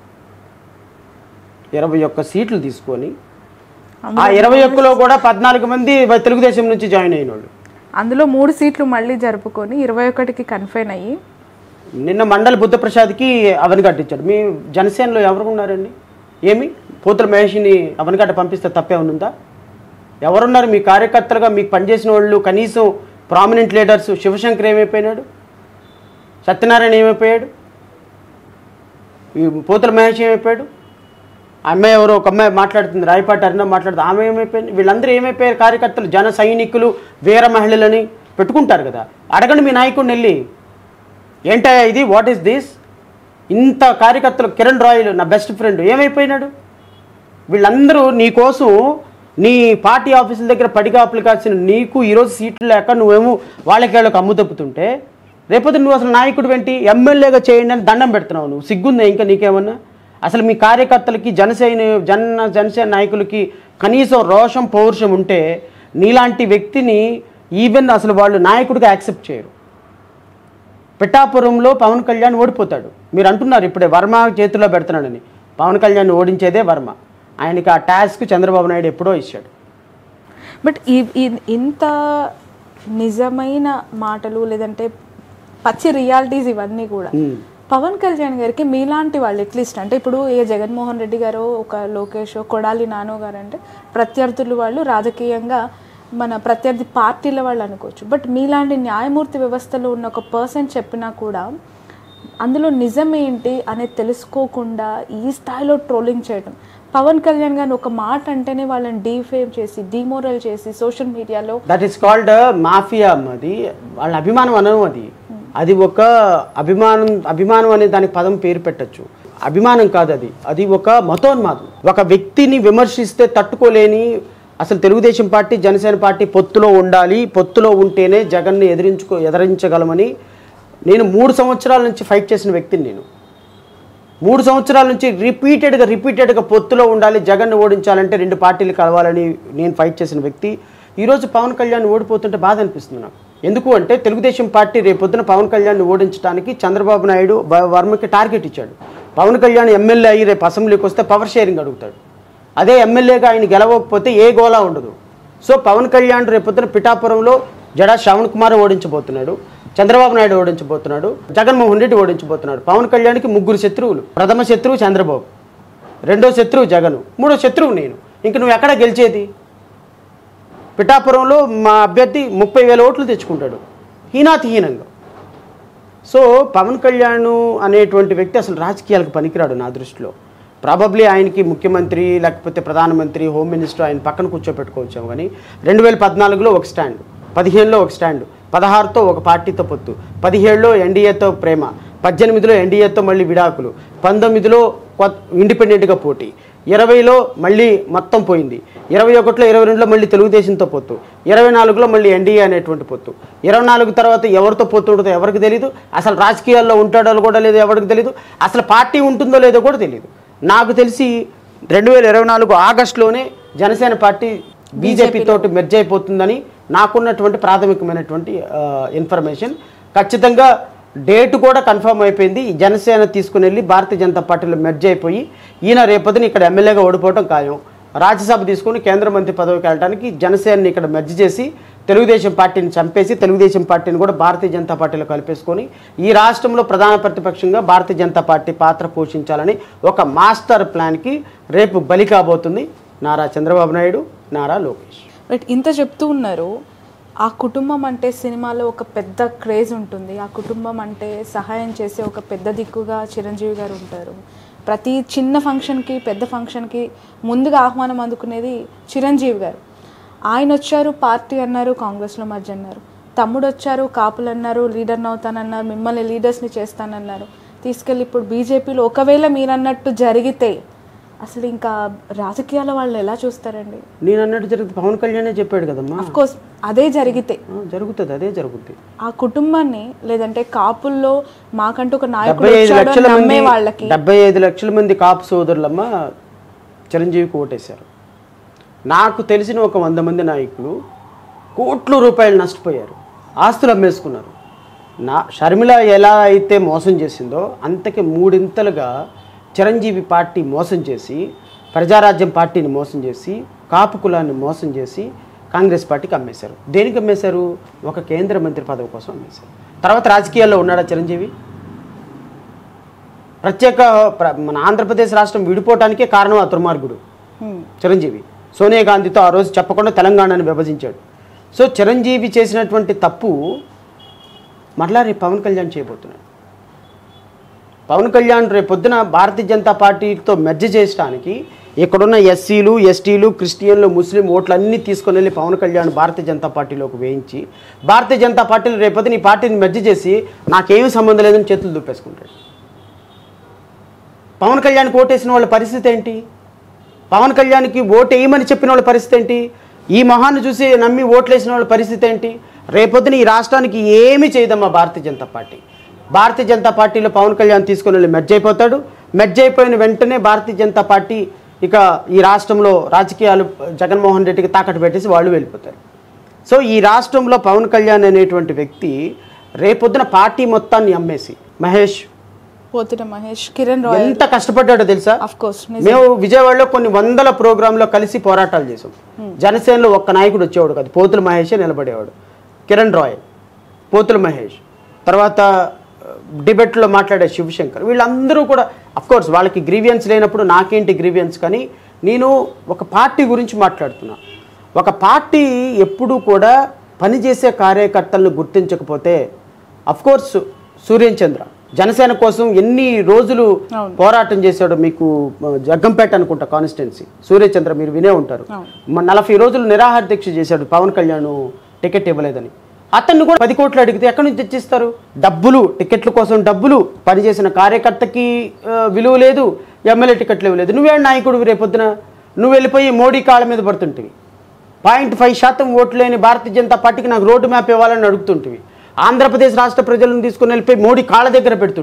ఇరవై ఒక్క సీట్లు తీసుకొని ఆ ఇరవై ఒక్కలో కూడా పద్నాలుగు మంది తెలుగుదేశం నుంచి జాయిన్ అయిన వాళ్ళు అందులో మూడు సీట్లు మళ్ళీ జరుపుకొని ఇరవై ఒకటికి కన్ఫైన్ అయ్యి నిన్న మండల బుద్ధప్రసాద్కి అవనిగడ్డ ఇచ్చాడు మీ జనసేనలో ఎవరు ఉన్నారండి ఏమి పోతుల మహేష్ని అవనిగడ్డ పంపిస్తే తప్పే ఉందా ఎవరున్నారు మీ కార్యకర్తలుగా మీకు పనిచేసిన వాళ్ళు కనీసం ప్రామినెంట్ లీడర్స్ శివశంకర్ ఏమైపోయినాడు సత్యనారాయణ ఏమైపోయాడు ఈ పోతుల మహేష్ ఏమైపోయాడు ఆ అమ్మాయి ఎవరో ఒక అమ్మాయి మాట్లాడుతుంది రాయపాటి అరుణ మాట్లాడుతుంది ఆమె ఏమైపోయింది వీళ్ళందరూ ఏమైపోయారు కార్యకర్తలు జన సైనికులు వీర మహిళలని పెట్టుకుంటారు కదా అడగండి మీ నాయకుడిని వెళ్ళి ఏంటయ్యా ఇది వాట్ ఈస్ దిస్ ఇంత కార్యకర్తలు కిరణ్ రాయల్ నా బెస్ట్ ఫ్రెండ్ ఏమైపోయినాడు వీళ్ళందరూ నీ కోసం నీ పార్టీ ఆఫీసుల దగ్గర పడిగాపులు కాల్సిన నీకు ఈరోజు సీట్లు లేక నువ్వేమో వాళ్ళకి వాళ్ళకి అమ్ము తప్పుతుంటే రేపొద్దు నువ్వు అసలు నాయకుడు వెంటి ఎమ్మెల్యేగా చేయండి అని దండం పెడుతున్నావు నువ్వు సిగ్గుందా ఇంకా నీకేమన్నా అసలు మీ కార్యకర్తలకి జనసేన జన జనసేన నాయకులకి కనీసం రోషం పౌరుషం ఉంటే నీలాంటి వ్యక్తిని ఈవెన్ అసలు వాళ్ళు నాయకుడిగా యాక్సెప్ట్ చేయరు పిఠాపురంలో పవన్ కళ్యాణ్ ఓడిపోతాడు మీరు అంటున్నారు ఇప్పుడే వర్మ చేతిలో పెడుతున్నాడని పవన్ కళ్యాణ్ ఓడించేదే వర్మ ఆయనకి ఆ టాస్క్ చంద్రబాబు నాయుడు ఎప్పుడో ఇచ్చాడు బట్ ఈ ఈ- ఇంత నిజమైన మాటలు లేదంటే పచ్చి రియాలిటీస్ ఇవన్నీ కూడా ఉమ్. పవన్ కళ్యాణ్ గారికి మీలాంటి వాళ్ళు అట్లీస్ట్ అంటే ఇప్పుడు ఏ జగన్మోహన్ రెడ్డి గారు ఒక లోకేష్ కొడాలి నానో గారు అంటే ప్రత్యర్థులు వాళ్ళు రాజకీయంగా మన ప్రత్యర్థి పార్టీల వాళ్ళు అనుకోవచ్చు బట్ మీలాంటి న్యాయమూర్తి వ్యవస్థలో ఉన్న ఒక పర్సన్ చెప్పినా కూడా అందులో నిజం ఏంటి అనేది తెలుసుకోకుండా ఈ స్థాయిలో ట్రోలింగ్ చేయడం పవన్ కళ్యాణ్ గారిని ఒక మాట అంటేనే వాళ్ళని డీఫేమ్ చేసి డిమోరల్ చేసి సోషల్ మీడియాలో దట్ ఈస్ కాల్డ్ మాఫియా అది వాళ్ళ అభిమానం అనను అది అది ఒక అభిమానం అభిమానం అనే దానికి పదం పేరు పెట్టచ్చు అభిమానం కాదు అది అది ఒక మతోన్మాదం ఒక వ్యక్తిని విమర్శిస్తే తట్టుకోలేని అసలు తెలుగుదేశం పార్టీ జనసేన పార్టీ పొత్తులో ఉండాలి పొత్తులో ఉంటేనే జగన్ని ఎదిరించుకో ఎదిరించగలమని నేను మూడు సంవత్సరాల నుంచి ఫైట్ చేసిన వ్యక్తిని నేను మూడు సంవత్సరాల నుంచి రిపీటెడ్గా రిపీటెడ్గా పొత్తులో ఉండాలి జగన్ను ఓడించాలంటే రెండు పార్టీలు కలవాలని నేను ఫైట్ చేసిన వ్యక్తి ఈరోజు పవన్ కళ్యాణ్ ఓడిపోతుంటే బాధ అనిపిస్తుంది నాకు ఎందుకు అంటే తెలుగుదేశం పార్టీ రేపొద్దున పవన్ కళ్యాణ్ని ఓడించడానికి చంద్రబాబు నాయుడు బ- వర్మకి టార్గెట్ ఇచ్చాడు పవన్ కళ్యాణ్ ఎమ్మెల్యే అయ్యి రేపు అసెంబ్లీకి వస్తే పవర్ షేరింగ్ అడుగుతాడు అదే ఎమ్మెల్యేగా ఆయన గెలవకపోతే ఏ గోలా ఉండదు సో పవన్ కళ్యాణ్ రేపొద్దున పిఠాపురంలో జడా శ్రవణ్ కుమార్ ఓడించబోతున్నాడు చంద్రబాబు నాయుడు ఓడించబోతున్నాడు జగన్మోహన్ రెడ్డి ఓడించబోతున్నాడు పవన్ కళ్యాణ్కి ముగ్గురు శత్రువులు ప్రథమ శత్రువు చంద్రబాబు రెండో శత్రువు జగన్ మూడో శత్రువు నేను ఇంక నువ్వు ఎక్కడ గెలిచేది పిఠాపురంలో మా అభ్యర్థి ముప్పై వేల ఓట్లు తెచ్చుకుంటాడు హీనాతిహీనంగా సో పవన్ కళ్యాణ్ అనేటువంటి వ్యక్తి అసలు రాజకీయాలకు పనికిరాడు నా దృష్టిలో ప్రాబబ్లీ ఆయనకి ముఖ్యమంత్రి లేకపోతే ప్రధానమంత్రి హోమ్ మినిస్టర్ ఆయన పక్కన కూర్చోపెట్టుకోవచ్చాము కానీ రెండు వేల పద్నాలుగులో ఒక స్టాండ్ పదిహేనులో ఒక స్టాండ్ పదహారుతో ఒక పార్టీతో పొత్తు పదిహేడులో ఎన్డీఏతో ప్రేమ పద్దెనిమిదిలో ఎన్డీఏతో మళ్ళీ విడాకులు పంతొమ్మిదిలో కొత్త ఇండిపెండెంట్గా పోటీ ఇరవైలో మళ్ళీ మొత్తం పోయింది ఇరవై ఒకటిలో ఇరవై రెండులో మళ్ళీ తెలుగుదేశంతో పొత్తు ఇరవై నాలుగులో మళ్ళీ ఎన్డీఏ అనేటువంటి పొత్తు ఇరవై నాలుగు తర్వాత ఎవరితో పొత్తు ఉంటుందో ఎవరికి తెలియదు అసలు రాజకీయాల్లో ఉంటాడో కూడా లేదో ఎవరికి తెలియదు అసలు పార్టీ ఉంటుందో లేదో కూడా తెలియదు నాకు తెలిసి రెండు వేల ఇరవై నాలుగు ఆగస్టులోనే జనసేన పార్టీ బీజేపీ తోటి మెర్జ్ అయిపోతుందని నాకున్నటువంటి ప్రాథమికమైనటువంటి ఆ, ఇన్ఫర్మేషన్ ఖచ్చితంగా డేట్ కూడా కన్ఫర్మ్ అయిపోయింది ఈ జనసేన తీసుకుని వెళ్ళి భారతీయ జనతా పార్టీలో మెర్జ్ అయిపోయి ఈయన రేపొద్దున ఇక్కడ ఎమ్మెల్యేగా ఓడిపోవడం ఖాయం రాజ్యసభ తీసుకుని కేంద్ర మంత్రి పదవికి వెళ్ళడానికి జనసేనని ఇక్కడ మెర్జ్ చేసి తెలుగుదేశం పార్టీని చంపేసి తెలుగుదేశం పార్టీని కూడా భారతీయ జనతా పార్టీలో కలిపేసుకొని ఈ రాష్ట్రంలో ప్రధాన ప్రతిపక్షంగా భారతీయ జనతా పార్టీ పాత్ర పోషించాలని ఒక మాస్టర్ ప్లాన్కి రేపు బలి కాబోతుంది నారా చంద్రబాబు నాయుడు నారా లోకేష్ బట్ ఇంత చెప్తూ ఉన్నారు ఆ కుటుంబం అంటే సినిమాలో ఒక పెద్ద క్రేజ్ ఉంటుంది ఆ కుటుంబం అంటే సహాయం చేసే ఒక పెద్ద దిక్కుగా చిరంజీవి గారు ఉంటారు ప్రతి చిన్న ఫంక్షన్కి పెద్ద ఫంక్షన్కి ముందుగా ఆహ్వానం అందుకునేది చిరంజీవి గారు ఆయన వచ్చారు పార్టీ అన్నారు కాంగ్రెస్లో మధ్య అన్నారు తమ్ముడు వచ్చారు కాపులు అన్నారు లీడర్ని అవుతానన్నారు మిమ్మల్ని లీడర్స్ని చేస్తానన్నారు తీసుకెళ్ళి ఇప్పుడు బీజేపీలో ఒకవేళ మీరు అన్నట్టు జరిగితే అసలు ఇంకా రాజకీయాల వాళ్ళు ఎలా చూస్తారండి నేను అన్నట్టు జరుగుతుంది పవన్ కళ్యాణే చెప్పాడు కదమ్మా అఫ్ కోర్స్ అదే జరిగితే ఆ, జరుగుతుంది అదే జరుగుతుంది ఆ కుటుంబాన్ని లేదంటే కాపుల్లో మాకంటూ ఒక నాయకుడు డెబ్బై ఐదు వచ్చాడు లక్షల అని మంది నమ్మే వాళ్ళకి డెబ్బై ఐదు లక్షల మంది కాపు సోదరులమ్మ చిరంజీవికి ఓటేశారు నాకు తెలిసిన ఒక వంద మంది నాయకులు కోట్ల రూపాయలు నష్టపోయారు ఆస్తులు అమ్మేసుకున్నారు నా షర్మిల ఎలా అయితే మోసం చేసిందో అంతకి మూడింతలుగా చిరంజీవి పార్టీ మోసం చేసి ప్రజారాజ్యం పార్టీని మోసం చేసి కాపు కులాన్ని మోసం చేసి కాంగ్రెస్ పార్టీకి అమ్మేశారు దేనికి అమ్మేశారు ఒక కేంద్ర మంత్రి పదవి కోసం అమ్మేశారు తర్వాత రాజకీయాల్లో ఉన్నాడా చిరంజీవి ప్రత్యేక ప్ర- మన ఆంధ్రప్రదేశ్ రాష్ట్రం విడిపోవటానికే కారణం ఆ దుర్మార్గుడు హ్మ్. చిరంజీవి సోనియా గాంధీతో ఆ రోజు చెప్పకుండా తెలంగాణను విభజించాడు సో చిరంజీవి చేసినటువంటి తప్పు మరలా రేపు పవన్ కళ్యాణ్ చేయబోతున్నాడు పవన్ కళ్యాణ్ రేపు పొద్దున భారతీయ జనతా పార్టీతో మెర్జ్ చేయడానికి ఇక్కడున్న ఎస్సీలు ఎస్టీలు క్రిస్టియన్లు ముస్లిం ఓట్లు అన్నీ తీసుకొని వెళ్ళి పవన్ కళ్యాణ్ భారతీయ జనతా పార్టీలోకి వేయించి భారతీయ జనతా పార్టీలో రేపొద్దున ఈ పార్టీని మెర్జ్ చేసి నాకేమీ సంబంధం లేదని చేతులు దుప్పేసుకుంటాడు పవన్ కళ్యాణ్కి ఓటేసిన వాళ్ళ పరిస్థితి ఏంటి పవన్ కళ్యాణ్కి ఓటు వేయమని చెప్పిన వాళ్ళ పరిస్థితి ఏంటి ఈ మొహాన్ని చూసి నమ్మి ఓట్లేసిన వాళ్ళ పరిస్థితి ఏంటి రేపొద్దున ఈ రాష్ట్రానికి ఏమీ చేయదమ్మా భారతీయ జనతా పార్టీ భారతీయ జనతా పార్టీలో పవన్ కళ్యాణ్ తీసుకొని వెళ్ళి మెర్జ్ అయిపోతాడు మెర్జ్ అయిపోయిన వెంటనే భారతీయ జనతా పార్టీ ఇక ఈ రాష్ట్రంలో రాజకీయాలు జగన్మోహన్ రెడ్డికి తాకట్టు పెట్టేసి వాళ్ళు వెళ్ళిపోతారు సో ఈ రాష్ట్రంలో పవన్ కళ్యాణ్ అనేటువంటి వ్యక్తి రేపొద్దున పార్టీ మొత్తాన్ని అమ్మేసి మహేష్ పోతిన మహేష్ కిరణ్ రాయల్ ఎంత కష్టపడ్డాడో తెలుసా అఫ్ కోర్స్ మేము విజయవాడలో కొన్ని వందల ప్రోగ్రాంలో కలిసి పోరాటాలు చేసాం జనసేనలో ఒక్క నాయకుడు వచ్చేవాడు కాదు పోతుల మహేషే నిలబడేవాడు కిరణ్ రాయ్ పోతుల మహేష్ తర్వాత డిబేట్లో మాట్లాడే శివశంకర్ వీళ్ళందరూ కూడా కోర్స్ వాళ్ళకి గ్రీవియన్స్ లేనప్పుడు నాకేంటి గ్రీవియన్స్ కానీ నేను ఒక పార్టీ గురించి మాట్లాడుతున్నా ఒక పార్టీ ఎప్పుడూ కూడా పనిచేసే కార్యకర్తలను గుర్తించకపోతే కోర్స్ సూర్యన్ చంద్ర జనసేన కోసం ఎన్ని రోజులు అవును. పోరాటం చేశాడు మీకు ఆ, జగ్గంపేట అనుకుంటా కాన్స్టిట్యున్సీ సూర్యచంద్ర మీరు వినే ఉంటారు అవును. మ- నలభై రోజులు నిరాహార దీక్ష చేశాడు పవన్ కళ్యాణ్ టికెట్ ఇవ్వలేదని అతన్ని కూడా పది కోట్లు అడిగితే ఎక్కడి నుంచి తెచ్చిస్తారు డబ్బులు టికెట్ల కోసం డబ్బులు పనిచేసిన కార్యకర్తకి ఆ, విలువ లేదు ఎమ్మెల్యే టికెట్లు ఇవ్వలేదు నువ్వే నాయకుడు రేపొద్దున నువ్వు వెళ్ళిపోయి మోడీ కాళ్ళ మీద పడుతుంటివి పాయింట్ ఫైవ్ శాతం ఓట్లు లేని భారతీయ జనతా పార్టీకి నాకు రోడ్డు మ్యాప్ ఇవ్వాలని అడుగుతుంటివి ఆంధ్రప్రదేశ్ రాష్ట్ర ప్రజలను తీసుకుని వెళ్ళిపోయి మోడీ కాళ్ళ దగ్గర పెడుతుంటివి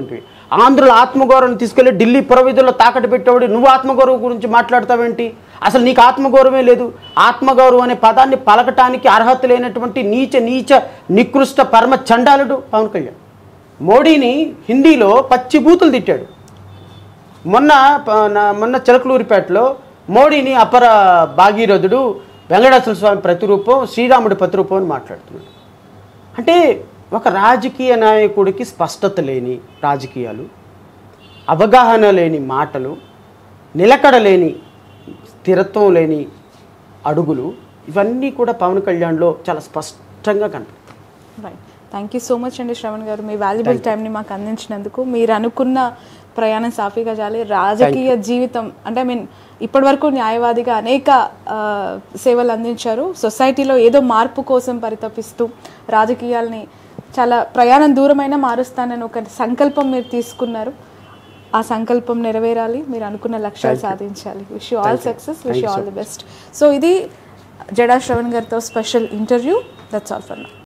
ఆంధ్రుల ఆత్మగౌరవం తీసుకెళ్లి ఢిల్లీ పురవిధుల్లో తాకట్టు పెట్టేవాడు నువ్వు ఆత్మగౌరవం గురించి మాట్లాడతావేంటి అసలు నీకు ఆత్మగౌరవమే లేదు ఆత్మగౌరవం అనే పదాన్ని పలకటానికి అర్హత లేనటువంటి నీచ నీచ నికృష్ట పరమ చండాలుడు పవన్ కళ్యాణ్ మోడీని హిందీలో పచ్చి బూతులు తిట్టాడు మొన్న ప- నా- మొన్న చిలకలూరిపేటలో మోడీని అపర భాగీరథుడు వెంకటేశ్వర స్వామి ప్రతిరూపం శ్రీరాముడి ప్రతిరూపం అని మాట్లాడుతున్నాడు అంటే ఒక రాజకీయ నాయకుడికి స్పష్టత లేని రాజకీయాలు అవగాహన లేని మాటలు నిలకడ లేని స్థిరత్వం లేని అడుగులు ఇవన్నీ కూడా పవన్ కళ్యాణ్లో చాలా స్పష్టంగా కనిపిస్తాయి right thank you so much అండి శ్రవణ్ గారు మీ వాల్యుబుల్ టైంని మాకు అందించినందుకు మీరు అనుకున్న ప్రయాణం సాఫీగా జాలి రాజకీయ జీవితం అంటే ఐ మీన్ ఇప్పటివరకు న్యాయవాదిగా అనేక ఆ, సేవలు అందించారు సొసైటీలో ఏదో మార్పు కోసం పరితపిస్తూ రాజకీయాల్ని చాలా ప్రయాణం దూరమైన మారుస్తానని ఒక సంకల్పం మీరు తీసుకున్నారు ఆ సంకల్పం నెరవేరాలి మీరు అనుకున్న లక్ష్యాలు సాధించాలి wish you all success wish you all the best so ఇది జడా శ్రవణ్ గారితో special interview that's all for నా